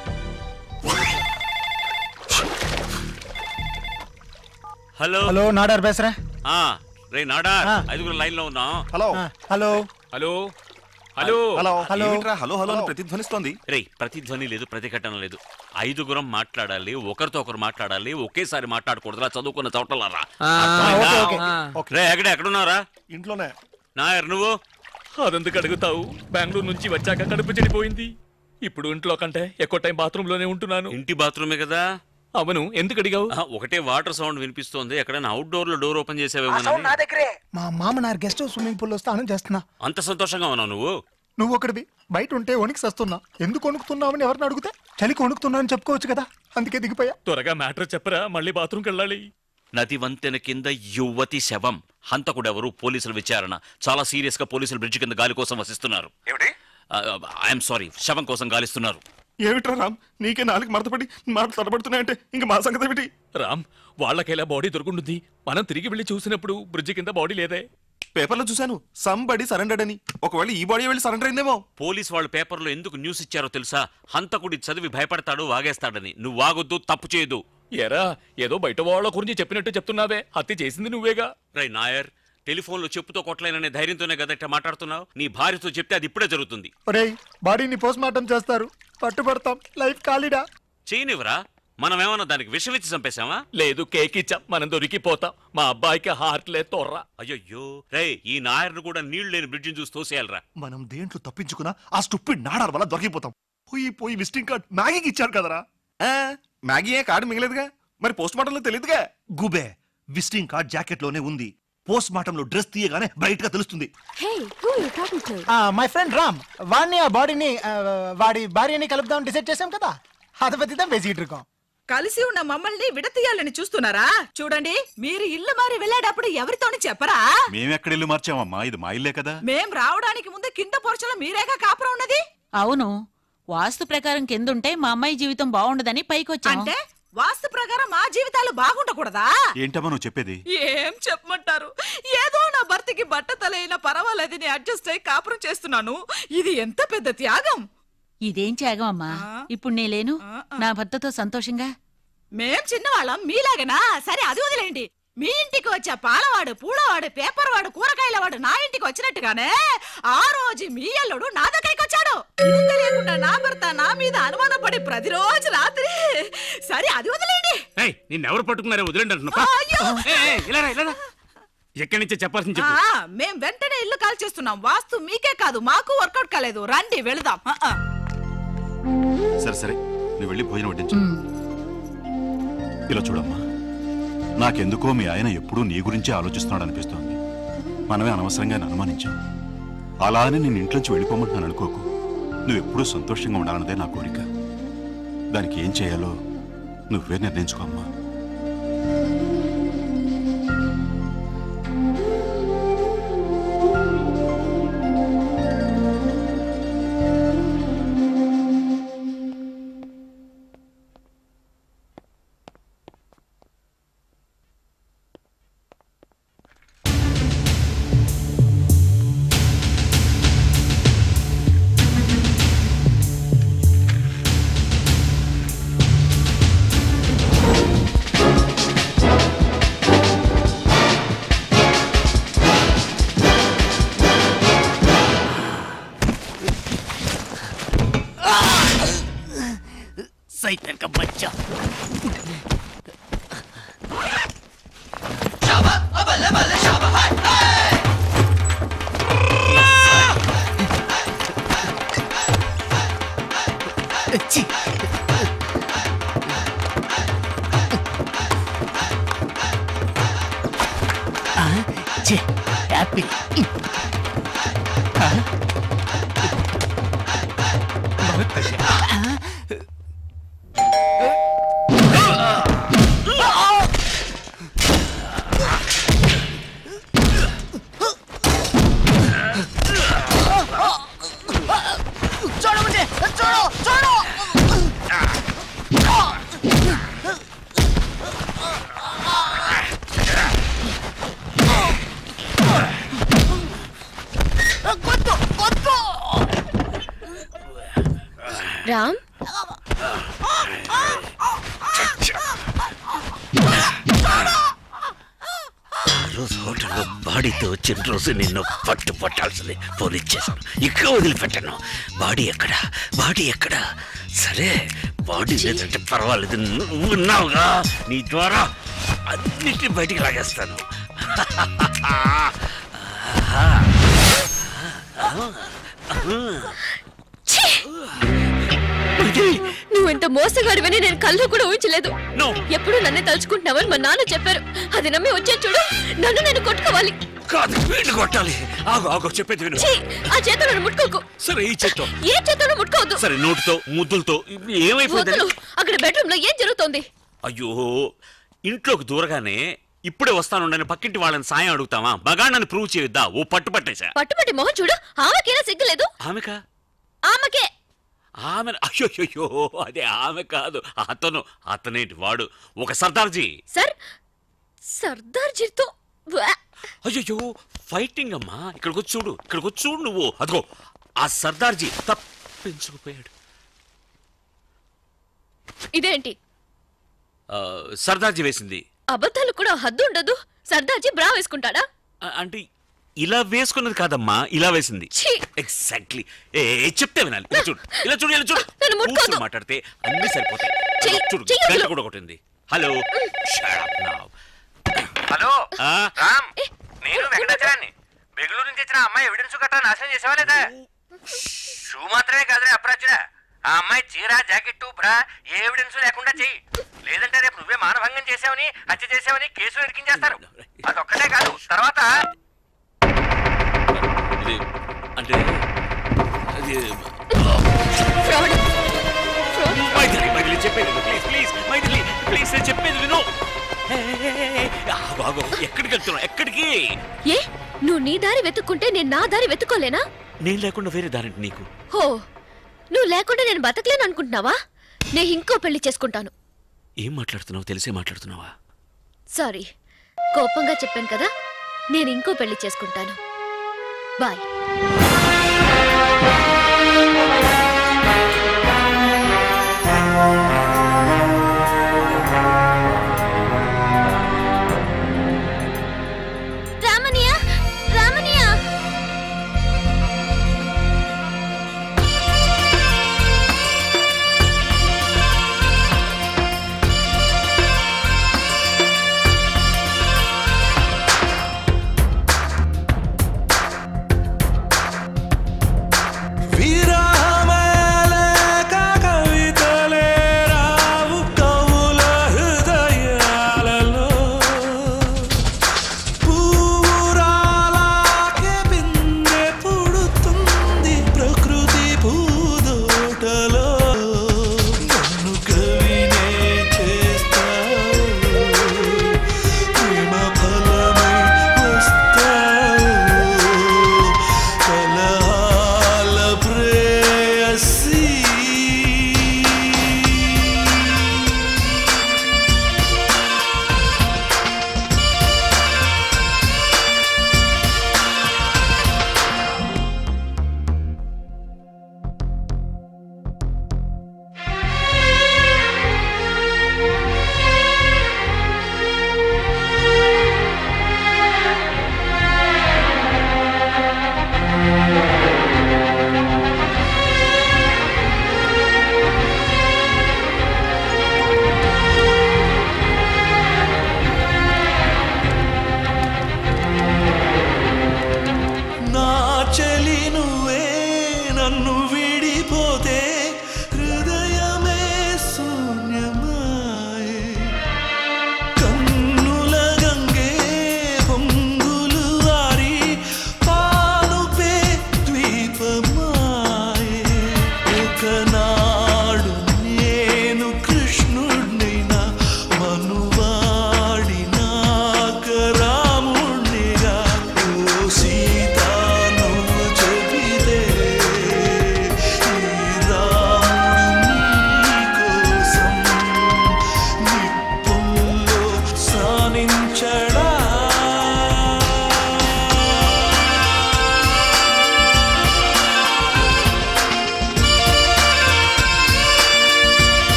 హలో హలో నాడార్ బేసరా ఆ రే నాడార్ ఐదుగురు లైన్ లో ఉన్నాం hello hello hello hello hello hello hello hello అని ప్రతిధ్వనిస్తోంది రే ప్రతిధ్వని లేదు ప్రతిఘటన లేదు ఐదుగురం మాట్లాడాలి ఒకరితో ఒకరు మాట్లాడాలి ఒకేసారి మాట్లాడకూడదురా చదువుకున్న చోటలారా రే ఎక్కడ ఎక్కడున్నారా ఇంట్లోనే నాయర్ నువ్వు అదెందుకు అడుగుతావు బెంగళూరు నుంచి వచ్చాక కడుపు చెడిపోయింది ఇప్పుడు ఇంట్లో కంటే ఎక్కువ టైం బాత్రూమ్ లోనే ఉంటున్నాను ఇంటి బాత్రూమే కదా అవును ఎందుకు అడిగావు ఆ, ఒకటే వాటర్ సౌండ్ వినిపిస్తోంది ఎక్కడైనా అవుట్ డోర్ లో డోర్ ఓపెన్ చేసావేమో నా దగ్గరే మా మామనార్ గెస్ట్ హౌస్ స్విమ్మింగ్ పూల్ లో స్నానం చేస్తున్నా అంత సంతోషంగా ఉన్నావు నువ్వు నువ్వు ఒకటివి బయట ఉంటే వణికి సస్తున్నా ఎందుకు వణుకుతున్నావని ఎవరిని అడిగితే చలికి వణుకుతున్నావని చెప్పుకోవచ్చు కదా అందుకే దిగిపోయా త్వరగా మ్యాటర్ చెప్పరా మళ్ళీ బాత్రూమ్కి వెళ్ళాలి నది వంతెన కింద యువతి శవం హంతకుడెవరు పోలీసుల విచారణ చాలా సీరియస్ గా పోలీసులు బ్రిడ్జ్ కింద గాలి కోసం వసిస్తున్నారు ఐఎమ్ సారీ శవం కోసం గాలిస్తున్నారు ఏమిట్రా రామ్ నీకే నాలుగు మడతపడి మాటలు తడబడుతున్నాయంటే ఇంక మా సంగతి ఏమిటి రామ్ వాళ్ళకెలా బాడీ దొరుకుంటుంది మనం తిరిగి వెళ్ళి చూసినప్పుడు బ్రిడ్జ్ కింద బాడీ లేదే పేపర్లో చూశాను సంబడి సరెండర్డ్ అని ఒకవేళ ఈ బాడీ వెళ్ళి సరెండర్ అయిందేమో పోలీస్ వాళ్ళు పేపర్లో ఎందుకు న్యూస్ ఇచ్చారో తెలుసా హంతకుడి చదివి భయపడతాడు వాగేస్తాడని నువ్వు వాగొద్దు తప్పు చేయదు ఎరా ఏదో బయట వాళ్ళ గురించి చెప్పినట్టు చెప్తున్నావే హత్య చేసింది నువ్వేగా రై నాయర్ టెలిఫోన్లో చెప్పుతో కొట్టలేననే ధైర్యంతోనే కదట మాట్లాడుతున్నావు నీ భార్యతో చెప్తే అది ఇప్పుడే జరుగుతుంది ఒరేయ్ బాడీని పోస్ట్ మార్టం చేస్తారు పట్టుబడతాం లైఫ్ ఖాళీడా చేయనివరా మనం ఏమన్నా దానికి విషమిచ్చి చంపేశామా లేదు కేక్ ఇచ్చాం మనం దొరికిపోతాం మా అబ్బాయికి హార్ట్ లే తొర్రా అయ్యయ్యో రే ఈ నాయర్ను కూడా నీళ్లు లేని బ్రిడ్జిని చూసి తోసేయాలరా మనం దేంట్లో తప్పించుకున్నా ఆ స్టూపిడ్ నాడార్ వల్ల దొరికిపోతాం పోయి పోయి విజిటింగ్ కార్డ్ మ్యాగీకి ఇచ్చారు కదరా మ్యాగీ ఏ కార్డు మిగలేదుగా మరి పోస్ట్ మార్టంలో తెలియదుగా గుబే విజిటింగ్ కార్డ్ జాకెట్ లోనే ఉంది పోస్ట్ మార్టం లో డ్రెస్ తీయగానే బ్రైట్ గా తెలుస్తుంది hey who you talking to my friend Ram వాడిని ఆ బాడీని ఆ, వాడి భార్యని కలుపుదాం డిసైడ్ చేశాం కదా அதை பத்தி தான் பேசிட்டு இருக்கோம் కలిసి ఉన్న మమ్మల్ని విడతీయాలని చూస్తున్నారా చూడండి మీరు ఇల్లు మారి వెళ్ళేటప్పుడు ఎవరితోని చెప్పరా మేమెక్కడ ఇల్లు మార్చామమ్మా ఇది మా ఇల్లే కదా మేం రావడానికి ముందు కింద పోర్చలో మీరేగా కాపురం ఉన్నది అవును వాస్తు ప్రకారం కిందుంటే మా అమ్మాయి జీవితం బాగుండదని పైకొచ్చాం అంటే వాస్తు ప్రకారం మా జీవితాలు బాగుండకూడదా ఏంటమ్మా నువ్వు చెప్పేది ఏం చెప్పమంటారు ఏదో నా భర్తకి బట్ట తలైనా పర్వాలేదని అడ్జస్ట్ అయి కాపురం చేస్తున్నాను ఇది ఎంత పెద్ద త్యాగం ఇదేం త్యాగం అమ్మా ఇప్పుడు నేలేను నా భర్తతో సంతోషంగా మేం చిన్నవాళ్ళం మీలాగనా సరే అది వదిలేండి మీ ఇంటికి వచ్చే పాలవాడు పూలవాడు పేపర్ వాడు కూరగాయల వాడు నా ఇంటికి వచ్చినట్టుగానే ఆ రోజు మీ అల్లుడు నా దగ్గరికి వచ్చాడు ఇది తెలియకుండా నా భర్త నా మీద అనుమానపడి ప్రతిరోజు రాత్రి సరే అది వదిలేండి ఏయ్ నిన్నెవరు పట్టుకున్నారే వదిలేండి అంటున్నా అయ్యో! ఇలారా ఇలారా ఎక్కడి నుంచి చెప్పాల్సింది ఆ, చెప్పు మేం వెంటనే ఇల్లు కాల్ చేస్తున్నాం వాస్తు మీకే కాదు మాకు వర్కౌట్ కాలేదు రండి వెళదాం ఆ, ఆ. సరే సరే నువ్వు వెళ్ళి భోజనం వడ్డించు ఇలా చూడమ్మా నాకెందుకో మీ ఆయన ఎప్పుడూ నీ గురించే ఆలోచిస్తున్నాడు అనిపిస్తోంది మనమే అనవసరంగా ఆయన అనుమానించాం అలా అని నేను ఇంట్లోంచి వెళ్ళిపోమంటున్నాను అనుకోకు నువ్వు ఎప్పుడూ సంతోషంగా ఉండాలన్నదే నా కోరిక దానికి ఏం చేయాలో నువ్వే నిర్ణయించుకో అమ్మా छोड़ो मुझे छोड़ो छोड़ो కొట్టు కొట్టు రామ్ ఆ రోజు హోటల్లో బాడీతో వచ్చిన రోజు నిన్ను పట్టు పట్టాల్సింది పోలీస్ చేశాను ఇక్కడ వదిలిపెట్టాను బాడీ ఎక్కడ బాడీ ఎక్కడ సరే బాడీ లేదంటే పర్వాలేదు నువ్వు ఉన్నావుగా నీ ద్వారా అన్నిటిని బయటికి లాగేస్తాను నువ్వు ఇంత మోసగాడివని నేను కళ్ళు కూడా ఊహించలేదు ఎప్పుడు నన్నే తలుచుకుంటున్నావని మా నాన్న చెప్పారు అది నమ్మి వచ్చే చూడు నన్ను నేను కొట్టుకోవాలి కాదు వీళ్ళు కొట్టాలి ఆగు ఆగు చెప్పేది విను ఛీ, ఆ చేత నన్ను ముట్టుకోకు సరే ఈ చేత్తో ఏ చేతను ముట్టుకోవద్దు సరే నోటితో ముద్దులతో ఏమైపోయింది వదలు అక్కడ బెడ్రూమ్ లో ఏం జరుగుతోంది అయ్యో ఇంట్లోకి దూరగానే ఇప్పుడే వస్తానుండని పక్కింటి వాళ్ళని సాయం అడుగుతావా బగాణని ప్రూవ్ చేయొద్దా ఓ పట్టు పట్టేశా పట్టుపట్టి మొహం చూడు ఆమెకేనా సిగ్గులేదు ఆమెకా ఆమెకే ఆమె అయ్యో అదే ఆమె కాదు అతను అతనేంటి వాడు ఒక సర్దార్జీ సార్ సర్దార్జీతో వ్వా! అయ్యో ఫైటింగ్ అమ్మా ఇక్కడికి వచ్చి చూడు ఇక్కడికి వచ్చి చూడు నువ్వు అదిగో ఆ సర్దార్జీ తప్పించుకుపోయాడు ఇదేంటి ఆ, సర్దార్జీ వేసింది అబద్ధాలు కూడా హద్దు ఉండదు సర్దార్జీ బ్రా వేసుకుంటాడా ఆ, అంటే ఇలా వేసుకున్నది కాదమ్మా ఇలా వేసింది ఛీ! ఎగ్జాక్ట్లీ ఏ ఏ, చెప్తే వినాలి ఇలా చూడు ఇలా చూడు ఇలా చూడు నన్ను ముట్టుకోవద్దు. కూర్చొని మాట్లాడితే అన్ని సరిపోతాయి చెయ్యి- చూడు చెయ్యి గంట వదిలు. కూడా కొట్టింది hello Shut up now. Hello ఆ? రామ్ నేను వెంకటాచలాన్ని బెంగళూరు నుంచి వచ్చిన అమ్మాయి ఎవిడెన్స్ గట్రా నాశనం చేసావా లేదా షూ మాత్రమే కాదురా అప్రాచుడా ఆ అమ్మాయి చీర జాకెట్ బ్రా ఏ ఎవిడెన్స్ లేకుండా చెయ్యి లేదంటే రేపు నువ్వే మానభంగం చేసావని హత్య చేసావని కేసులు ఇరికించేస్తారు అదొక్కటే కాదు తర్వాత ఇది అంటే అది మైథిలి మైథిలి చెప్పేది విను ప్లీజ్ ప్లీజ్ మైథిలి ప్లీజ్ నేను చెప్పేది విను ఏ, ఏ, ఏ, ఏ, ఆగు, ఆగు. ఎక్కడికి వెళ్తున్నావు ఎక్కడికి ఏ నువ్వు నీ దారి వెతుక్కుంటే నేను నా దారి వెతుక్కోలేనా నేను లేకుండా వేరే దారింటి నీకు హో నువ్వు లేకుండా నేను బతకలేను అనుకుంటున్నావా నేను ఇంకో పెళ్లి చేసుకుంటాను ఏం మాట్లాడుతున్నావు తెలిసే మాట్లాడుతున్నావా సారీ కోపంగా చెప్పాను కదా నేను ఇంకో పెళ్లి చేసుకుంటాను బాయ్ రామనియా రామనియా విరామలేక కవితలే రావు కవుల హృదయాలలో పూరాలాకే బిందె పుడుతుంది ప్రకృతి పూదోటలో నన్ను కవినే చేస్తావు ప్రేమ ఫలమై వస్తావు కలహాల ప్రేయసీ నా చెలి నువ్వే నన్ను విడిపోతే హృదయమే శూన్యమాయే కన్నుల గంగే పొంగులు వారి పానుపే ద్వీ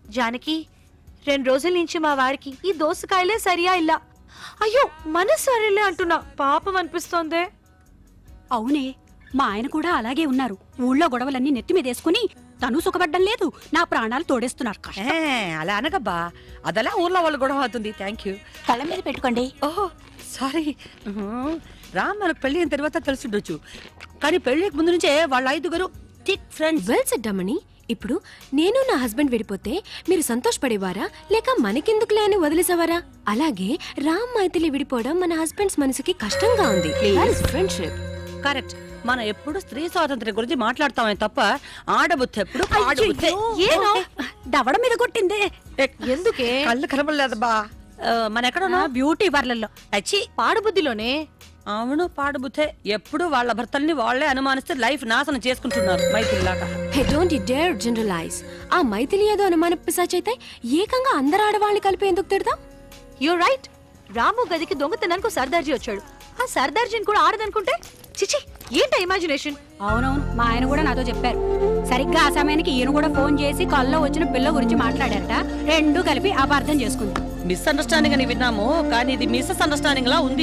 జానకి రెండు రోజుల నుంచి మా వారికి ఈ దోసకాయలే సరియా ఇలా అయ్యో మన సరేలే అంటున్నా పాపం అనిపిస్తోందే అవునే మా ఆయన కూడా అలాగే ఉన్నారు ఊళ్ళో గొడవలన్నీ నెత్తి మీద వేసుకుని తను సుఖపడ్డం లేదు నా ప్రాణాలు తోడేస్తున్నారు కష్టం. ఏ, అలా అనగబ్బా అదలా ఊర్లో వాళ్ళు గొడవ అవుతుంది థ్యాంక్ యూ కళ్ళ మీద పెట్టుకోండి ఓహో సారీ రామ్ మనకు పెళ్లి అయిన తర్వాత తెలుసుండొచ్చు కానీ పెళ్లికి ముందు నుంచే వాళ్ళ ఐదుగురు థిక్ ఫ్రెండ్స్ వెల్ సెడ్డామని ఇప్పుడు నేను నా హస్బెండ్ విడిపోతే మీరు సంతోషపడేవారా లేక మనకెందుకులే అని వదిలేసేవారా అలాగే రామ్ మైథిలి విడిపోవడం మన హస్బెండ్స్ మనసుకి కష్టంగా ఉంది ఫ్రెండ్షిప్ కరెక్ట్ మనం ఎప్పుడు స్త్రీ స్వాతంత్ర్యం గురించి మాట్లాడతామే తప్ప ఆడబుద్ధి ఎప్పుడు ఆడబుద్ధి ఏనో దవడ మీద కొట్టిందే ఎందుకే కళ్ళు కనబడలేదు బా మన ఎక్కడ బ్యూటీ పార్లర్ లో అచ్చి పాడుబుద్ధిలోనే అవును పాడుబుద్ధే ఎప్పుడు వాళ్ళ భర్తల్ని వాళ్ళే అనుమానిస్తే లైఫ్ నాశనం చేసుకుంటున్నారు మైథిల్లాగా hey don't you dare generalize ఆ మైథిలి ఏదో అనుమాన పిశాచైతే ఏకంగా అందరు ఆడవాళ్ళని కలిపి ఎందుకు తిడదాం యు రైట్ రాము గదికి దొంగతనానికి సర్దార్జీ వచ్చాడు ఆ సర్దార్జీని కూడా ఆడదనుకుంటే చిచి ఏంట ఇమాజినేషన్ అవునవును మా ఆయన కూడా నాతో చెప్పారు సరిగ్గా ఆ సమయానికి ఈయన కూడా ఫోన్ చేసి కల్లో వచ్చిన పిల్ల గురించి మాట్లాడారట రెండు కలిపి అపార్థం చేసుకుంది మిస్అండర్స్టాండింగ్ అని విన్నాము కానీ ఇది మిస్అస్ అండర్స్టాండింగ్ లా ఉంది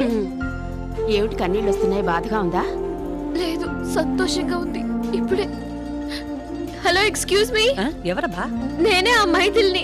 ఏమిటి కన్నీళ్ళు వస్తున్నాయి బాధగా ఉందా లేదు సంతోషంగా ఉంది ఇప్పుడే హలో ఎక్స్క్యూజ్ మీ ఎవరబ్బా నేనే ఆ మైథిల్ని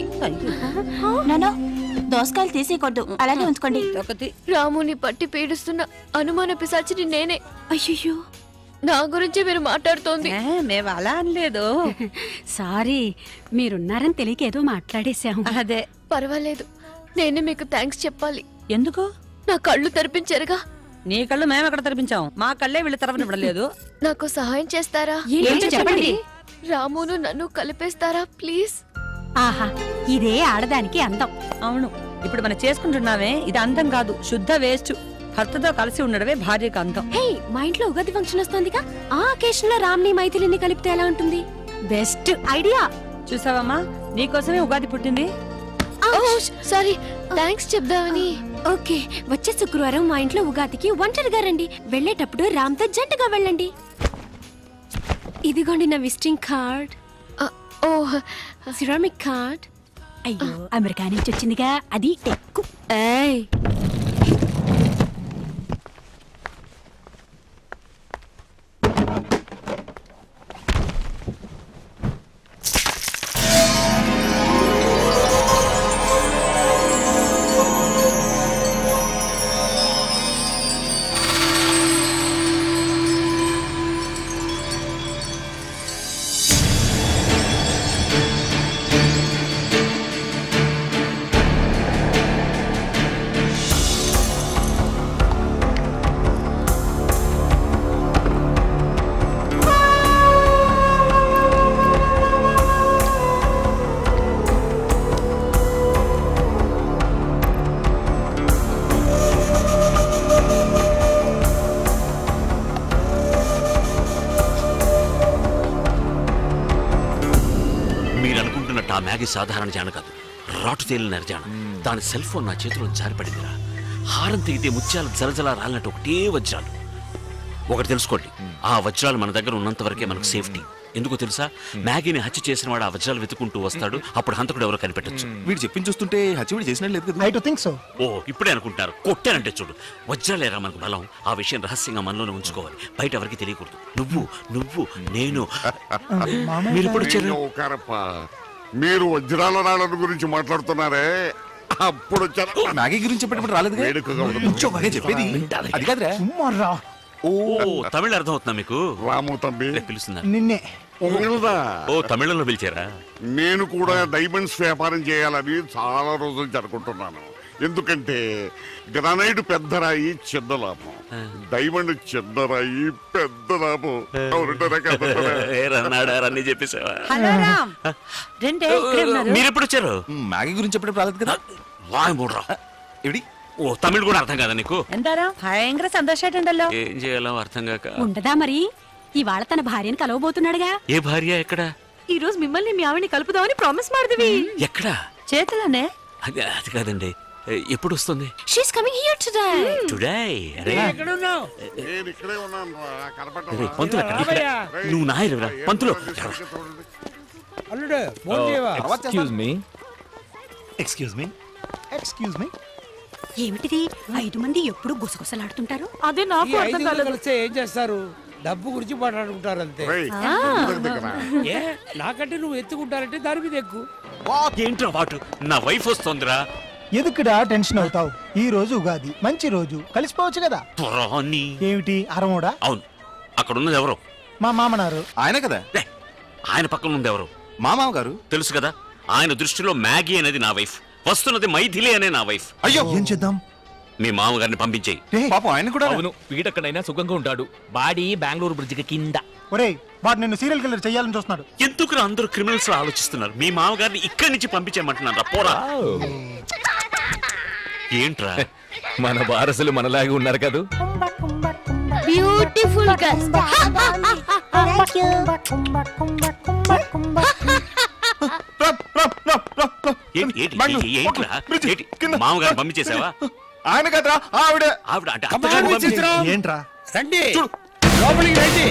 నో దోసకాయలు తీసేయకూడదు అలాగే ఉంచుకోండి రాముని పట్టి పీడిస్తున్న అనుమాన పిశాచిని నేనే అయ్యో నా గురించి మీరు మాట్లాడుతోంది మేము అలా అనలేదు సారీ మీరున్నారని తెలియక ఏదో మాట్లాడేశాం అదే పర్వాలేదు నేనే మీకు థ్యాంక్స్ చెప్పాలి ఎందుకు నా కళ్ళు తెరిపించారుగా నీ కళ్ళు మేము ఎక్కడ తెరిపించాం మా కళ్ళే వీళ్ళు తెరవనివ్వడం లేదు నాకు సహాయం చేస్తారా ఏంటో చెప్పండి. రామును నన్ను కలిపేస్తారా ప్లీజ్ ఆహా ఇదే ఆడదానికి అందం అవును ఇప్పుడు మనం చేసుకుంటున్నామే ఇది అందం కాదు శుద్ధ వేస్ట్ భర్తతో కలిసి ఉండడమే భార్యకు అందం హే మా ఇంట్లో ఉగాది ఫంక్షన్ వస్తోందిగా ఆ అకేషన్ లో రామ్ని మైథిలిని కలిపితే ఎలా ఉంటుంది బెస్ట్ ఐడియా చూసావమ్మా నీకోసమే ఉగాది పుట్టింది సారీ థ్యాంక్స్ చెప్దామని ఓకే వచ్చే శుక్రవారం మా ఇంట్లో ఉగాదికి ఒంటరిగా రండి వెళ్ళేటప్పుడు రామ్తో జంటగా వెళ్ళండి ఇదిగోండి నా visiting card oh ceramic card అయ్యో అమెరికా నుంచి వచ్చిందిగా అది టెక్కు ఏయ్ మీరు అనుకుంటున్నట్టు ఆ మ్యాగీ సాధారణ జాన కాదు రాటు తేలిన నెరజాన దాని సెల్ ఫోన్ నా చేతిలో జారిపడిందిరా హారం తెగితే ముత్యాలు జలజల రాలినట్టు ఒకటే వజ్రాలు ఒకటి తెలుసుకోండి ఆ వజ్రాలు మన దగ్గర ఉన్నంత వరకే మనకు సేఫ్టీ ఎందుకో తెలుసా మ్యాగీని హత్య చేసిన వాడు ఆ వజ్రాలు వెతుకుంటూ వస్తాడు అప్పుడు హంతకుడు ఎవరో కనిపెట్టచ్చు వీడు చెప్పించి చూస్తుంటే హచ్చివిడి చేసినట్టు లేదు కదా ఐ టు థింక్ సో ఓ ఇప్పుడే అనుకుంటారు కొట్టానంటే చూడు వజ్రాలేరా మనకు బలం ఆ విషయం రహస్యంగా మనలోనే ఉంచుకోవాలి బయట ఎవరికి తెలియకూడదు నువ్వు నువ్వు నేను మీరు ఇప్పుడు వచ్చారు అయ్యో, కరప. మీరు వజ్రాల రాళ్ళ గురించి మాట్లాడుతున్నారే అప్పుడు వచ్చారు మ్యాగీ గురించి చెప్పేటప్పుడు రాలేదు వేడుకగా ఉండదు. కొంచెం బాగా చెప్పేది అది కాదురా సుమ్మారా ఓ తమిళ అర్థం అవుతుందా మీకు రాము తంబి పిలుస్తున్నారు నిన్నే పిల్లదా? ఓ తమిళంలో పిలిచారా నేను కూడా డైమండ్స్ వ్యాపారం చేయాలని చాలా రోజుల నుంచి అనుకుంటున్నాను ఎందుకంటే గ్రానైట్ పెద్ద రాయి చిన్న లాభం డైమండ్ చిన్న రాయి పెద్ద లాభం అవునంటారా కదా? అన్ని చెప్పేసావా హలో రామ్ రెండే ఇక్కడే ఉన్నారు. మీరు ఎప్పుడు వచ్చారు మ్యాగీ గురించి చెప్పేటప్పుడు రాలేదు కదా వాయ్ మూడ్రా ఎవిడి ఓ తమిళ్ కూడా అర్థం కాదా నీకు എന്താരാ ഭയങ്കര സന്തോഷായിട്ടുണ്ടല്ലോ ఏం చేయాలో అర్థం కాక ఉండదా మరి ఇవాళ తన భార్యను కలవబోతున్నాడుగా ఏ భార్య ఎక్కడ ఈ రోజు మిమ్మల్ని మీ ఆవిడని కలుపుదామని ప్రామిస్ మాడదివి ఎక్కడ చేతిలోనే అది అది కాదండి ఏ, ఎప్పుడు వస్తుంది she's coming here today today అరే ఎక్కడున్నావు నేను ఇక్కడే ఉన్నాను రా, కనపడ్డా? అరే, పంతులు అక్కడ, ఇక్కడ. నువ్వు నాయరురా పంతులు అల్లుడు ఫోన్ చేయవా excuse me excuse me excuse me ఏమిటిది ఐదు మంది ఎప్పుడు గుసగుసలాడుతుంటారు అదే ఈ ఐదుగురు కలిస్తే ఏం చేస్తారు డబ్బు గురించి మాట్లాడుకుంటారు అంతే రేయ్, ఆ. ముందుకు దిగరా. ఏ నాకంటే నువ్వు ఎత్తుకుంటారంటే దాని మీద ఎక్కువ ఏంట్రా వాటు నా వైఫ్ వస్తోందిరా ఎదుకుడా టెన్షన్ అవుతావు ఈ రోజు ఉగాది మంచి రోజు కలిసిపోవచ్చు కదా పురాణి ఏమిటి అరమోడా అవును అక్కడ ఉన్నది ఎవరు మా మామనారు ఆయన కదా ఆయన పక్కన ఉంది ఎవరు మా మామ గారు తెలుసు కదా ఆయన దృష్టిలో మ్యాగీ అనేది నా వైఫ్ వస్తున్నది మైథిలి అనే నా వైఫ్ అయ్యో ఏం చేద్దాం మీ మామగారిని పంపించేయి పాపం ఆయన కూడా అవును వీడెక్కడైనా సుఖంగా ఉంటాడు బాడీ బెంగళూరు బ్రిడ్జికి కింద ఒరేయ్ వాడు నిన్ను సీరియల్ కిల్లర్ చేయాలని చూస్తున్నాడు ఎందుకు అందరూ క్రిమినల్స్ ఆలోచిస్తున్నారు మీ మామగారిని ఇక్కడి నుంచి పంపించేయమంటున్నారా పోరా ఏంట్రా మన వారసులు మనలాగే ఉన్నారు కదా బ్యూటిఫుల్ ఏంటి ఏంటి ఏంటి- ఏంట్రా ఏంటి మామగారిని పంపించేసావా ఆయన కదరా ఆవిడ ఆవిడ అంటే అత్తగారిని పంపించే ఏంట్రా రండి లోపలికి రండి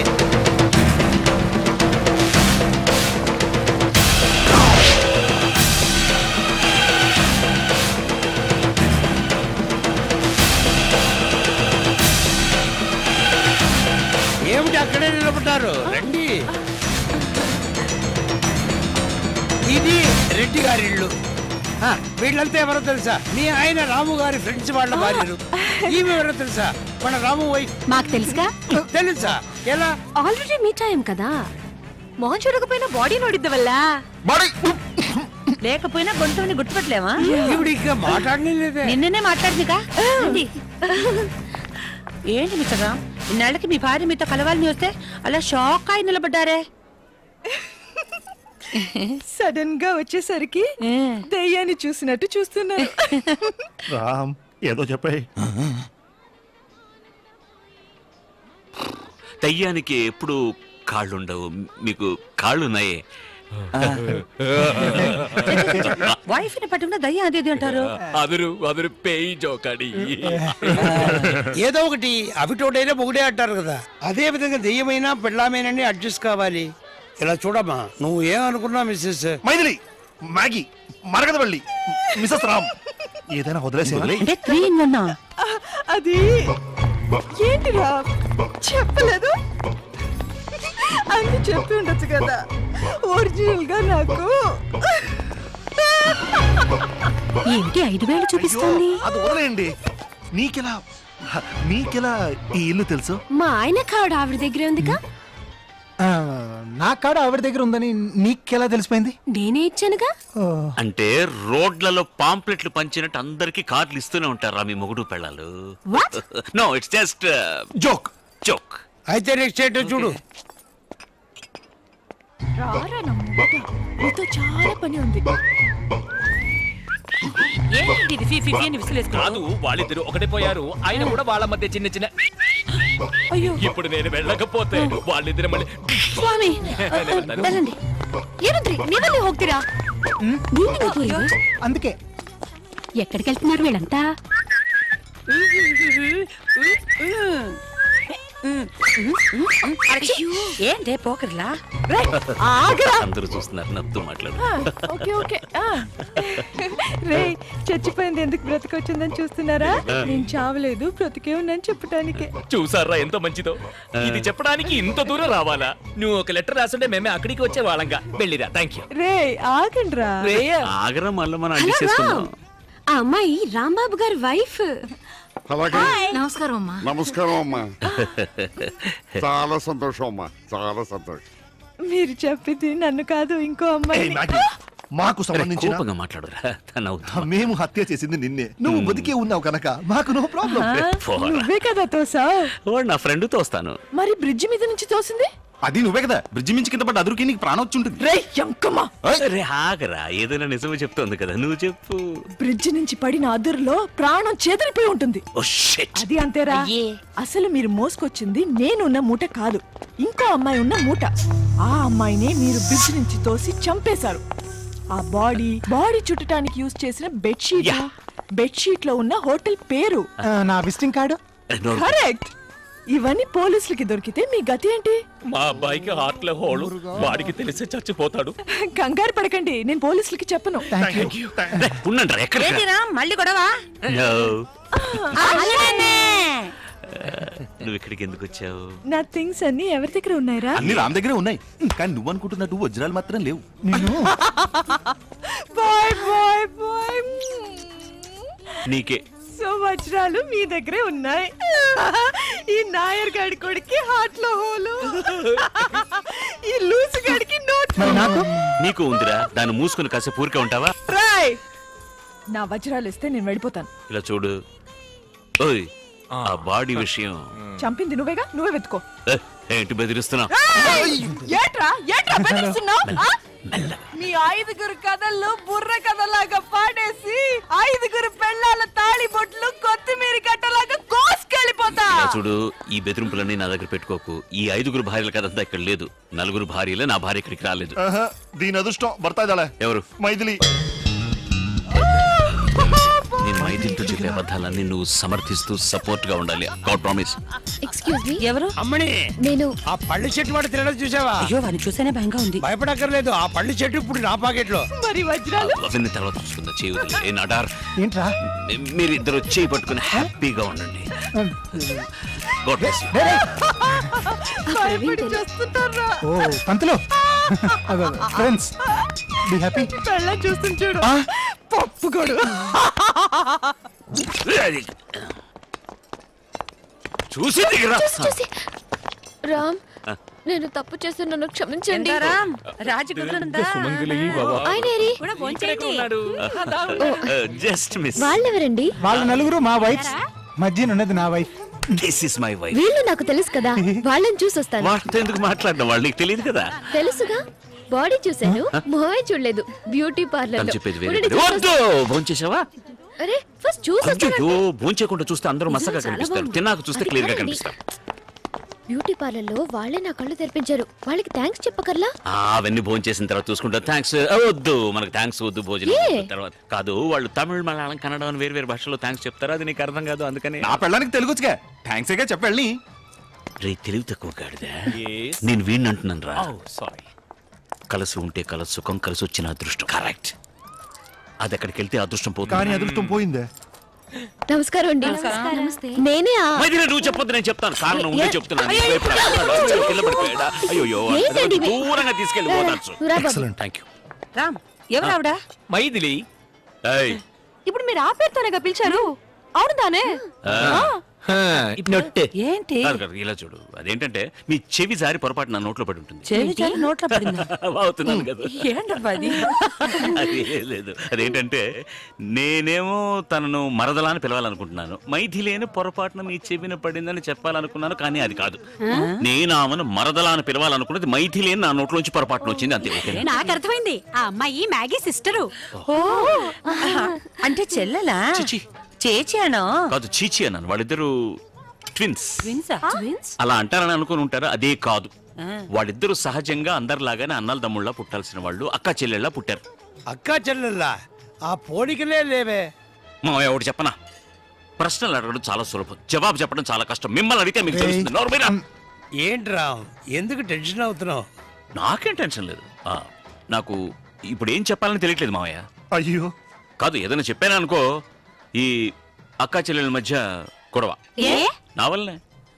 ఏమిటి అక్కడే నిలబడ్డారు రండి ఇది రెడ్డి గారి ఇల్లు ఆ, వీళ్ళంతా ఎవరో తెలుసా మీ ఆయన రాము గారి ఫ్రెండ్స్ వాళ్ళ భార్యలు ఈమె ఎవరో తెలుసా మన రాము వైఫ్ మాకు తెలుసుగా తెలుసా ఎలా ఆల్రెడీ మీట్ అయ్యాం కదా మొహం చూడకపోయినా బాడీ నోడిద్ద వల్ల లేకపోయినా గొంతుని గుర్తుపట్టలేమా ఈవిడ ఇంకా మాట్లాడలేదే నిన్ననే మాట్లాడిందిగా రండి. ఏంటి మిస్టర్ రామ్ ఇన్నాళ్ళకి మీ భార్య మీతో కలవాలని వస్తే అలా షాక్ అయి నిలబడ్డారే సడన్ గా వచ్చేసరికి దెయ్యాన్ని చూసినట్టు చూస్తున్నారు రామ్ ఏదో చెప్పాయి దయ్యానికి ఎప్పుడు కాళ్ళుండవు మీకు కాళ్ళున్నాయే వైఫ్ ని పట్టుకున్న దయ్యం అదేది అంటారు అదురు అదురు పేయి జోకాడి ఏదో ఒకటి అవిటోడైనా మొగుడే అంటారు కదా అదే విధంగా దెయ్యమైనా పెళ్ళామేనని అడ్జస్ట్ కావాలి ఇలా చూడమ్మా నువ్వు ఏమనుకున్నా Mrs Maithili Maggie Maragathavalli Mrs Ram ఏదైనా వదిలేసేయాలి అంటే త్రీ ఇన్ వన్ అది ఏంటిరా చెప్పలేదు అన్ని చెప్పి ఉండొచ్చు కదా ఒరిజినల్ గా నాకు ఏంటి ఐదు వేలు చూపిస్తుంది అది వదిలేయండి నీకెలా హ, నీకెలా ఈ ఇల్లు తెలుసు మా ఆయన కాడు ఆవిడ దగ్గరే ఉందిగా ఆ, నా కాడ ఆవిడ దగ్గర ఉందని నీకెలా తెలిసిపోయింది నేనే ఇచ్చానుగా అంటే రోడ్లలో పాంప్లెట్లు పంచినట్టు అందరికి కార్డులు ఇస్తూనే ఉంటారా మీ మొగుడు పెళ్ళాలు no it's just joke joke అయితే నెక్స్ట్ ఏంటో చూడు రారా నా మొగుడా. నీతో చాలా పని ఉంది ఏంటి ఇది ఫీ ఫీ ఫీ అని విసిలేసుకో కాదు వాళ్ళిద్దరు ఒకటే పోయారు ఆయన కూడా వాళ్ళ మధ్య చిన్న చిన్న అయ్యో ఇప్పుడు నేను వెళ్ళకపోతే వాళ్ళిద్దరు మళ్ళీ ಸ್ವಾಮಿ వెళ్ళండి ఏనుద్రి ನೀವಲ್ಲಿ ಹೋಗ್ತೀರಾ ನೀನಿಗೆ ಹೋಗ್ತೀರಾ? అందుకే ఎక్కడికి వెళ్తున్నారు వీళ్ళంతా ఏంటే పోకర్లా అందరూ చూస్తున్నారు నవ్వుతూ మాట్లాడు ఓకే ఓకే రే చచ్చిపోయింది ఎందుకు బ్రతికొచ్చిందని చూస్తున్నారా నేను చావలేదు బ్రతికే ఉన్నాను చెప్పటానికే చూసారా ఎంత మంచిదో ఇది చెప్పడానికి ఇంత దూరం రావాలా నువ్వు ఒక లెటర్ రాసుంటే మేమే అక్కడికి వచ్చే వాళ్ళంగా వెళ్ళిరా థ్యాంక్ యూ రే ఆగండ్రా ఆగరా మళ్ళీ మనం హలో అడ్జస్ట్ చేసుకుందాం రామ్ ఆ అమ్మాయి రాంబాబు గారి వైఫ్ అలాగే నమస్కారం అమ్మా నమస్కారం అమ్మా చాలా సంతోషం అమ్మా చాలా సంతోషం మీరు చెప్పింది నన్ను కాదు ఇంకో అమ్మాయి మాకు సంబంధించిన కోపంగా మాట్లాడురా తను మేము హత్య చేసింది నిన్నే నువ్వు బతికే ఉన్నావు కనుక మాకు నో ప్రాబ్లం నువ్వే కదా తోసావు వాడు నా ఫ్రెండ్ తోస్తాను మరి బ్రిడ్జి మీద నుంచి తోసింది అది నువ్వే కదా బ్రిడ్జి మించి కింద పడ్డ అదురుకి నీకు ప్రాణం వచ్చి ఉంటుంది రే ఎంకమ్మా రే ఆగరా ఏదైనా నిజమే చెప్తోంది కదా నువ్వు చెప్పు బ్రిడ్జి నుంచి పడిన అదురులో ప్రాణం చేదరిపోయి ఉంటుంది ఓ షిట్ అది అంతేరా అసలు మీరు మోసుకొచ్చింది నేనున్న మూట కాదు ఇంకో అమ్మాయి ఉన్న మూట ఆ అమ్మాయినే మీరు బ్రిడ్జ్ నుంచి తోసి చంపేశారు ఆ బాడీ బాడీ చుట్టడానికి యూజ్ చేసిన బెడ్షీట్ బెడ్షీట్ లో ఉన్న హోటల్ పేరు ఆ, నా విజిటింగ్ కార్డు కరెక్ట్ ఇవన్నీ పోలీసులకి దొరికితే మీ గతి ఏంటి మా అబ్బాయికి హార్ట్ లో హోಳು వాడికి తెలిసి చచ్చిపోతాడు కంగారు పడకండి నేను పోలీసులకి చెప్పను ఉండండి ఎక్కడ ఏంటిరా మళ్ళీ గొడవ నువ్వు ఇక్కడికి ఎందుకు వచ్చావు నా థింగ్స్ అన్ని ఎవరి దగ్గర ఉన్నాయిరా అన్ని రామ్ దగ్గరే ఉన్నాయి కానీ నువ్వు అనుకుంటున్నట్టు వజ్రాలు మాత్రం లేవు బాయ్ బాయ్ బాయ్ నీకే సో వజ్రాలు మీ దగ్గరే ఉన్నాయి ఈ నాయర్ గాడి కొడుకి హార్ట్ లో హోలు ఈ లూసు గాడికి నోట్ నీకు ఉందిరా దాన్ని మూసుకుని కాసేపు ఊరికే ఉంటావా రాయ్ నా వజ్రాలు ఇస్తే నేను వెళ్ళిపోతాను ఇలా చూడు ఓయ్ ఆ బాడీ విషయం చంపింది నువ్వేగా నువ్వే వెతుకో ఏ, ఏంటి బెదిరిస్తున్నా ఏయ్! ఏట్రా ఏట్రా బెదిరిస్తున్నావ్? ఆ? మీ ఐదుగురు కథల్లో బుర్ర కథలాగా పాడేసి ఐదుగురు పెళ్ళాల తాళి బొట్లు కొత్తిమీర కట్టలాగా కోసుకెళ్ళిపోతా ఇలా చూడు ఈ బెదిరింపులన్నీ నా దగ్గర పెట్టుకోకు ఈ ఐదుగురు భార్యల కథంతా ఇక్కడ లేదు నలుగురు భార్యలే నా భార్య ఇక్కడికి రాలేదు ఆహా, దీని అదృష్టం భర్త ఇదాಳೆ ఎవరు మైథిలి నేను మైదింటూ చెప్పే అబద్ధాలన్నీ నువ్వు సమర్థిస్తూ సపోర్ట్ గా ఉండాలి గాడ్ ప్రామిస్ ఎక్స్క్యూజ్ మీ ఎవరు అమ్మని నేను ఆ పళ్ళు చెట్టు వాడు తినడం చూసావా అయ్యో వాడిని చూస్తేనే భయంగా ఉంది భయపడక్కర్లేదు ఆ పళ్ళు చెట్టు ఇప్పుడు నా పాకెట్లో మరి వజ్రాలు అవన్నీ తర్వాత చూసుకుందా చేయుదులే ఏ నడార్ ఏంట్రా మీరు ఇద్దరు చేయి పట్టుకుని హ్యాపీగా ఉండండి గాడ్ బ్లెస్ యు భయపడి చేస్తుంటారా ఓ పంతులు ఫ్రెండ్స్ బి హ్యాపీ పెళ్ళని చూస్తుంది చూడు పప్పుకోడు చూసి దిగరా చూసి చూసి రామ్ నేను తప్పు చేసి నన్ను క్షమించండి రామ్ రాజు కుదురుందా ఆయన ఏరి? కూడా భోంచేయండి. జస్ట్ మిస్ వాళ్ళెవరండి వాళ్ళ నలుగురు మా వైఫ్ మధ్యన ఉన్నది నా wife this is my wife వీళ్ళు నాకు తెలుసు కదా వాళ్ళని చూసొస్తాను వాళ్ళతో ఎందుకు మాట్లాడడం వాళ్ళు నీకు తెలియదు కదా తెలుసుగా బాడీ చూశాను మొహమే చూడలేదు బ్యూటీ పార్లర్ తను లో చెప్పేది వేరే ఉండండి, వద్దు చూసొస్తా. భోంచేసావా అరే ఫస్ట్ చూసొస్తాను అయ్యో భోంచేయకుండా చూస్తే అందరూ మసగా చాలా కనిపిస్తారు బాగుంది. తిన్నాక చూస్తే అది క్లియర్ గా కాదండి. కనిపిస్తారు బ్యూటీ పార్లర్ లో వాళ్ళే నా కళ్ళు తెరిపించారు వాళ్ళకి థ్యాంక్స్ చెప్పకర్లా ఆ, అవన్నీ భోంచేసిన తర్వాత చూసుకుంటా థ్యాంక్స్ వద్దు మనకు థ్యాంక్స్ వద్దు భోజనం ఏ? వద్దు తర్వాత కాదు వాళ్ళు తమిళ మలయాళం కన్నడ అని వేరు వేరు భాషలో థ్యాంక్స్ చెప్తారు అది నీకు అర్థం కాదు అందుకని నా పెళ్ళడానికి తెలుగుచ్చుగా థ్యాంక్స్ గా చెప్పండి రే తెలివి తక్కువ కాడిదా నేను వీణ్ అంటున్నాను రా సారీ కలిసి ఉంటే కల సుఖం కలిసి వచ్చిన అదృష్టం కరెక్ట్ అది అక్కడికి వెళ్తే అదృష్టం పోతుంది కానీ అదృష్టం పోయిందే నమస్కారం అండి నమస్తే నేనే ఆ- మైథిలి, నువ్వు చెప్పొద్దు నేను చెప్తాను కారణం ఉంటే ఏ- చెప్తున్నాను అయ్యో, రేపు రా. అయ్యో, కింద పడిపోయాడా? అయ్యో ఏంటండి ఇవి? దూరంగా తీసుకెళ్ళి పోతాను రా బాబు. థ్యాంక్ యూ రామ్ ఎవరు ఆవిడ మైథిలి ఇప్పుడు మీరు ఆ పేరుతోనేగా పిలిచారు అవును దానే నొట్టె ఏంటి కాదు కాదు ఇలా చూడు అదేంటంటే మీ చెవి జారి పొరపాటు నా నోట్లో పడి ఉంటుంది చెవి జారి నోట్లో పడిందా అవుతున్నాను కదా ఏంటబ్బా అది అది ఏం లేదు అదేంటంటే నేనేమో తనను మరదలా అని పిలవాలనుకుంటున్నాను మైథిలేని పొరపాటున మీ చెవిన పడిందని చెప్పాలనుకున్నాను కానీ అది కాదు నేను ఆమెను మరదలా అని పిలవాలనుకున్నది మైథిలేని నా నోట్లోంచి పొరపాటున వచ్చింది అంతే ఓకేనా? నాకు అర్థమైంది ఆ అమ్మాయి మ్యాగీ సిస్టరు ఓ అంటే చెల్లెలా చేచానో కాదు చీచి అన్నాను వాళ్ళిద్దరు ట్విన్స్ ట్విన్సా ట్విన్స్ అలా అంటారని అనుకుని ఉంటారు అదే కాదు వాళ్ళిద్దరూ సహజంగా అందరిలాగానే అన్నల తమ్ముళ్ళ పుట్టాల్సిన వాళ్ళు అక్క చెల్లెళ్ళ పుట్టారు అక్కా చెల్లెల్లా ఆ పోలికలే లేవే మా ఒకటి చెప్పనా ప్రశ్నలు అడగడం చాలా సులభం జవాబు చెప్పడం చాలా కష్టం మిమ్మల్ని అడిగితే మీకు తెలుస్తుంది నోరు మీరా? ఏంట్రా ఎందుకు టెన్షన్ అవుతున్నావు నాకేం టెన్షన్ లేదు ఆ, నాకు ఇప్పుడు ఏం చెప్పాలని తెలియట్లేదు మావయ్య అయ్యో కాదు ఏదైనా చెప్పాను అనుకో ఈ అక్క చెల్లెల మధ్య గొడవ ఏ నా వల్లనే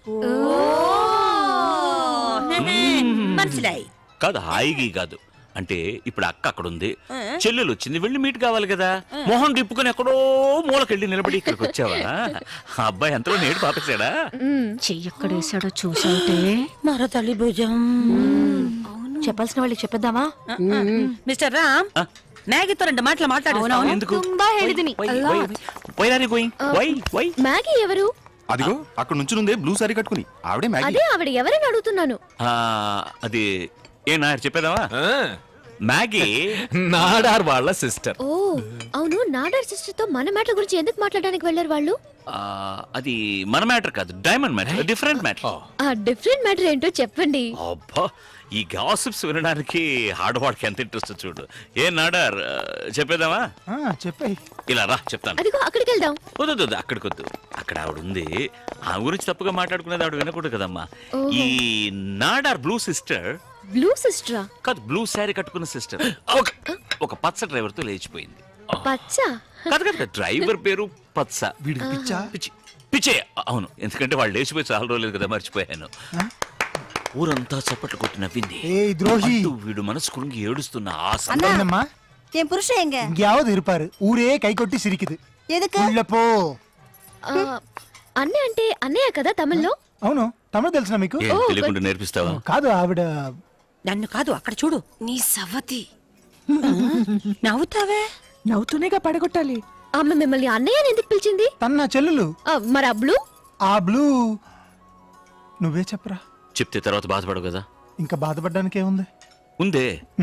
మనసులాయి కాదు హాయిగా కాదు అంటే ఇప్పుడు అక్క అక్కడ ఉంది చెల్లెలు వచ్చింది వెళ్ళి మీట్ కావాలి కదా మొహం తిప్పుకొని ఎక్కడో మూలకెళ్ళి నిలబడి ఇక్కడికి వచ్చావా ఆ అబ్బాయి ఎంతలో నేడు పాపేశాడా చెయ్యి ఎక్కడ వేసాడో చూసావుటే మరో తల్లి భుజం చెప్పాల్సిన వాళ్ళకి చెప్పేద్దామా మిస్టర్ రామ్ మ్యాగీతో రెండు మాటలు మాట్లాడు ఎందుకు ತುಂಬಾ ಹೇಳಿದೀನಿ ಅಲ್ಲ Where are you going? Why? Why? Maggie ఎవరు అదిగో అక్కడ నుంచి నుందే బ్లూ సారీ కట్టుకుని ఆవిడే మ్యాగీ అదే ఆవిడ ఎవరని అడుగుతున్నాను ఆ, అది ఏ నాయర్ చెప్పేదావా మ్యాగీ నాడార్ వాళ్ళ సిస్టర్ ఓ అవును నాడర్ సిస్టర్ తో మన మ్యాటర్ గురించి ఎందుకు మాట్లాడడానికి వెళ్ళారు వాళ్ళు ఆ, అది మన మ్యాటర్ కాదు డైమండ్ మ్యాటర్ డిఫరెంట్ మ్యాటర్ ఆ డిఫరెంట్ మ్యాటర్ ఏంటో చెప్పండి అబ్బా ఈ గాసిప్స్ వినడానికి ఆడవాడికి ఎంత ఇంట్రెస్ట్ చూడు ఏ నాడార్ ఆ, చెప్పేదామా చెప్పే ఇలా రా చెప్తాను అదిగో అక్కడికి వెళ్దాం వద్దు వద్దు, వద్దు, అక్కడికి వద్దు అక్కడ ఆవిడ ఉంది ఆ గురించి తప్పుగా మాట్లాడుకునేది ఆవిడ వినకూడదు కదమ్మా ఓహో. ఈ నాడార్ బ్లూ సిస్టర్ బ్లూ సిస్టరా కాదు బ్లూ శారీ కట్టుకున్న సిస్టర్ ఒక ఒక పచ్చ డ్రైవర్ తో లేచిపోయింది పచ్చ కాదు కాదు డ్రైవర్ పేరు పచ్చ వీడికి పిచ్చా? పిచ్చి పిచ్చే అవును ఎందుకంటే వాళ్ళు లేచిపోయి చాలా రోజులు కదా మర్చిపోయాను ఊరంతా చప్పట్లు కొట్టి నవ్వింది ஏய் துரோகி అంటూ వీడు మనసు కురింగి ఏడుస్తున్న ఆ அண்ணா என்னம்மா என் புருஷன் எங்க எங்கேயாவது இருப்பாரு ஊரே கை கொட்டி சிரிக்குது எதுக்கு உள்ள போ అన్నయ్య అంటే అన్నయ్య కదా తమిళ్లో అవును తమిళ తెలుసునా మీకు ఏం తెలియకుండా నేర్పిస్తావా కాదు ఆవిడ నన్ను కాదు అక్కడ చూడు నీ సవతి నవ్వుతావే నవ్వుతూనేగా పడగొట్టాలి ఆమె మిమ్మల్ని అన్నయ్య అని ఎందుకు పిలిచింది తన నా చెల్లెలు మరి ఆ బ్లూ ఆ బ్లూ నువ్వే చెప్పరా చెప్తే తర్వాత బాధపడవు కదా ఇంకా బాధపడడానికి ఏముంది ఉందే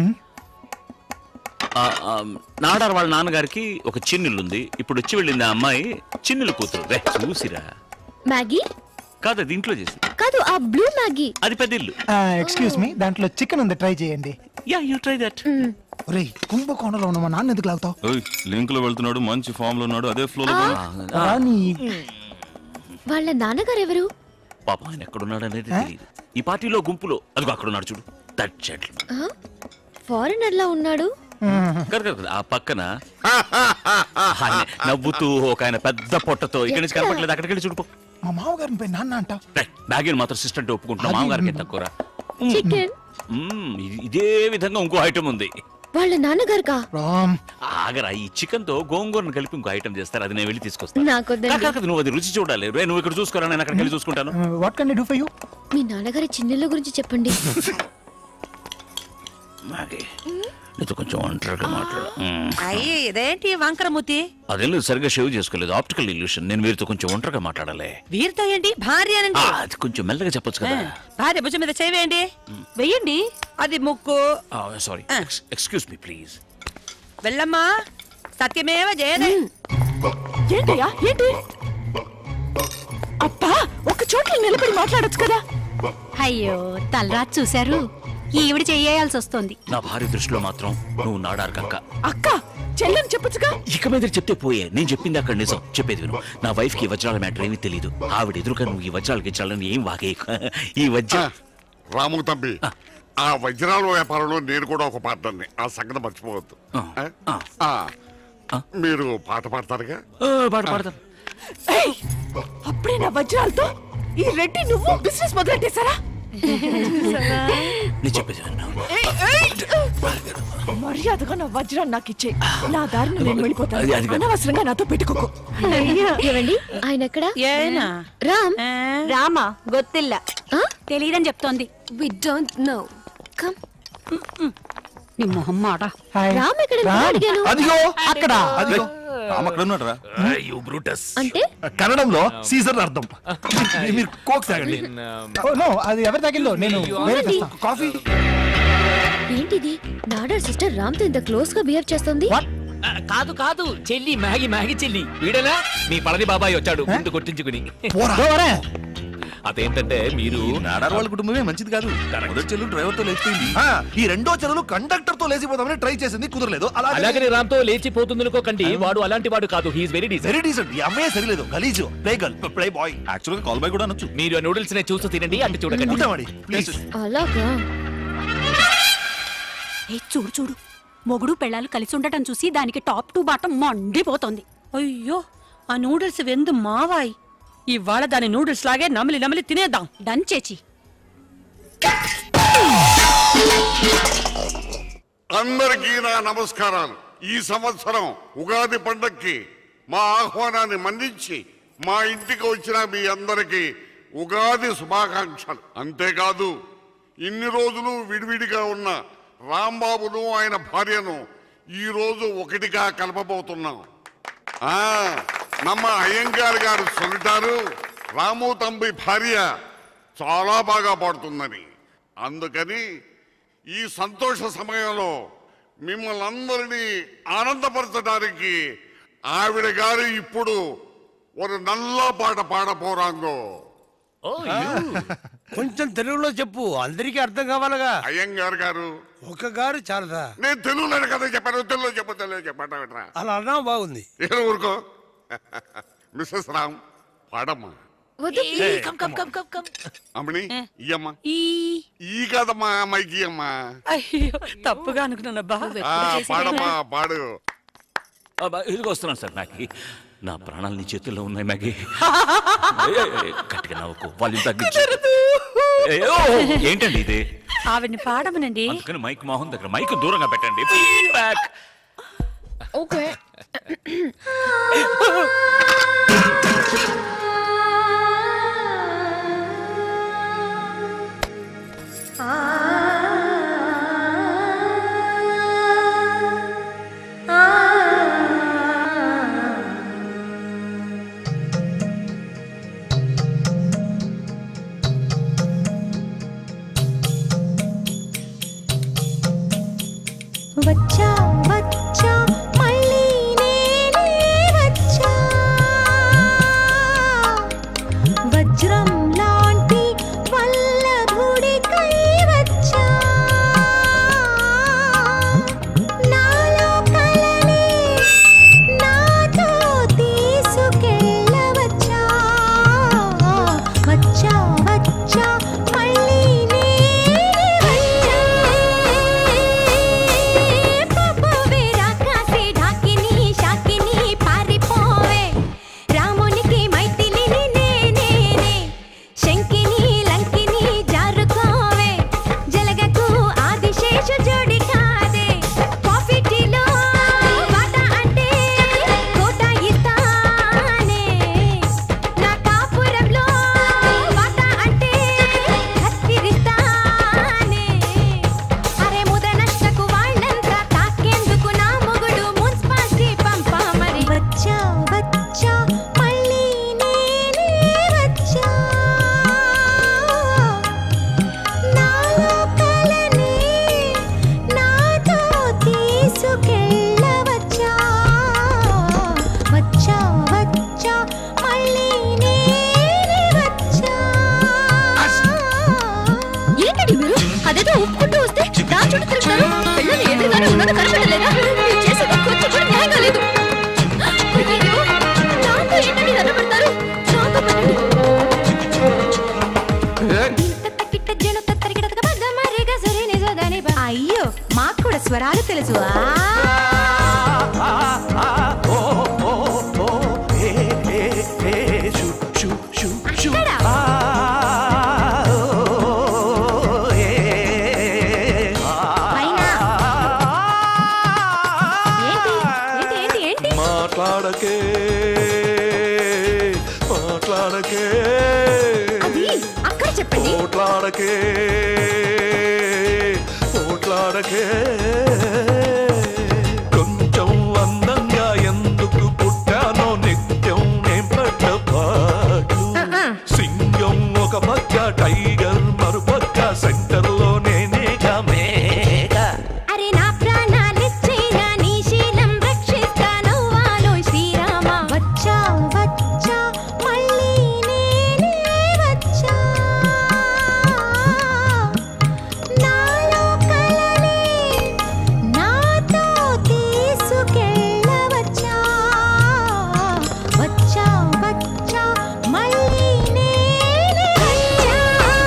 ఆ, ఆ, నాడార్ వాళ్ళ నాన్నగారికి ఒక చిన్నిల్లు ఉంది ఇప్పుడు వచ్చి వెళ్ళింది ఆ అమ్మాయి చిన్నిల్లు కూతురు రే చూసిరా మ్యాగీ కాదు అది ఇంట్లో చేసి కాదు ఆ బ్లూ మ్యాగీ అది పెద్ద ఇల్లు ఎక్స్క్యూజ్ మీ దాంట్లో చికెన్ ఉంది ట్రై చేయండి యా యూ ట్రై దట్ ఒరేయ్ కుంభకోణంలో ఉన్న మా నాన్న ఎందుకు లాగుతావు లింక్ లో వెళ్తున్నాడు మంచి ఫామ్ లో ఉన్నాడు అదే ఫ్లో లో రాని వాళ్ళ నాన్నగారు ఎవరు పాపం ఆయన ఎక్కడున్నాడు అనేది తెలియదు ఈ పార్టీలో గుంపులో అదిగో అక్కడ ఉన్నాడు చూడు దట్ చెట్లు ఫారినర్ లా ఉన్నాడు కదా కదా ఆ పక్కన ఆయన నవ్వుతూ ఒక ఆయన పెద్ద పొట్టతో ఇక్కడి నుంచి కనపట్లేదు అక్కడికి వెళ్ళి చూడుకో మా మామగారిని పోయి నాన్న అంటావు బ్యాగిల్ మాత్రం సిస్టెంట్ ఒప్పుకుంటున్నాం మామగారికి తక్కువ చికెన్ ఇదే విధంగా ఇంకో ఐటమ్ ఉంది వాళ్ళ నాన్నగారుకా ఆగరా ఈ చికెన్ తో గోంగూరను కలిపి ఇంకో ఐటమ్ చేస్తారు అది నేను వెళ్ళి తీసుకొస్తాను నాకొద్దండి కాదు, కాదు, నువ్వు అది రుచి చూడాలి రే నువ్వు ఇక్కడ చూసుకోరా నేను అక్కడికి వెళ్ళి చూసుకుంటాను what can do for you మీ నాన్నగారి చిన్నెళ్ళ గురించి చెప్పండి మాగే నీతో కొంచెం ఒంటరిగా మాట్లాడు మ్మ్. అయ్యి ఇదేంటి వంకరమూతి అదేం లేదు సరిగ్గా షేవ్ చేసుకోలేదు ఆప్టికల్ ఇల్యూషన్ నేను వీరితో కొంచెం ఒంటరిగా మాట్లాడాలి వీరితో ఏంటి భార్య అనండి ఆ, అది కొంచెం మెల్లగా చెప్పొచ్చు కదా భార్య భుజం మీద చేవేయండి వెయ్యండి అది ముక్కు సారీ ఎక్స్క్యూజ్ మీ ప్లీజ్ వెళ్ళమ్మా సత్యమేవ జయదే ఏంటయ్యా ఏంటి అబ్బా ఒక చోట్ల నిలబడి మాట్లాడొచ్చు కదా అయ్యో తలరాత్ చూశారు ఈవిడ చెయ్యాల్సి వస్తుంది నా భార్య దృష్టిలో మాత్రం నువ్వు నాడారు కక్క అక్క చెల్లెని చెప్పొచ్చుగా ఇక మీద చెప్తే పోయే నేను చెప్పింది అక్కడ నిజం చెప్పేది విను నా వైఫ్ కి ఈ వజ్రాల మ్యాటర్ ఏమీ తెలియదు ఆవిడ ఎదురుగా నువ్వు ఈ వజ్రాలకి ఇచ్చాలని ఏం వాగే ఈ వజ్ర రాము తంబి ఆ వజ్రాల వ్యాపారంలో నేను కూడా ఒక పార్ట్నర్ని ఆ సంగతి మర్చిపోవద్దు ఆ, మీరు పాట పాడతారుగా పాట పాడతాను ఏయ్, అప్పుడే నా వజ్రాలతో ఈ రెడ్డి నువ్వు బిజినెస్ మొదలెట్టేశారా నేను చెప్పేది విను ఏయ్, ఏయ్! మర్యాదగా నా వజ్రాన్ని నాకు ఇచ్చే నా దారిని నేను అది- వెళ్ళిపోతాను అది కాదు. అనవసరంగా నాతో పెట్టుకోకు ఏవండి ఆయన ఎక్కడ రామ్ రామా గొత్తిల్ల తెలియదని చెప్తోంది వి డోంట్ నో కమ్ నీ మొహం మాట రామ్ ఎక్కడ అడిగాను అదిగో అక్కడ అదిగో రామ్ అక్కడ ఉన్నాడు రా యు బ్రూటస్ అంటే కన్నడంలో సీజర్ అర్థం మీరు కోక్ తాగండి ఓ నో అది ఎవరి తగిల్లో నేను వేరే తెస్తా. కాఫీ ఏంటిది నాడర్ సిస్టర్ రామ్ తో ఇంత క్లోజ్ గా బిహేవ్ చేస్తుంది ఆ, కాదు కాదు చెల్లి మ్యాగి మ్యాగి చెల్లి వీడనా మీ పళని బాబాయ్ వచ్చాడు ముందు కొట్టించుకుని అదేంటంటే మీరు నాడార్ వాళ్ళ కుటుంబమే మంచిది కాదు మొదటి చెల్లు డ్రైవర్ తో లేచిపోయింది ఆ, ఈ రెండో చెరువులు కండక్టర్ తో లేచిపోదామని ట్రై చేసింది కుదరలేదు అలాగే అలాగని రామ్తో లేచిపోతుంది అనుకోకండి వాడు అలాంటి వాడు కాదు he's very decent very decent ఈ అమ్మాయి సరిలేదు గలీజు play girl play boy actual గా కాల్ బాయ్ కూడా అనొచ్చు మీరు ఆ నూడిల్స్ నే చూస్తూ తినండి అంటే చూడకండి ఉంటామండి ప్లీజ్ అలాగా ఏ చూడు చూడు మొగుడు పెళ్ళాలు కలిసి ఉండటం చూసి దానికి టాప్ టు బాటం మండిపోతోంది అయ్యో ఆ నూడిల్స్ వెందు మావాయ్ ఇవాళ దాని నూడిల్స్ లాగే నమిలి నమిలి తినేద్దాం డన్ చేచి అందరికీ నా నమస్కారాలు ఈ సంవత్సరం ఉగాది పండక్కి మా ఆహ్వానాన్ని మన్నించి మా ఇంటికి వచ్చిన మీ అందరికీ ఉగాది శుభాకాంక్షలు అంతేకాదు ఇన్ని రోజులు విడివిడిగా ఉన్న రాంబాబును ఆయన భార్యను ఈ రోజు ఒకటిగా కలపబోతున్నాం ఆ నమ్మ అయ్యంగార్ గారు சொல்லிட்டாరు రాము తంబి భార్య చాలా బాగా పాడుతుందని అందుకని ఈ సంతోష సమయంలో మిమ్మల్ని అందరినీ ఆనందపరచడానికి ఆవిడ గారు ఇప్పుడు ఒక నల్ల పాట పాడపోరాంగో కొంచెం తెలుగులో చెప్పు అందరికీ అర్థం కావాలగా అయ్యంగార్ గారు ఒక గారు చాలదా నేను తెలుగులో కదా చెప్పాను తెలుగులో చెప్ప తెలుగు చెప్పట అలా అన్నా బాగుంది ఏదో ఊరుకో మిస్సెస్ రామ్ పాడమ్మా ఏయ్, come come come come come అమ్మని ఇయ్యమ్మా ఈ ఈ కదమ్మా అమ్మాయికి ఇయ్యమ్మా అయ్యో తప్పుగా అనుకున్నానబ్బా ఆ, పాడమ్మా పాడు అబ్బా, ఇదిగో వస్తున్నాను సార్ మ్యాగీ నా ప్రాణాలు నీ చేతుల్లో ఉన్నాయి మ్యాగీ ఏయ్, ఏయ్, ఏయ్, గట్టిగా నవ్వుకో వాల్యూమ్ తగ్గించు ఏయ్, ఓ, ఏంటండి ఇది ఆవిడ్ని పాడమనండి అందుకని మైక్ మోహన్ దగ్గర మైక్ దూరంగా పెట్టండి ఫీడ్బ్యాక్ ఓకే వచ్చా వచ్చా మళ్ళీ నేనే వచ్చా వజ్రం లాంటి వల్లభుడికై వచ్చా నాలో కలనే నాతో తీసుకెళ్ళవచ్చా వచ్చా వచ్చా మళ్ళీ నేనే వచ్చా పాపవే రాకాసి ఢాకిని శాకిని పారిపోవే రామునికి మైథిలిని నేనేనే శంకిని లంకిని జారుకోవే జలగకు ఆదిశేష జోడి కాదే కాఫీ టీలో వాటా అంటే కోట ఇస్తానే నా కాపురంలో వాటా అంటే కత్తిరిస్తానే అరే ముద నష్టకు వాళ్ళంతా తాకేందుకు నా మొగుడు మున్సిపాలిటీ పంప మరి వచ్చా వచ్చా మళ్ళీ నేనే వచ్చా నాలో కలనే నాతో తీసుకెళ్ళవచ్చా వచ్చా వచ్చా మళ్ళీ నేనే వచ్చా ఏంటండి మీరు అదేదో ఒప్పుకుంటూ వస్తే నా చుట్టూ తిరుగుతారు పిల్లలు ఎదురుగానే ఉన్నాను కనపడలేదా మీరు చేసేది కొంచెం కూడా న్యాయంగా లేదు అయ్యయ్యో, నాతో ఏంటండి దండపడతారు నాతో పడండి అయ్యో మాకు కూడా స్వరాలు తెలుసు ఏంటి ఏంటి మాట్లాడకే మాట్లాడకే అది అక్కడ చెప్పండి మాట్లాడకే మాట్లాడకే కొంచెం అందంగా ఎందుకు పుట్టానో నిత్యం నేను పడ్డ పాటలు సింగం ఒక పక్క టైగర్ మరుపక్క సెంటర్ లో నేనేగా మేఘ అరే నా ప్రాణాలిచ్చైనా నీ శీలం రక్షిస్తాను వాలో శ్రీరామ వచ్చా వచ్చా మళ్ళీ నేనే వచ్చా నాలో కలనే నాతో తీసుకెళ్ళవచ్చా వచ్చా వచ్చా మళ్ళీ నేనే వచ్చా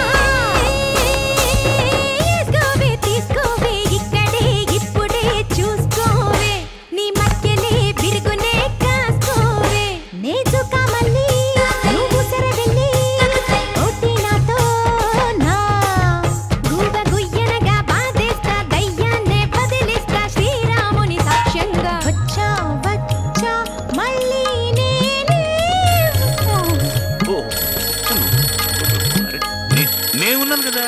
తీసుకోవే తీసుకోవే ఇక్కడే ఇప్పుడే చూసుకోవే నీ మధ్యనే విరుగునే కాసుకోవే నేజుక మళ్ళీ నువ్వు సరవెళ్ళి ఓటి నాతో నా గువ్వ గుయ్యనగా బాధేస్తా దయ్యాన్నే బదిలిస్తా శ్రీరాముని సాక్ష్యంగా వచ్చా వచ్చా మళ్ళీ నేనే ఓ అరే, నే- నేనున్నాను కదా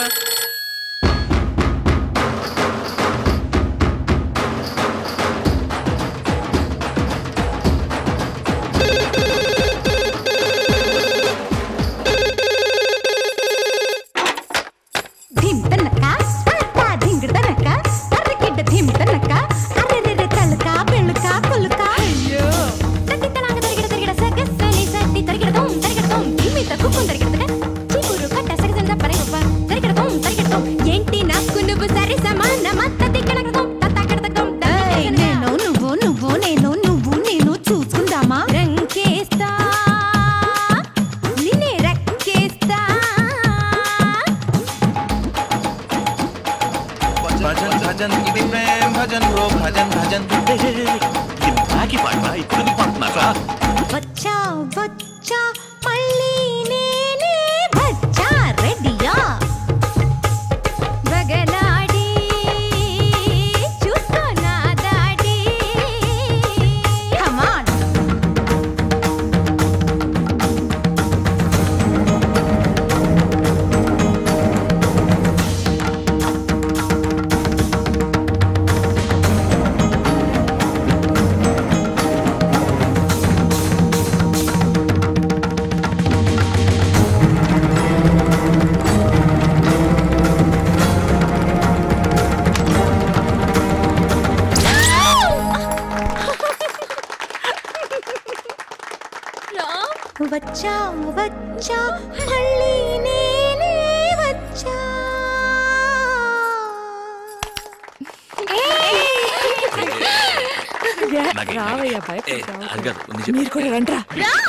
ధిమ్ తనక అత్త ధింగ తనక అర్రకిడ్డ ధిమ్ తనక అర్రెరెరె తలక పెళ్ళుక పులుక అయ్యో తట్టి తనాగ తరిగిడ తరిగిడ సగస్సని సట్టి తరిగిడ దోం తరిగిడ దోం ధిమ్మి తక్కువ తరిగిడ తక చీపురు కట్ట సగజన పరే తరిగిడ దోం వచ్చా వచ్చా మళ్ళీ నేనే వచ్చా నాకే- రావయ్యా ఏ, అది కాదు, ఉంది చెప్పు. మీరు కూడా రండ్రా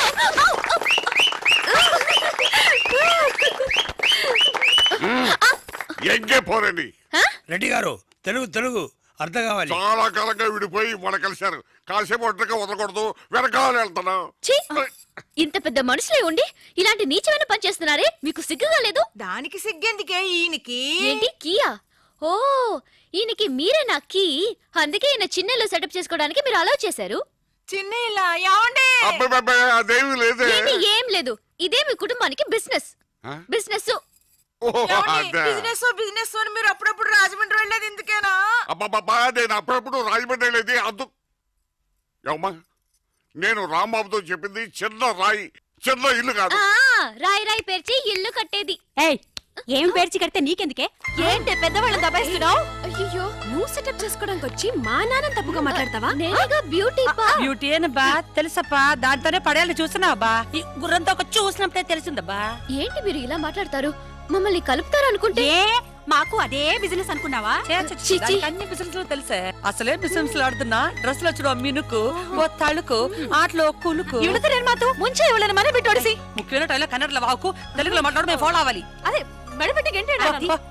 ఎంగే పోరండి రెడ్డి గారు తెలుగు తెలుగు అర్థం కావాలి చాలా కాలంగా విడిపోయి మన కలిశారు కాసేపు ఒంటరిగా వదలకూడదు వెనకాల వెళ్తున్నాం ఛీ! ఇంత పెద్ద మనుషులే ఉండి ఇలాంటి నీచమైన పని చేస్తున్నారే మీకు సిగ్గుగా లేదు దానికి సిగ్గెందుకే ఈయనకి ఏంటి కీయా ఓ ఈయనకి మీరే నా కీ అందుకే ఈయన చిన్నలో సెటప్ చేసుకోవడానికి మీరు అలౌ చేశారు చిన్న ఇలా ఏమండి అబ్బాయి అదేమి లేదే ఏంటి ఏం లేదు ఇదే మీ కుటుంబానికి బిజినెస్ ఆ? బిజినెస్ ఓహో, అదే. బిజినెస్ బిజినెస్ అని మీరు అప్పుడప్పుడు రాజమండ్రి వెళ్ళేది ఎందుకేనా అబ్బబ్బబ్బా నేను అప్పుడప్పుడు రాజమండ్రి వెళ్ళేది అందు ఏమ్మా నేను రాంబాబుతో చెప్పింది చిన్న రాయి చిన్న ఇల్లు కాదు ఆ రాయి రాయి పేర్చి ఇల్లు కట్టేది ఏయ్ ఏం పేర్చి కడితే నీకెందుకే ఏంటి పెద్దవాళ్ళని దబాయిస్తున్నావు అయ్యో నువ్వు సెటప్ చేసుకోవడానికి వచ్చి మా నాన్న తప్పుగా మాట్లాడతావా నేనేగా బ్యూటీ పా బ్యూటీ బా తెలుసప్పా దాంతోనే పడేయాలని చూస్తున్నావా బా ఈ గుర్రంతో ఒక చూసినప్పుడే తెలిసిందబ్బా ఏంటి మీరు ఇలా మాట్లాడతారు మమ్మల్ని కలుపుతారు అనుకుంటే ఏ మాకు అదే బిజినెస్ అనుకున్నావా ఛీ, ఛీ. అన్ని బిజినెస్ లో తెలుసే అసలే బిజినెస్ ఆడుతున్నా డ్రెస్ లో చూడ మినుకు ఓ తళుకు ఆటలో కులుకు ఇవిడతరేను మాతో ముంచే ఇవ్వలేను మన బిట్టోడిసి ముఖ్యమైన టైలో కన్నడలో వాకు తెలుగులో మాట్లాడు మేము ఫాలో అవ్వాలి అదే మెడపెట్టి గంటేడు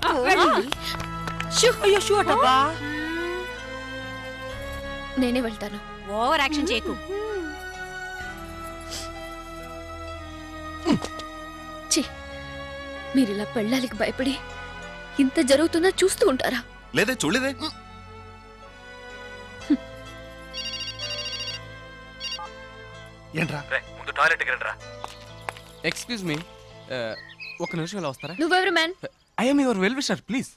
అయ్యో షూ అటబ్బా నేనే వెళ్తాను ఓవర్ యాక్షన్ చేయకు ఛీ మీరు ఇలా పెళ్ళాలికి భయపడి ఇంత జరుగుతున్నా చూస్తూ ఉంటారా లేదే చూడలేదే ఏంట్రా ముందు టాయిలెట్ రండిరా ఎక్స్క్యూజ్ మీ ఒక నిమిషం ఇలా వస్తారా నువ్వెవరు man I'm your well wisher please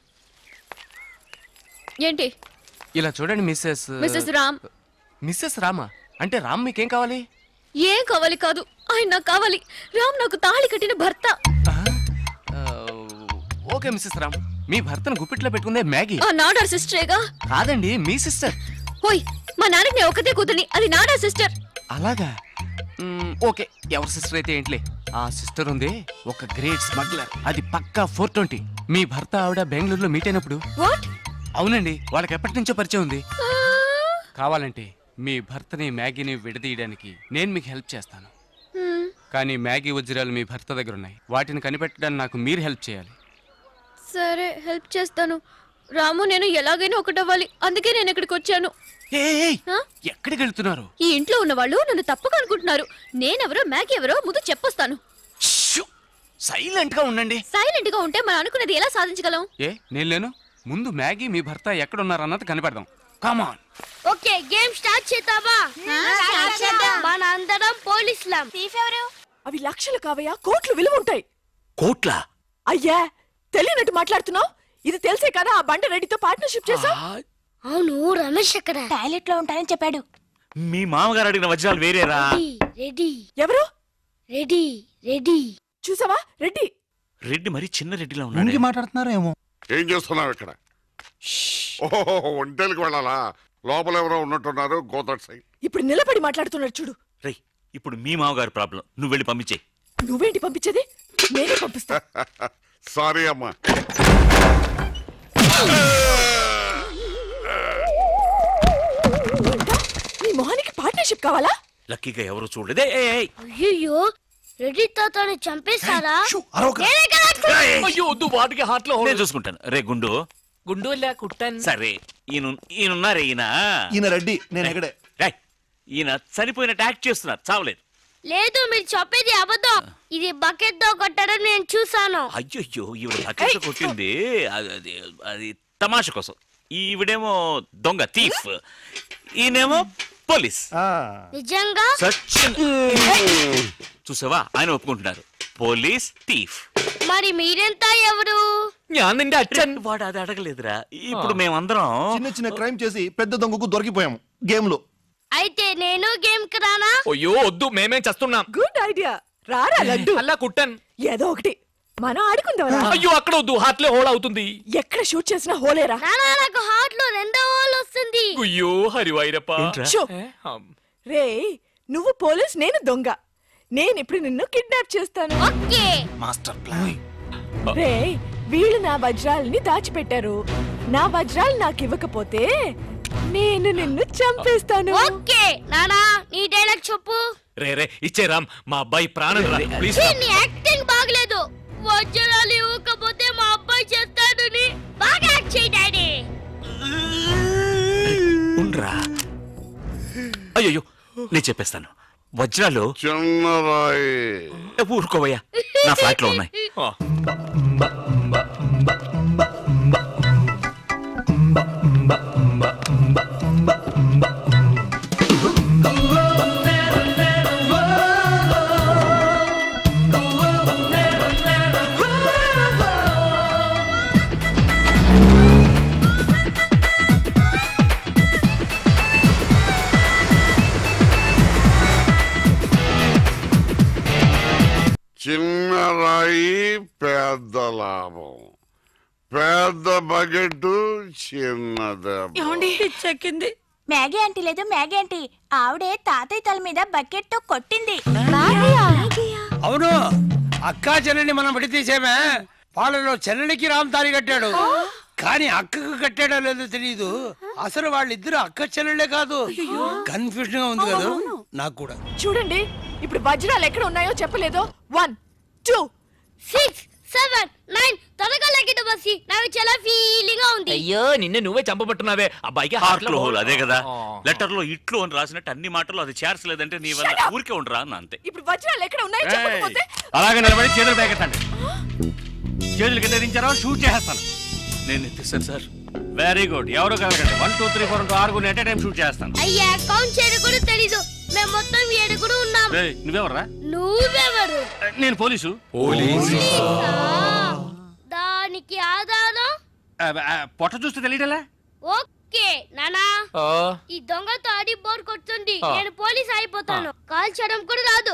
ఏంటి ఇలా చూడండి మిస్సెస్ మిస్సెస్ రామ్ మిస్సెస్ రామా అంటే రామ్ మీకేం కావాలి ఏం కావాలి కాదు ఆయన నాకు కావాలి రామ్ నాకు తాళి కట్టిన భర్త ఓకే మిస్సెస్ రామ్ మీ భర్తను గుప్పిట్లో పెట్టుకుందే మ్యాగీ ఆ నాడార్ సిస్టరేగా కాదండి మీ సిస్టర్ హోయ్ మా నాన్నకి నేను ఒకతే కూతుర్ని అది నాడా సిస్టర్ అలాగా మ్మ్, ఓకే ఎవరి సిస్టర్ అయితే ఏంట్లే ఆ సిస్టర్ ఉంది ఒక గ్రేట్ స్మగ్లర్ అది పక్కా ఫోర్ ట్వంటీ మీ భర్త ఆవిడ బెంగళూరులో మీట్ అయినప్పుడు వాట్ అవునండి వాళ్ళకి ఎప్పటి నుంచో పరిచయం ఉంది కావాలంటే మీ భర్తని మ్యాగీని విడదీయడానికి నేను మీకు హెల్ప్ చేస్తాను కానీ మ్యాగీ వజ్రాలు మీ భర్త దగ్గర ఉన్నాయి వాటిని కనిపెట్టడానికి నాకు మీరు హెల్ప్ చేయాలి సరే హెల్ప్ చేస్తాను రాము నేను ఎలాగైనా ఒకటవ్వాలి అందుకే నేను ఇక్కడికి వచ్చాను ఆ? ఎక్కడికి వెళ్తున్నారు ఈ ఇంట్లో ఉన్న వాళ్ళు నన్ను తప్పుగా అనుకుంటున్నారు నేనెవరో మ్యాగీ ఎవరో ముందు చెప్పొస్తాను సైలెంట్ గా ఉండండి సైలెంట్ గా ఉంటే మనం అనుకున్నది ఎలా సాధించగలం ఏ నేను లేను ముందు మ్యాగీ మీ భర్త ఎక్కడున్నారన్నది కనిపెడదాం కామాన్ ఓకే గేమ్ స్టార్ట్ చేద్దామా మన అందరం పోలీసులం తీఫెవరు అవి లక్షలు కావయ్యా కోట్లు విలువ ఉంటాయి కోట్ల అయ్యా తెలియనట్టు మాట్లాడుతున్నావు ఇది తెలిసే కదా ఆ బండ రెడ్డితో పార్ట్నర్షిప్ చేసా అవును రమేష్ అక్కడ టాయిలెట్ లో ఉంటానని చెప్పాడు మీ మామగారు అడిగిన వజ్రాలు వేరేరా రెడీ ఎవరు రెడీ రెడీ చూసావా రెడ్డి రెడ్డి మరి చిన్న రెడ్డిలా ముంగి ఉన్నాడు మాట్లాడుతున్నారో ఏమో ఏం చేస్తున్నావు ఇక్కడ ఓహో ఒంటేలకు వెళ్ళాలా లోపల ఎవరో ఉన్నట్టున్నారు గోదట్ సైడ్ ఇప్పుడు నిలబడి మాట్లాడుతున్నాడు చూడు రేయ్ ఇప్పుడు మీ మామగారు ప్రాబ్లం నువ్వు వెళ్ళి పంపించే నువ్వేంటి పంపించేది నేనే పంపిస్తా సారీ అమ్మా నీ మొహానికి పార్ట్నర్షిప్ కావాలా లక్కీగా ఎవరు చూడలేదే ఏయ్, ఏయ్. అయ్యో రెడ్డి తాతని చంపేశారా అయ్యో వద్దు వాటికి హార్ట్ లో నేను చూసుకుంటాను రే గుండు గుండు లే కుట్టాను సరే ఈయన ఈయనున్నారే ఈయన ఈయన రెడ్డి నేను ఎక్కడే రేయ్, ఈయన చనిపోయినట్టు యాక్ట్ చేస్తున్నారు చావలేదు లేదు మీరు చెప్పేది అబద్ధం ఇది బకెట్ తో కొట్టడం నేను చూసాను అయ్యో ఈవిడ బకెట్ కొట్టింది అది అది అది తమాష కోసం ఈవిడేమో దొంగ తీఫ్ ఈయనేమో పోలీస్ నిజంగా సచిన్ చూసావా ఆయన ఒప్పుకుంటున్నారు పోలీస్ థీఫ్ మరి మీరెంత ఎవరు ഞാനിന്റെ അച്ഛൻ వాడు అది అడగలేదురా ఇప్పుడు మేమందరం చిన్న చిన్న క్రైమ్ చేసి పెద్ద దొంగకు దొరికిపోయాము గేమ్ లో అయితే నేను గేమ్ కి రానా అయ్యో వద్దు మేమేం చేస్తున్నాం గుడ్ ఐడియా రారా లడ్డు అలా కుట్టాను ఏదో ఒకటి మనం ఆడుకుందాం అయ్యో అక్కడ వద్దు హార్ట్ లో హోల్ అవుతుంది ఎక్కడ షూట్ చేసినా హోలేరా నానా నాకు హార్ట్ లో రెండో వాళ్ళు వస్తుంది అయ్యో హరివైరప్ప షో. రే నువ్వు పోలీస్ నేను దొంగ నేను ఇప్పుడు నిన్ను కిడ్నాప్ చేస్తాను ఓకే మాస్టర్ ప్లాన్ రే వీళ్ళు నా వజ్రాలని దాచిపెట్టారు నా వజ్రాలు నాకు ఇవ్వకపోతే నేను నిన్ను చంపేస్తాను ఓకే నానా నీ డైలాగ్ చెప్పు రే రే ఇచ్చే రామ్ మా అబ్బాయి ప్రాణం రా ప్లీజ్ ఛీ, నీ యాక్టింగ్ బాగలేదు వజ్రాలు ఇవ్వకపోతే మా అబ్బాయి చేస్తాడని బాగా యాక్ట్ చేయి డాడీ ఉండ్రా అయ్యో నేను చెప్పేస్తాను వజ్రాలు చిన్నరాయి ఊరుకోవయ్యా నా ఫ్లాట్ లో ఉన్నాయి చిన్న రాయి పెద్ద లాభం పెద్ద బకెట్ చిన్నది ఏమండి చెక్కింది మ్యాగీ ఆంటీ లేదు మ్యాగీ ఆంటీ ఆవిడే తాతయ్య తల మీద బకెట్ తో కొట్టింది అవును అక్కా చెల్లెని మనం విడతీసేమే వాళ్ళలో చెల్లెలికి రామ్ తారి కట్టాడు కానీ అక్కకు కట్టాడో లేదో తెలియదు అసలు వాళ్ళిద్దరు అక్క చెల్లెళ్ళే కాదు కన్ఫ్యూజన్ గా ఉంది కదా నాకు కూడా చూడండి ఇప్పుడు వజ్రాలు ఎక్కడ ఉన్నాయో చెప్పలేదు one two six seven nine త్వరగా లెక్కిట బస్సి నాకు చాలా ఫీలింగ్ గా ఉంది అయ్యో నిన్నే నువ్వే చంపబట్టున్నావే అబ్బాయికి హార్ట్ లో హోల్ అదే కదా లెటర్ లో ఇట్లు అని రాసినట్టు అన్ని మాటలు అది చేర్చలేదంటే నీ వల్ల ఊరికే ఉండరా అన్న అంతే ఇప్పుడు వజ్రాలు ఎక్కడ ఉన్నాయో చెప్పకపోతే అలాగే నిలబడి చేతులు పేకెత్తండి చేతులు కింద దించారో షూట్ చేసేస్తాను నేను ఎత్తిస్తాను సార్ వెరీ గుడ్ ఎవరు కలగండి వన్ టూ త్రీ ఫోర్ ఆరుగురు ఎట్ టైం షూట్ చేస్తాను అయ్యా కౌంట్ చేయడం కూడా తెలీదు మేము మొత్తం ఏడుగురు ఉన్నాం రేయ్, నువ్వెవర్రా నువ్వెవరు నేను పోలీసు పోలీసా? దానికి ఆధారం ఆ, ఆ, పొట్ట చూస్తే తెలియటలా ఓకే నానా ఈ దొంగతో ఆడి బోర్ కొడుతుంది ఆ. నేను పోలీస్ అయిపోతాను కాల్ చేయడం కూడా రాదు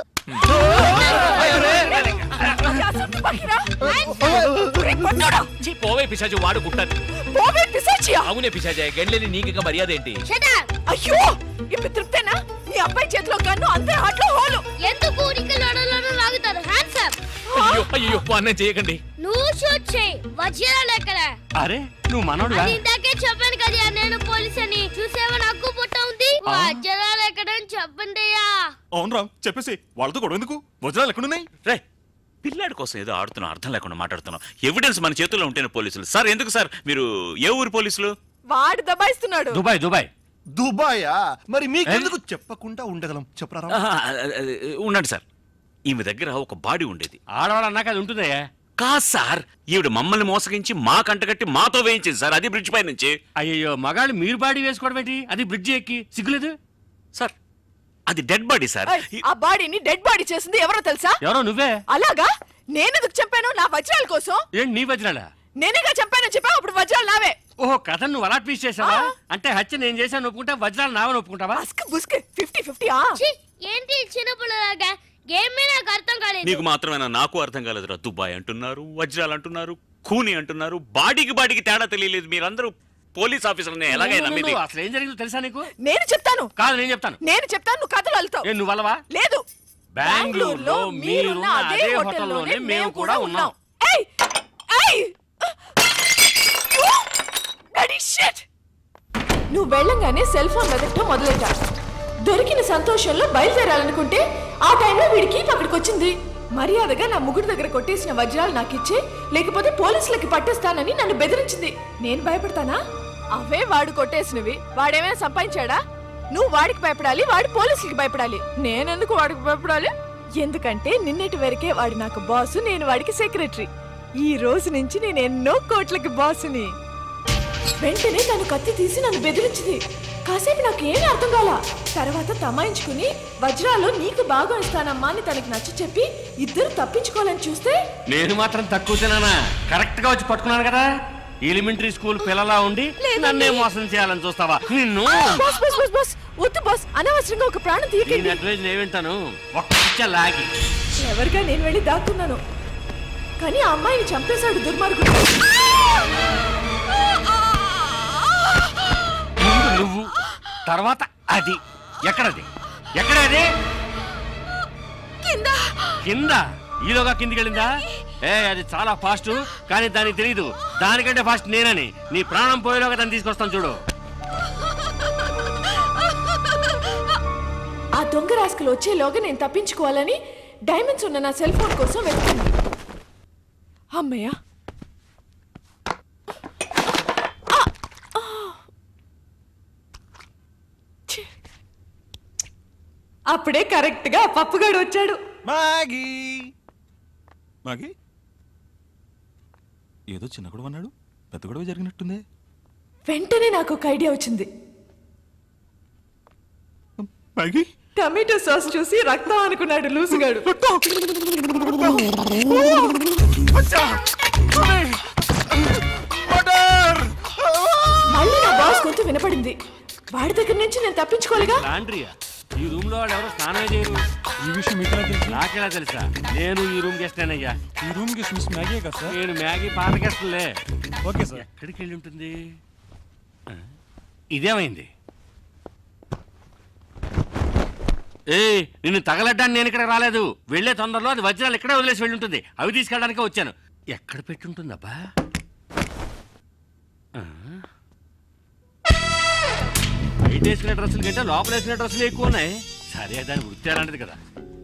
ఛీ, పోవే పిశాచు వాడు కుట్టదు పోవే పిశాచియా అవునే పిశాచే గండ్లేని నీకు మర్యాద ఏంటి అయ్యో ఇప్పుడు తృప్తేనా నీ అబ్బాయి చేతిలో గన్ను అందరి హాట్లో హోలు ఎందుకు ఊరికి లడలను లాగుతారు హ్యాండ్స్ అప్ అయ్యో అయ్యో అన్నం చేయకండి నువ్వు షూట్ చేయి వజ్రాలు ఎక్కడ అరే నువ్వు మనోడుగా అది ఇందాకే చెప్పాను కదా నేను పోలీస్ అని చూసేవా నాకు పుట్ట ఉంది వజ్రాలు ఎక్కడ అని చెప్పండి అయ్యా అవును రామ్ చెప్పేసి వాళ్ళతో గొడవ ఎందుకు వజ్రాలు ఎక్కడున్నాయి రే పిల్లాడి కోసం ఏదో ఆడుతున్నాం అర్థం లేకుండా మాట్లాడుతున్నాం ఎవిడెన్స్ మన చేతుల్లో ఉంటేనే పోలీసులు సార్ ఎందుకు సార్ మీరు ఏ ఊరు పోలీసులు వాడు దబాయిస్తున్నాడు దుబాయ్ దుబాయ్ దుబాయా మరి మీకెందుకు చెప్పకుండా ఉండగలం చెప్పరా ఆహా, అ- అ- ఉండండి సార్ ఈమె దగ్గర ఒక బాడీ ఉండేది ఆడవాడు అన్నాక అది ఉంటుందయ్యా కాదు సార్ ఈవిడ మమ్మల్ని మోసగించి మా కంటగట్టి మాతో వేయించింది సార్ అది బ్రిడ్జ్ పై నుంచి అయ్యో మగాళ్ళు మీరు బాడీ వేసుకోవడం ఏంటి అది బ్రిడ్జ్ ఎక్కి సిగ్గులేదు సార్ అది డెడ్ బాడీ సార్ ఏయ్, ఆ బాడీని డెడ్ బాడీ చేసింది ఎవరో తెలుసా ఎవరో నువ్వే అలాగా నేనెందుకు చెప్పాను నా వజ్రాల కోసం ఏంటి నీ వజ్రాలా నేనేగా చెప్పాను చెప్పా అప్పుడు వజ్రాలు నావే ఓహో కథ నువ్వు అలా ట్వీస్ట్ చేసావా అంటే హత్య నేను చేశాను ఒప్పుకుంటా వజ్రాలు నావని ఒప్పుకుంటావా బుస్క్ ఫిఫ్టీ ఫిఫ్టీ ఛీ, ఏంటి చిన్నపిల్లలాగా గేమ్ మీద నాకు అర్థం కాలేదు నీకు మాత్రమేనా నాకు అర్థం కాలేదురా దుబాయ్ అంటున్నారు వజ్రాలు అంటున్నారు కూని అంటున్నారు బాడీకి బాడీకి తేడా తెలియలేదు మీరందరూ పోలీస్ ఆఫీసర్ని ఎలాగైనా నువ్వు- నమ్మింది నువ్వు అసలు ఏం జరిగిందో తెలుసా నీకు నేను చెప్తాను కాదు నేను చెప్తాను నేను చెప్తాను నువ్వు కథలు వెళ్తావు ఏ నువ్వు అలవా లేదు బెంగళూరులో మీరున్న అదే హోటల్లోనే మేము కూడా ఉన్నాం ఏయ్ ఏయ్ Bloody shit! నువ్వు వెళ్ళంగానే సెల్ ఫోన్ వెతకటం మొదలెట్టా దొరికిన సంతోషంలో బయలుదేరాలనుకుంటే ఆ టైంలో వీడికి అక్కడికి వచ్చింది మర్యాదగా నా ముగ్గురు దగ్గర కొట్టేసిన వజ్రాలు నాకు ఇచ్చే లేకపోతే పోలీసులకి పట్టేస్తానని నన్ను బెదిరించింది నేను భయపడతానా అవే వాడు కొట్టేసినవి వాడేమైనా సంపాదించాడా నువ్వు వాడికి భయపడాలి వాడు పోలీసులకి భయపడాలి నేనెందుకు వాడికి భయపడాలి ఎందుకంటే నిన్నటి వరకే వాడు నాకు బాసు నేను వాడికి సెక్రటరీ ఈ రోజు నుంచి నేను ఎన్నో కోట్లకి బాసుని వెంటనే తను కత్తి తీసి నన్ను బెదిరించింది కాసేపు నాకు ఏమీ అర్థం కాల తర్వాత తమాయించుకుని వజ్రాలు నీకు బాగా ఇస్తానమ్మా అని తనకి నచ్చ చెప్పి ఇద్దరు తప్పించుకోవాలని చూస్తే నేను మాత్రం తక్కువ తినానా కరెక్ట్ గా వచ్చి పట్టుకున్నాను కదా ఎలిమెంటరీ స్కూల్ పిల్లలా ఉండి లేదండి. నన్నే మోసం చేయాలని చూస్తావా నిన్ను బాస్ బాస్ బాస్ బాస్ వద్దు బాస్ అనవసరంగా ఒక ప్రాణం నేను తీయకండి అడ్వైజ్ నేను వింటాను ఒక్క పిచ్చ లాగి ఎవరిగా నేను వెళ్ళి దాక్కున్నాను కానీ ఆ అమ్మాయిని చంపేశాడు దుర్మార్గుడు ముందు నువ్వు తర్వాత అది ఎక్కడది ఎక్కడది కింద కింద ఈలోగా కిందికి వెళ్ళిందా ఏ అది చాలా ఫాస్ట్ కానీ దానికి తెలియదు దానికంటే ఫాస్ట్ నేనని నీ ప్రాణం పోయేలోగా దాన్ని తీసుకొస్తాను చూడు ఆ దొంగ రాసుకలు వచ్చేలోగా నేను తప్పించుకోవాలని డైమండ్స్ ఉన్న నా సెల్ ఫోన్ కోసం వెతుకుతుంది అమ్మయ్య ఆ! ఆ! ఛీ! అప్పుడే కరెక్ట్ గా పప్పుగాడు వచ్చాడు మాగీ మాగీ ఏదో చిన్న గొడవ అన్నాడు పెద్ద గొడవ జరిగినట్టుంది వెంటనే నాకు ఒక ఐడియా వచ్చింది మాగీ టమాటో సాస్ చూసి రక్తం అనుకున్నాడు లూసుగాడు మళ్ళీ నా బాస్ గొంతు వినపడింది వాడి దగ్గర నుంచి నేను తప్పించుకోలేగా లాండ్రియా ఈ రూమ్ లో వాళ్ళు ఎవరు స్నానం చేయరు ఈ విషయం మీకు నాకెలా తెలుసా నేను ఈ రూమ్ గెస్ట్ అయ్యా ఈ రూమ్ కి మిస్ మ్యాగీ కదా సార్ నేను మ్యాగీ పాత గెస్ట్లే ఓకే సార్ ఎక్కడికి వెళ్ళి ఉంటుంది ఆ, ఇదేమైంది ఏ నిన్ను తగలడ్డానికి నేను ఇక్కడ రాలేదు వెళ్ళే తొందరలో అది వజ్రాలు ఇక్కడే వదిలేసి వెళ్ళి ఉంటుంది అవి తీసుకెళ్ళడానికే వచ్చాను ఎక్కడ పెట్టుంటుందబ్బా ఆ? బయట వేసుకునే డ్రెస్సుల కంటే లోపల వేసుకునే డ్రెస్సులు ఎక్కువ ఉన్నాయి సరే దాని వృత్తి అలాంటిది కదా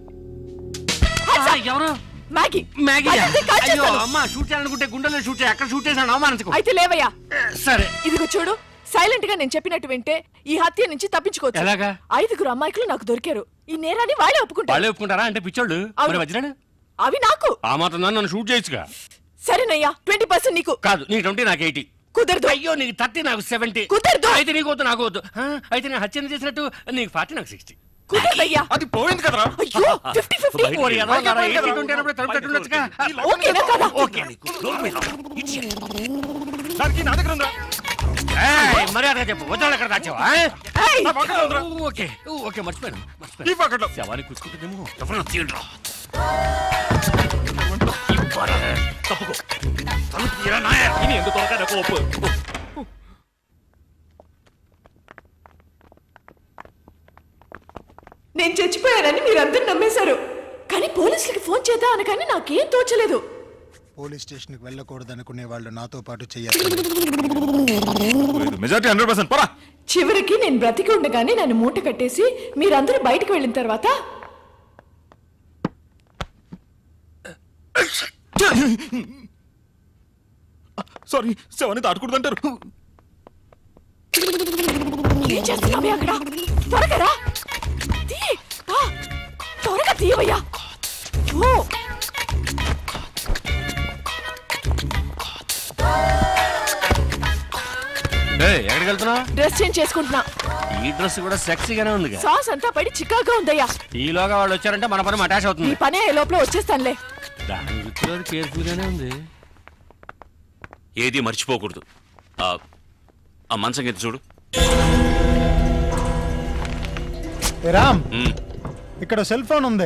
ఆ, ఎవరు మ్యాగీ మ్యాగీ అయితే కాల్ అయ్యో చేస్తాను. అమ్మ షూట్ చేయాలనుకుంటే గుండెలో షూట్ చేయి అక్కడ షూట్ చేశాను అవమానించుకో అయితే లేవయ్యా సరే ఇదిగో చూడు సైలెంట్ గా నేను చెప్పినట్టు వింటే ఈ హత్య నుంచి తప్పించుకోవచ్చు ఎలాగా? ఐదుగురు అమ్మాయికులు నాకు దొరికారు ఈ నేరాన్ని వాళ్ళే ఒప్పుకుంటారు వాళ్ళే ఒప్పుకుంటారా అంటే పిచ్చోళ్ళు అవును. మరి వజ్రాలు అవి నాకు ఆ మాత్రం దాన్ని నన్ను షూట్ చేయొచ్చుగా సరేనయ్యా ట్వంటీ పర్సెంట్ నీకు కాదు నీకు ట్వంటీ నాకు ఎయిటీ కుదరదు అయ్యో నీకు థర్టీ నాకు సెవెంటీ కుదరదు అయితే నీకు వద్దు నాకు వద్దు ఆ, అయితే నేను హత్య ఎందుకు చేసినట్టు నీకు ఫార్టీ నాకు సిక్స్టీ కుదరదయ్యా అది పోయింది కదరా అయ్యో ఫిఫ్టీ ఫిఫ్టీ ఓకేనా కదా దానికి నా దగ్గర ఉందా మర్యాదగా చెప్పు వజ్రాలు ఎక్కడ దాచావా ఏయ్! ఓకే ఓకే మర్చిపోయాను ఈ మర్చిపోయాను పక్కట్లో శవాన్ని కూసుకుంటుందేమో ఎవరైనా తీయండిరా తప్పుకో తలుపు తీయరా నాయ ఇని ఎందుకు తొలగా నాకు ఒప్పు నేను చచ్చిపోయానని మీరందరూ నమ్మేశారు కానీ పోలీసులకి ఫోన్ చేద్దాం అనగానే నాకేం తోచలేదు పోలీస్ స్టేషన్కి వెళ్ళకూడదు అనుకునే వాళ్ళు నాతో పాటు చేయాలి మెజారిటీ హండ్రెడ్ పర్సెంట్ పరా చివరికి నేను బ్రతికి ఉండగానే నన్ను మూట కట్టేసి మీరందరూ బయటకు వెళ్ళిన తర్వాత సారీ శవాన్ని దాటకూడదంటారు ఏం చేస్తున్నావే అక్కడ త్వరగా రా తీ ఆ, త్వరగా తీయవయ్యా ఓ ఎక్కడికి వెళ్తున్నావు డ్రెస్ చేంజ్ చేసుకుంటున్నా ఈ డ్రెస్ కూడా సెక్సీగానే ఉంది సాస్ అంతా పడి చికాగా ఉందయ్యా ఈలోగా వాళ్ళు వచ్చారంటే మన పని అటాచ్ ఈ అవుతుంది పని అయ్యే లోపల వచ్చేస్తానులే దాని వృత్తిలో కేర్ఫుల్ గానే ఉంది ఏది మర్చిపోకూడదు ఆ ఆ మంచం కింద చూడు ఏ రామ్ ఉమ్. ఇక్కడ సెల్ ఫోన్ ఉంది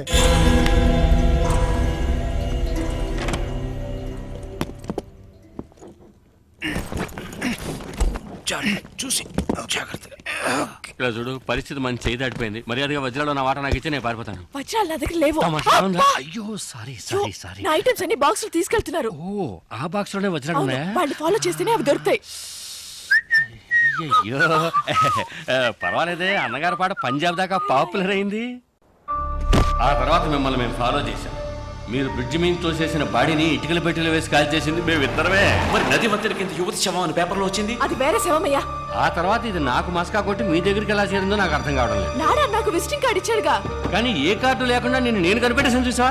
చూసి జాగ్రత్తగా ఇలా చూడు పరిస్థితి మన చేయి దాటిపోయింది మర్యాదగా వజ్రాలు నా వాట నాకు ఇచ్చి నేను పారిపోతాను వజ్రాలు నా దగ్గర లేవు తమాషా ఉందా? అబ్బా! అయ్యో సారీ అయ్యో, సారీ సారీ నా ఐటమ్స్ అన్ని బాక్స్ తీసుకెళ్తున్నారు ఓ ఆ బాక్స్ లోనే వజ్రాలు అవును, ఉన్నాయా వాళ్ళు ఫాలో చేస్తేనే అవి దొరుకుతాయి అయ్యో పర్వాలేదే అన్నగారి పాట పంజాబ్ దాకా పాపులర్ అయింది ఆ తర్వాత మిమ్మల్ని మేము ఫాలో చేశాం మీరు బ్రిడ్జ్ మీద తోసేసిన బాడీని ఇటుకల పెట్టెలు వేసి కాల్ చేసింది మేము ఇద్దరమే మరి నది మధ్యన కింద యువతి శవం అని పేపర్లో వచ్చింది అది వేరే శవమయ్యా ఆ తర్వాత ఇది నాకు మస్కా కొట్టి మీ దగ్గరికి ఎలా చేరిందో నాకు అర్థం కావడం లేదు నాడా నాకు విజిటింగ్ కార్డ్ ఇచ్చాడుగా కానీ ఏ కార్డు లేకుండా నేను నేను కనిపెట్టేసాను చూసా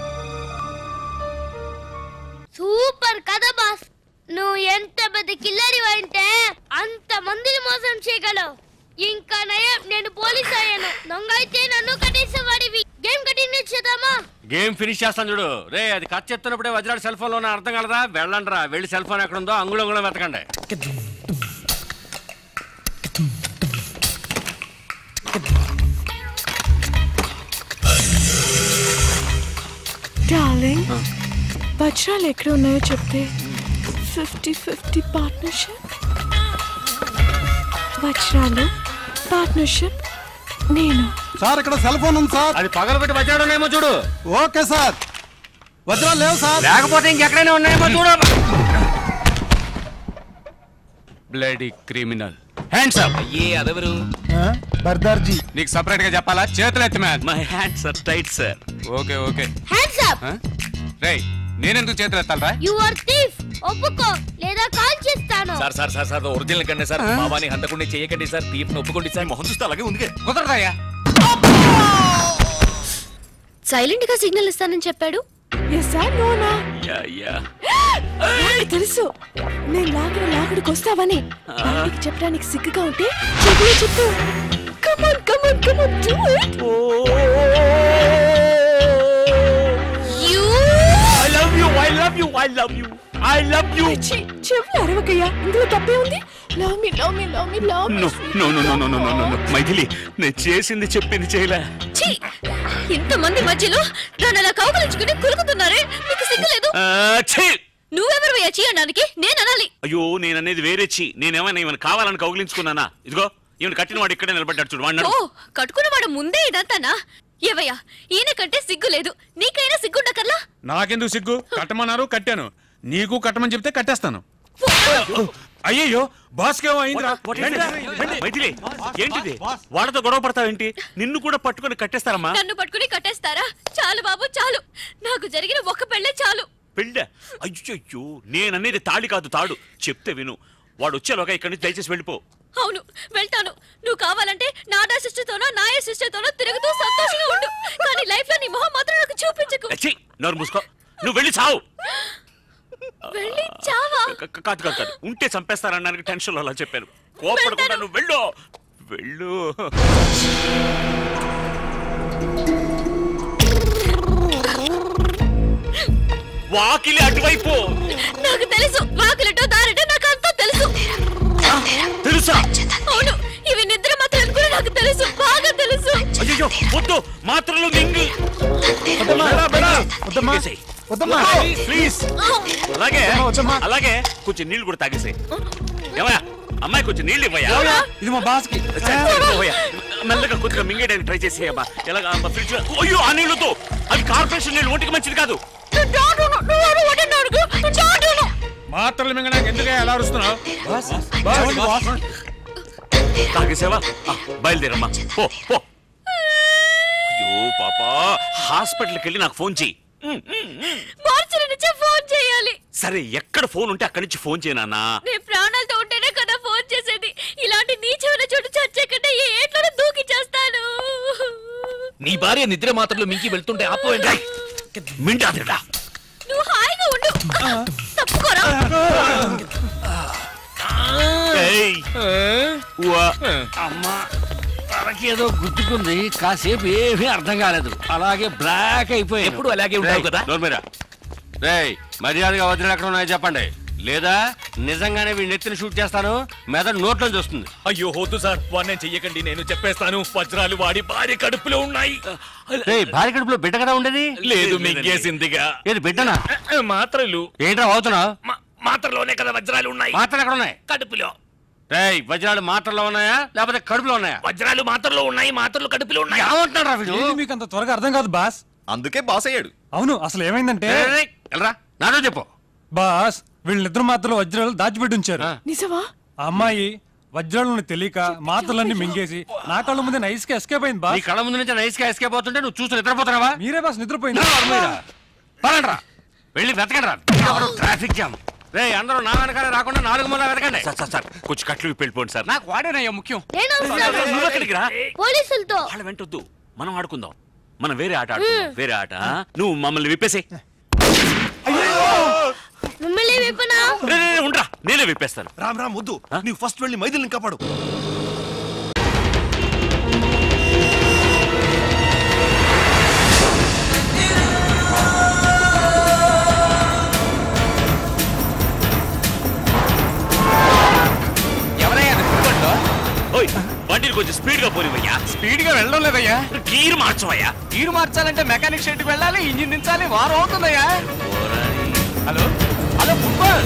సూపర్ కదా బాస్ నువ్వు ఎంత పెద్ద కిల్లరి అంటే అంత మందిని మోసం చేయగలవు ఇంకా నయం నేను పోలీస్ అయ్యాను దొంగ అయితే నన్ను కట్టేసేవాడివి గేమ్ కంటిన్యూ చేద్దామా గేమ్ ఫినిష్ చేస్తాను చూడు రే అది కట్ చెప్తున్నప్పుడే వజ్రాడు సెల్ ఫోన్ లో అర్థం కలదా వెళ్ళండి రా వెళ్ళి సెల్ ఫోన్ ఎక్కడ ఉందో అంగుళం అంగుళం వెతకండి డార్లింగ్ వజ్రాలు ఎక్కడ ఉన్నాయో చెప్తే ఫిఫ్టీ ఫిఫ్టీ పార్ట్నర్షిప్ వజ్రాలు పార్ట్నర్షిప్ నేను సార్ ఇక్కడ సెల్ ఫోన్ ఉంది సార్ అది పగలబెట్టి వచ్చాడనేమో చూడు ఓకే సార్ వజ్రాలు లేవు సార్ లేకపోతే ఇంకెక్కడైనా ఉన్నాయేమో చూడు బ్లడీ క్రిమినల్ హ్యాండ్స్ అప్ ఏ అదెవరు బర్దార్జీ నీకు సపరేట్ గా చెప్పాలా చేతులు ఎత్తి man my hands are tight sir okay okay hands up రేయ్ నేనెందుకు చేతులు ఎత్తాలరా యు ఆర్ థీఫ్ ఒప్పుకో లేదా కాల్ చేస్తాను sir sir sir sir original కండి సార్ బాబాని హంతకుండా చేయకండి సార్ తీర్పుని ఒప్పుకోండి సార్ మొహం చూస్తే అలాగే ఉంది కుదరదాయా సైలెంట్ గా సిగ్నల్ ఇస్తానని చెప్పాడు ఎస్ ఆ నోనా యా యా నాకు తెలుసు నేను లాగిన లాగుడికి వస్తావని వాడికి చెప్పడానికి సిగ్గుగా ఉంటే చెప్పులు చెప్పు come on come on come on do it you I love you I love you I love you I love you చెవులు అరవకయ్యా ఇందులో తప్పే ఉంది love me love me love me love me no no no no no no no no Maithili నేను చేసింది చెప్పింది చేయలే ఛీ ఇంతమంది మధ్యలో నన్ను అలా కౌగలించుకుని కులుకుతున్నారే మీకు సిగ్గులేదు ఆ, ఛీ! నువ్వెవరు చీ అనడానికి నేను అనాలి అయ్యో నేను అనేది వేరే చి నేనేమైనా ఈమెను కావాలని కౌగిలించుకున్నానా ఇదిగో ఈమెను కట్టిన వాడు ఇక్కడే నిలబడ్డాడు చూడు వాడిని ఓ అడుగు. కట్టుకున్నవాడు ముందే ఇదంతానా ఏవయ్యా ఈయన కంటే సిగ్గు లేదు నీకైనా సిగ్గుండకర్లా నాకెందుకు సిగ్గు కట్టమన్నారు కట్టాను నీకు కట్టమని చెప్తే కట్టేస్తాను అయ్యయ్యో బాస్కేమో అయిందిరా What is this? మైథిలి ఏంటిది వాళ్ళతో గొడవ పడతావేంటి నిన్ను కూడా పట్టుకొని కట్టేస్తారమ్మా నన్ను పట్టుకుని కట్టేస్తారా చాలు బాబు చాలు నాకు జరిగిన ఒక్క పెళ్ళే చాలు పెళ్ళ అయ్యయ్యో నేననేది తాళి కాదు తాడు చెప్తే విను వాడు వచ్చేలోగా ఇక్కడి నుంచి దయచేసి వెళ్ళిపో అవును వెళ్తాను నువ్వు కావాలంటే నాడా సిస్టర్తోనో నాయ సిస్టర్తోనో తిరుగుతూ సంతోషంగా ఉండు కానీ లైఫ్ లో నీ మొహం మాత్రం నాకు చూపించకు ఛీ, నోరు మూసుకో నువ్వు వెళ్ళి చావు వెళ్ళి చావా క- క- కాదు కాదు కాదు ఉంటే చంపేస్తారనడానికి టెన్షన్ అలా చెప్పాను కోపడకుండా నువ్వు వెళ్ళు వెళ్ళు వాకిలి అటువైపు నాకు తెలుసు వాకిలటో దారిటో నాకు అంతా తెలుసు తెలుసా అవును ఇవి నిద్ర మాత్రం కూడా నాకు తెలుసు బాగా తెలుసు అయ్యో వద్దు మాత్రలు మింగి ప్లీజ్ అలాగే అలాగే కొంచెం నీళ్ళు కూడా తాగేసాయి ఏమయ్యా అమ్మాయి కొంచెం నీళ్ళు ఇవ్వయా ఇది మా బాస్కి మెల్లగా కొద్దిగా మింగేయడానికి ట్రై చేసేయమ్మా ఎలాగా ఫ్రిడ్జ్ అయ్యో ఆ నీళ్ళతో అవి కార్పొరేషన్ నీళ్ళు ఒంటికి మంచిది కాదు మాత్రలు మింగడానికి ఎందుకే ఎలా అరుస్తున్నావు తాగేసావా ఆ, బయలుదేరమ్మా పో పో అయ్యో పాపా హాస్పిటల్కి వెళ్ళి నాకు ఫోన్ చెయ్యి మార్చిన నుంచే ఫోన్ చేయాలి సరే ఎక్కడ ఫోన్ ఉంటే అక్కడి నుంచి ఫోన్ చేయనా నేను ప్రాణాలతో ఉంటేనే కదా ఫోన్ చేసేది ఇలాంటి నీచమైన చోటు చచ్చే కంటే ఏ ఏట్లోనే దూకి చేస్తాను నీ భార్య నిద్ర మాత్రలు మింకి వెళ్తుంటే ఆపోయండి మింటాదిరా నువ్వు హాయిగా ఉండు తప్పుకోరా అమ్మా తనకేదో గుర్తుకుంది కాసేపు ఏమీ అర్థం కాలేదు అలాగే బ్లాక్ అయిపోయి ఎప్పుడు అలాగే ఉంటావు కదా నోర్మీరా రేయ్ మర్యాదగా వదిలి ఎక్కడ ఉన్నాయో చెప్పండి లేదా నిజంగానే వీడిని ఎత్తిని షూట్ చేస్తాను మెదడు నోట్లో చూస్తుంది అయ్యో వద్దు సార్ వాడిని చెయ్యకండి నేను చెప్పేస్తాను వజ్రాలు వాడి భార్య కడుపులో ఉన్నాయి రేయ్ భార్య కడుపులో బిడ్డ కదా ఉండేది లేదు మింగేసిందిగా ఏది బిడ్డనా మాత్రలు ఏంట్రా అవుతున్నావు మాత్రలోనే కదా వజ్రాలు ఉన్నాయి మాత్రలు ఎక్కడ ఉన్నాయి కడుపులో రేయ్ వజ్రాలు మాత్రలో ఉన్నాయా లేకపోతే కడుపులో ఉన్నాయా వజ్రాలు మాత్రలో ఉన్నాయి మాత్రలు కడుపులో ఉన్నాయి ఏమంటున్నారా వీడు ఏది మీకు అంత త్వరగా అర్థం కాదు బాస్ అందుకే బాస్ అయ్యాడు అవును అసలు ఏమైందంటే వెళ్ళరా నాతో చెప్పు బాస్ వీళ్ళిద్దరు మాత్రం వజ్రాలు దాచిపెట్టి ఉంచారు నిజమా ఆ అమ్మాయి వజ్రాలను తెలియక మాత్రలన్నీ మింగేసి నా కళ్ళ ముందే నైస్ గా ఎస్కేప్ అయింది నీ బాస్ కళ్ళ ముందు నుంచి నైస్ గా ఎస్కేప్ అవుతుంటే నువ్వు చూసి నిద్రపోతున్నావా మీరే బాస్ నిద్రపోయింది పదండ్రా వెళ్ళి వెతకండి రా ట్రాఫిక్ జామ్ రే అందరూ నా వెనకాలే రాకుండా నాలుగు మూల వెతకండి సార్ సార్ సార్ కొంచెం కట్లు విప్పి వెళ్ళిపోండి సార్ నాకు వాడేనయ్యా ముఖ్యం నేను నువ్వు ఎక్కడికి రా పోలీసులతో వాళ్ళ వెంటొద్దు మనం ఆడుకుందాం మనం వేరే ఆట ఆడుకుందాం వేరే ఆట ఆ? నువ్వు మమ్మల్ని విప్పేసే మిమ్మల్ని విప్పనా ఉండరా నేనే విప్పేస్తాను రామ్ రామ్ వద్దు నీవు ఫస్ట్ వెళ్ళి మైథిలిని కాపాడు ఎవరయ్యా అది ఫుట్బాల్లో? ఓయ్ బండిని కొంచెం స్పీడ్ గా పోనివయ్యా స్పీడ్ గా వెళ్ళడం లేదయ్యా గీర్ మార్చవయ్యా గీరు మార్చాలంటే మెకానిక్ షెడ్కి వెళ్ళాలి ఇంజిన్ దించాలి వారం అవుతుందయ్యా హలో హలో ఫుట్బాల్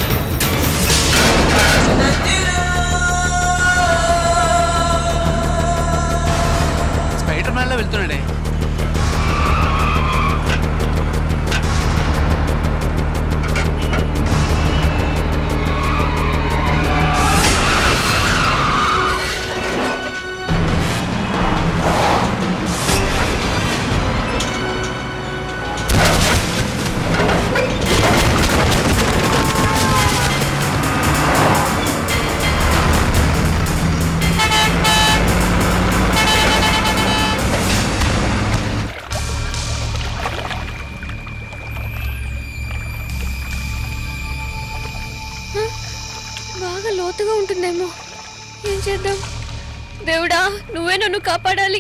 మ్యాన్ లో వెళ్తున్నాడే బాగా లోతుగా ఉంటుందేమో ఏం చేద్దాం దేవుడా నువ్వే నన్ను కాపాడాలి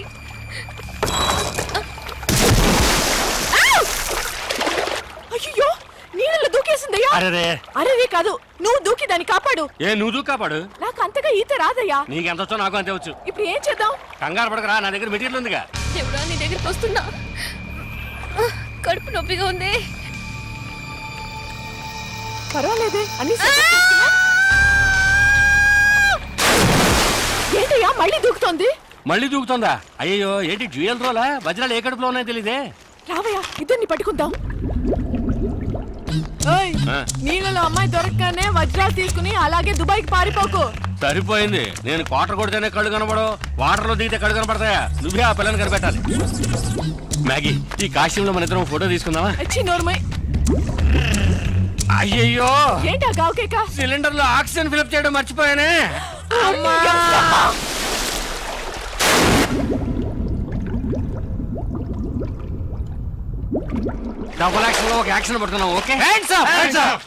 అయ్యో నీళ్ళలో దూకేసిందయ్యా అరెరే. అరే కాదు నువ్వు దూకి దాన్ని కాపాడు ఏ నువ్వు దూకు కాపాడు నాకు అంతగా ఈత రాదయ్యా నీకెంత వచ్చో నాకు అంతే వచ్చు ఇప్పుడు ఏం చేద్దాం కంగారు పడకరా నా దగ్గర మెటీరియల్ ఉందిగా దేవుడా నీ దగ్గరికి వస్తున్నా ఆ, కడుపు నొప్పిగా ఉంది పర్వాలేదే అన్ని సెటప్ చేసుకున్నా? ఏంటయ్యా మళ్ళీ దూకుతోంది మళ్ళీ దూకుతుందా అయ్యో ఏంటి డ్యూయల్ రోలా వజ్రాలు ఏ కడుపులో ఉన్నాయో తెలియదే రావయ్యా ఇద్దరిని పట్టుకుందాం ఓయ్ ఆ. నీళ్ళలో అమ్మాయి దొరకగానే వజ్రాలు తీసుకుని అలాగే దుబాయ్కి పారిపోకు సరిపోయింది నేను క్వార్టర్ కొడితేనే కళ్ళు కనబడవు వాటర్ లో దిగితే కళ్ళు కనబడతాయా నువ్వే ఆ పిల్లని కనిపెట్టాలి మ్యాగీ ఈ కాశ్యంలో మన ఇద్దరం ఫోటో తీసుకుందామా వచ్చి నోర్మై అయ్యయ్యో ఏంటా గావుకేక సిలిండర్ లో ఆక్సిజన్ ఫిలప్ చేయడం మర్చిపోయానే డబుల్ యాక్షన్ లో ఒక యాక్షన్ పడుతున్నాం okay hands up hands up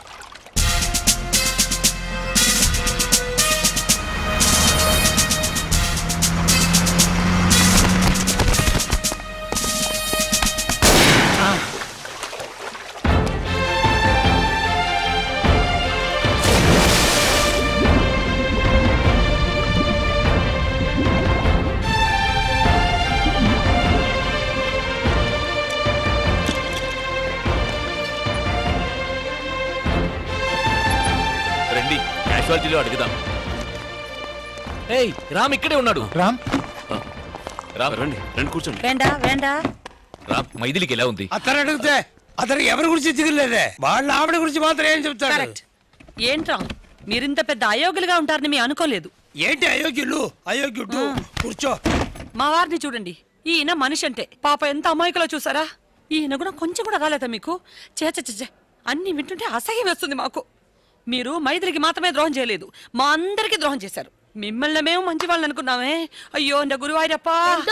రండి క్యాజువాలిటీలో అడుగుదాం ఏయ్ రామ్ ఇక్కడే ఉన్నాడు రామ్ రామ్ రండి రండి కూర్చోండి వేండా వేండా రామ్ మైథిలికి ఎలా ఉంది అతను అడిగితే అతను ఎవరి గురించి దిగులేదే వాళ్ళ ఆవిడ గురించి మాత్రం ఏం చెప్తాడు కరెక్ట్ ఏంట్రా మీరింత పెద్ద అయోగ్యులుగా ఉంటారని మేము అనుకోలేదు ఏంటి అయోగ్యులు అయోగ్యుడు కూర్చో మా వారిని చూడండి ఈయన మనిషి అంటే పాప ఎంత అమాయకులో చూసారా ఈయన కూడా కొంచెం కూడా రాలేదా మీకు చేచ చచ్చ అన్ని వింటుంటే అసహ్యం వేస్తుంది మాకు మీరు మైత్రికి మాత్రమే ద్రోహం చేయలేదు మా అందరికి ద్రోహం చేశారు మిమ్మల్ని మేము మంచి వాళ్ళని అనుకున్నామే అయ్యో నా గురువాయిరప్ప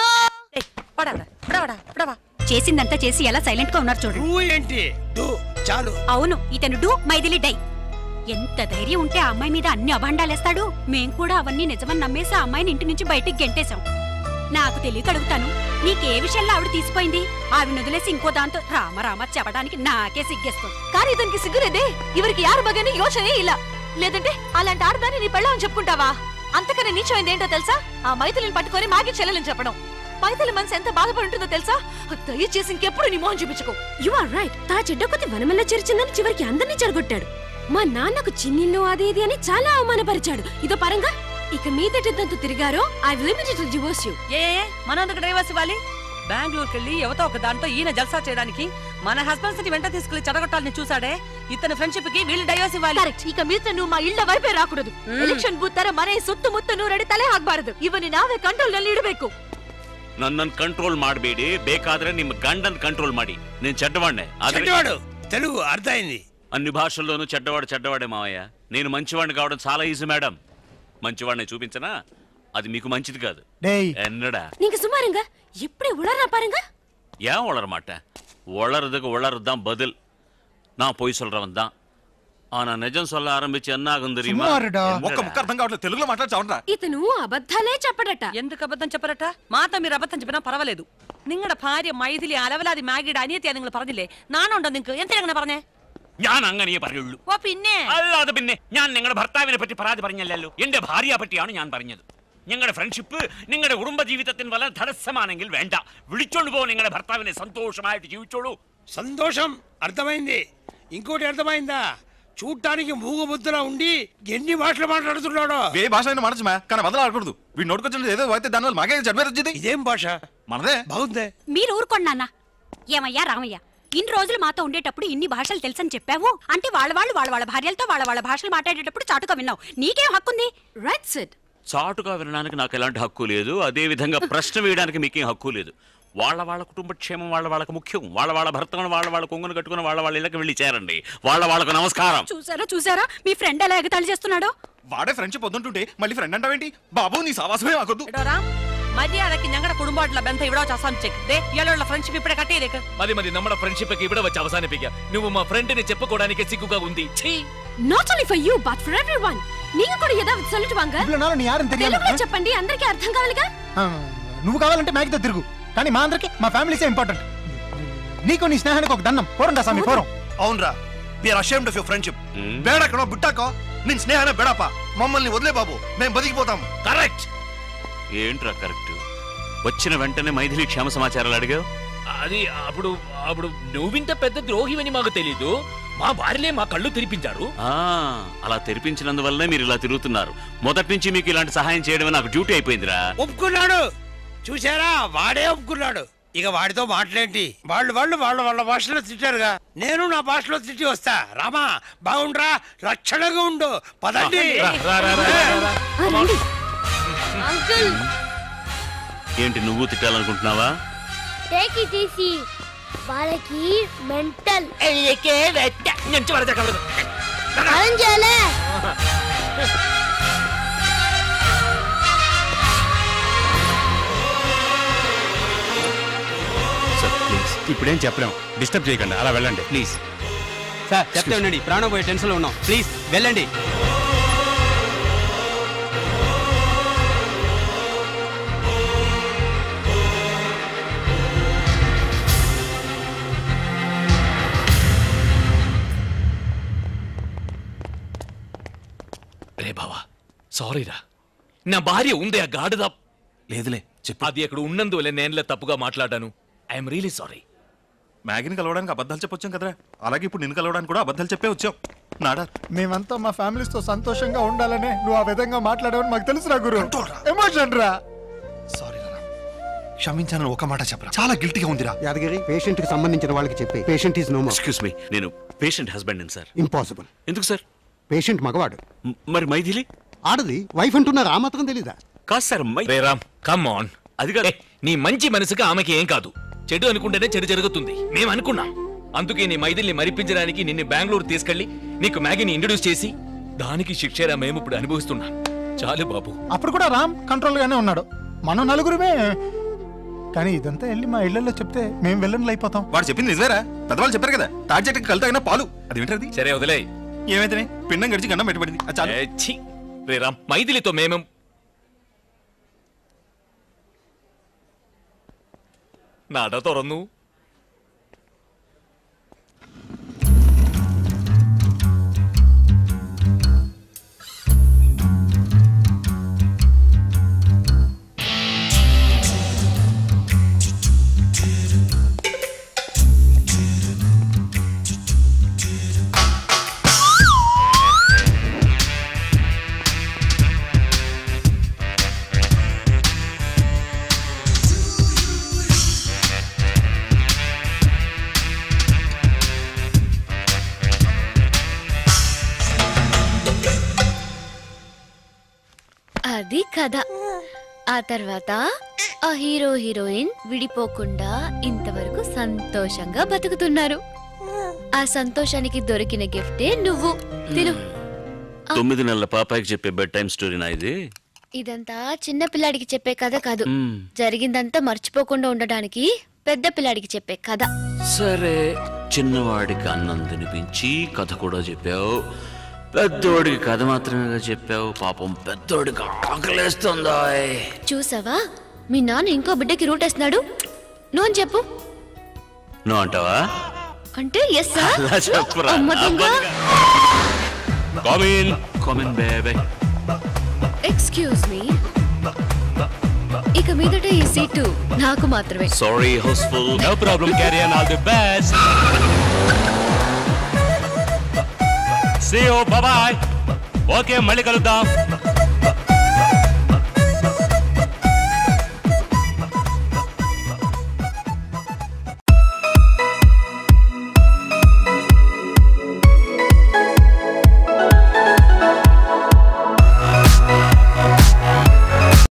పడవడా పడవడా పడవా చేసిందంతా చేసి ఎలా సైలెంట్ గా ఉన్నారు చూడండి నువ్వు ఏంటి డు చాలు అవును ఇతను డూ మైథిలి డై ఎంత ధైర్యం ఉంటే ఆ అమ్మాయి మీద అన్ని అభాండాలేస్తాడు మేం కూడా అవన్నీ నిజమని నమ్మేసి ఆ అమ్మాయిని ఇంటి నుంచి బయటికి గెంటేశాం నాకు తెలియక అడుగుతాను నీకే విషయంలో ఆవిడ తీసిపోయింది ఆవిడ వదిలేసి ఇంకో దాంతో రామ రామ చెప్పడానికి నాకే సిగ్గేస్తుంది కానీ ఇతనికి సిగ్గులేదే ఇవరికి యారు బగని యోచనే ఇలా లేదంటే అలాంటి ఆడదాన్ని నీ పెళ్ళామని చెప్పుకుంటావా అంతకన్నా నీచమైంది ఏంటో తెలుసా ఆ మైథిలిని పట్టుకొని మాకి చెల్లెలని చెప్పడం మైథిలి మనసు ఎంత బాధపడి ఉంటుందో తెలుసా దయచేసి ఇంకెప్పుడు నీ మోహన్ చూపించుకో యు ఆర్ రైట్ తా చెడ్డ కొద్ది వనమల్ల చేర్చిందని చివరికి అందరినీ చెడగొట్టాడు మా నాన్నకు చిన్నిల్లు అది ఇది అని చాలా అవమానపరిచాడు ఇదో పరంగా ఇక మీదటి తంతు తిరిగారో I limited to divorce you ఏ మనందుకు డ్రైవర్స్ ఇవ్వాలి బెంగళూరుకి వెళ్ళి ఎవతో ఒక దాంతో ఈయన జల్సా చేయడానికి మన హస్బెండ్స్ ని వెంట తీసుకెళ్లి చెడగొట్టాలని చూసాడే ఇతని ఫ్రెండ్షిప్ కి వీళ్ళు డైవర్స్ ఇవ్వాలి ಕರೆಕ್ಟ್ ಈಗ ಮೀತ ನೀವು ಮಾ ಇಳ್ಳ ವೈಪೇ ರಾಕೂಡದು ಎಲೆಕ್ಷನ್ ಬೂತ್ ತರ ಮನೆ ಸುತ್ತು ಮುತ್ತ ನೂರಡಿ ತಲೆ ಹಾಕ್ಬಾರದು ಇವನಿ ನಾವೇ ಕಂಟ್ರೋಲ್ ನಲ್ಲಿ ಇಡಬೇಕು ನನ್ನನ್ನು ಕಂಟ್ರೋಲ್ ಮಾಡಬೇಡಿ ಬೇಕಾದ್ರೆ ನಿಮ್ಮ ಗಂಡನ್ ಕಂಟ್ರೋಲ್ ಮಾಡಿ నేను చెడ్డవాడినే ఆದ್ರೆ- చెడ్డవాడు తెలుగు అర్థమైంది అన్ని భాషల్లోనూ చెడ్డవాడు చెడ్డవాడే మావయ్య నేను మంచివాడిని కావడం చాలా ఈజీ మేడం మంచివాడిని చూపించనా అది మీకు మంచిది కాదు டேய் என்னடா நீங்க சும்மா இருங்க எப்படி உளறா பாருங்க ஏன் உளர மாட்டேன் உளறதுக்கு உளறது தான் பதில் நான் பொய் சொல்றவன் தான் ஆனா நிஜம் சொல்ல ஆரம்பிச்சு என்ன ஆகும் தெரியுமா ఒక్క ముక్క అర్థం కావట్లేదు తెలుగులో మాట్లాడి చావండి ఇతను అబద్ధాలే చెప్పడట ఎందుకు అబద్ధం చెప్పరట മാത്ത మీరు അബദ്ധം చెప్పినా പരവలేదు നിങ്ങളുടെ ഭാര്യ മൈഥിലി അലവലാതി മാഗിയുടെ അനിയത്തിയാ നിങ്ങൾ പറഞ്ഞില്ലേ നാണുണ്ടോ നിങ്ങൾക്ക് എന്തിനാ അങ്ങനെ പറഞ്ഞേ ഞാൻ അങ്ങനെ പറയുള്ളൂ ഓ പിന്നെ അല്ലാതെ പിന്നെ ഞാൻ നിങ്ങളുടെ ഭർത്താവിനെ പറ്റി പരാതി പറഞ്ഞല്ലോ എന്റെ ഭാര്യയെ പറ്റിയാണ് ഞാൻ പറഞ്ഞത് ഞങ്ങളുടെ ഫ്രണ്ട്ഷിപ്പ് നിങ്ങളുടെ കുടുംബ ജീവിതത്തിന് വല്ല തടസ്സമാണെങ്കിൽ വേണ്ട വിളിച്ചോണ്ട് പോ നിങ്ങളുടെ ഭർത്താവിനെ സന്തോഷമായിട്ട് ജീവിച്ചോളൂ సంతోషం అర్థమైంది ఇంకోటి అర్థమైందా చూడటానికి మూగ ముద్దులా ఉండి ఎన్ని మాటలు మాట్లాడుతున్నాడో ఏ భాష అయినా మనసు కానీ వదల ఆడకూడదు వీడు నోటుకొచ్చిన ఏదో అయితే దానివల్ల మాకే జడ్మేర్ వచ్చింది ఇదేం భాష మనదే బాగుందే మీరు ఊరుకోండి నాన్న ఏమయ్యా రామయ్య ఇన్ని రోజులు మాతో ఉండేటప్పుడు ఇన్ని భాషలు తెలుసని చెప్పావు అంటే వాళ్ళ వాళ్ళు వాళ్ళ వాళ్ళ భార్యలతో వాళ్ళ వాళ్ళ భాషలు మాట్లాడేటప్పుడు చాటుగా విన్నావు నీకేం హక్కుంది రైట్ సిట్ చాటుగా వినడానికి నాకు ఎలాంటి హక్కు లేదు అదే విధంగా ప్రశ్న వేయడానికి మీకేం హక్కు లేదు వాళ్ళ వాళ్ళ కుటుంబ క్షేమం వాళ్ళ వాళ్ళకి ముఖ్యం వాళ్ళ వాళ్ళ భర్తను వాళ్ళ వాళ్ళ కొంగును కట్టుకుని వాళ్ళ వాళ్ళ ఇళ్ళకి వెళ్ళి చేరండి వాళ్ళ వాళ్ళకు నమస్కారం చూసారా చూసారా మీ ఫ్రెండ్ ఎలా ఎగతాళి చేస్తున్నాడో వాడే ఫ్రెండ్షిప్ వద్దుంటుంటే మళ్ళీ ఫ్రెండ్ అంటావేంటి బాబు నీ సావాసమే మాకొద్దు എടോറാ മര്യാദക്ക് ഞങ്ങളുടെ കുടുംബമായിട്ടുള്ള ബന്ധം ഇവിടെ വെച്ച് അവസാനിച്ചേക്ക് ദേ ഇയാളുള്ള ഫ്രണ്ട്ഷിപ്പ് ഇവിടെ കട്ട് ചെയ്തേക്ക് మది మది നമ്മുടെ ఫ్రెండ్షిప్ ഇവിടെ వచ్చి అవసానిపిక నువ్వు మా ఫ్రెండ్ ని చెప్పుకోవడానికి సిగ్గుగా ఉంది ఛీ not only for you but for everyone நீங்க கூட ஏதாவது சொல்லிட்டு வாங்க ఇవ్వలో నాలో నీ యారని తెలియాలి తెలుగులో చెప్పండి అందరికీ అర్థం కావాలిగా ఆ, నువ్వు కావాలంటే మ్యాగీతో తిరుగు కానీ మా అందరికి మా ఫ్యామిలీసే ఇంపార్టెంట్ నీకు నీ స్నేహానికి ఒక దండం పోరండా స్వామి పోరం అవునరా we are ashamed of your friendship బేడకనో బిట్టాకో నేను స్నేహానే బెడప మమ్మల్ని వదిలే బాబు మేము బతికిపోతాం కరెక్ట్ ఏంట్రా కరెక్ట్ వచ్చిన వెంటనే మైథిలి క్షేమ సమాచారాలు అడిగావు అది అప్పుడు అప్పుడు నువ్వింత పెద్ద ద్రోహివని మాకు తెలీదు మా భార్యలే మా కళ్ళు తెరిపించారు ఆ, అలా తెరిపించినందువల్లనే మీరు ఇలా తిరుగుతున్నారు మొదటి నుంచి మీకు ఇలాంటి సహాయం చేయడమే నాకు డ్యూటీ అయిపోయిందిరా ఒప్పుకున్నాడు చూసారా వాడే ఒప్పుకున్నాడు ఇక వాడితో మాట్లాడి వాళ్ళు వాళ్ళు వాళ్ళ వాళ్ళ భాషలో తిట్టారుగా నేను నా భాషలో తిట్టి వస్తా రామా బాగుండ్రా రక్షణగా ఉండు పదండి అంకుల్ ఏంటి నువ్వు తిట్టాలనుకుంటున్నావా టేక్ ఇట్ ఈసీ వాళ్ళకి మెంటల్ అరేం చేయాలే సార్ ప్లీజ్ ఇప్పుడేం చెప్పలేం డిస్టర్బ్ చేయకండి అలా వెళ్ళండి ప్లీజ్ సార్ చెప్తే ఉండండి ప్రాణం పోయే టెన్షన్ లో ఉన్నాం ప్లీజ్ వెళ్ళండి రే బావా సారీరా నా భార్య ఉంది ఆ గాడిద లేదులే చెప్పు అది అక్కడ ఉన్నందువల్ల నేనులే తప్పుగా మాట్లాడాను ఐఎమ్ రియలీ సారీ మ్యాగీని కలవడానికి అబద్ధాలు చెప్పొచ్చాం కదరా అలాగే ఇప్పుడు నిన్ను కలవడానికి కూడా అబద్ధాలు చెప్పే వచ్చాం నాడా మేమంతా మా ఫ్యామిలీస్ తో సంతోషంగా ఉండాలనే నువ్వు ఆ విధంగా మాట్లాడావని మాకు తెలుసురా గురు ఎమోషన్ రా క్షమించానని ఒక మాట చెప్పరా చాలా గిల్టీగా ఉందిరా యాదగిరి పేషెంట్ కి సంబంధించిన వాళ్ళకి చెప్పి patient is no more excuse me నేను పేషెంట్ హస్బెండ్ సార్ ఇంపాసిబుల్ ఎందుకు సార్ పేషెంట్ మగవాడు మరి మైథిలి ఆడది వైఫ్ అంటున్నారు ఆ మాత్రం తెలీదా కాదు సార్ రే రామ్ కమ్ ఆన్ అది కాదు నీ మంచి మనసుకి ఆమెకి ఏం కాదు చెడు అనుకుంటేనే చెడు జరుగుతుంది మేము అనుకున్నాం అందుకే నీ మైదిల్ని మరిపించడానికి నిన్ను బెంగళూరు తీసుకెళ్లి నీకు మ్యాగీని ఇంట్రడ్యూస్ చేసి దానికి శిక్షేరా మేము ఇప్పుడు అనుభవిస్తున్నాం చాలు బాబు అప్పుడు కూడా రామ్ కంట్రోల్ గానే ఉన్నాడు మనం నలుగురుమే కానీ ఇదంతా వెళ్ళి మా ఇళ్లలో చెప్తే మేము వెళ్ళని అయిపోతాం వాడు చెప్పింది నిజమేరా పెద్దవాళ్ళు చెప్పారు కదా తాటి చెట్టుకి కలితో అయినా పాలు అది వింటది సరే వదిలే ఏమైతే పిండం గడిచి గండం పెట్టబడింది అది చాలు ఏ, ఛీ. రే రామ్ మైథిలితో మేము നട തുറന്നു అది కథ ఆ తర్వాత ఆ హీరో హీరోయిన్ విడిపోకుండా ఇంతవరకు సంతోషంగా బతుకుతున్నారు ఆ సంతోషానికి దొరికిన గిఫ్టే నువ్వు తిను తొమ్మిది నెలల పాపాయికి చెప్పే బెడ్ టైం స్టోరీనా ఇది ఇదంతా చిన్న పిల్లాడికి చెప్పే కథ కాదు మ్మ్. జరిగిందంతా మర్చిపోకుండా ఉండడానికి పెద్ద పిల్లాడికి చెప్పే కథ సరే చిన్నవాడికి అన్నం తినిపించి కథ కూడా చెప్పావు పెద్దోడికి కథ మాత్రమే చెప్పావు పాపం పెద్దోడికి ఆకలేస్తుందా చూసావా మీ నాన్న ఇంకో బిడ్డకి రూట్ వేస్తున్నాడు నువ్వు అని చెప్పు నువ్వు అంటావా అంటే ఎస్ అలా చెప్పురా కామిన్ కామిన్ బేబే ఎక్స్క్యూజ్ మీ ఇక మీదట ఈ సీటు నాకు మాత్రమే sorry housefull no problem carry on all the best see you bye okay మళ్ళీ కలుద్దాం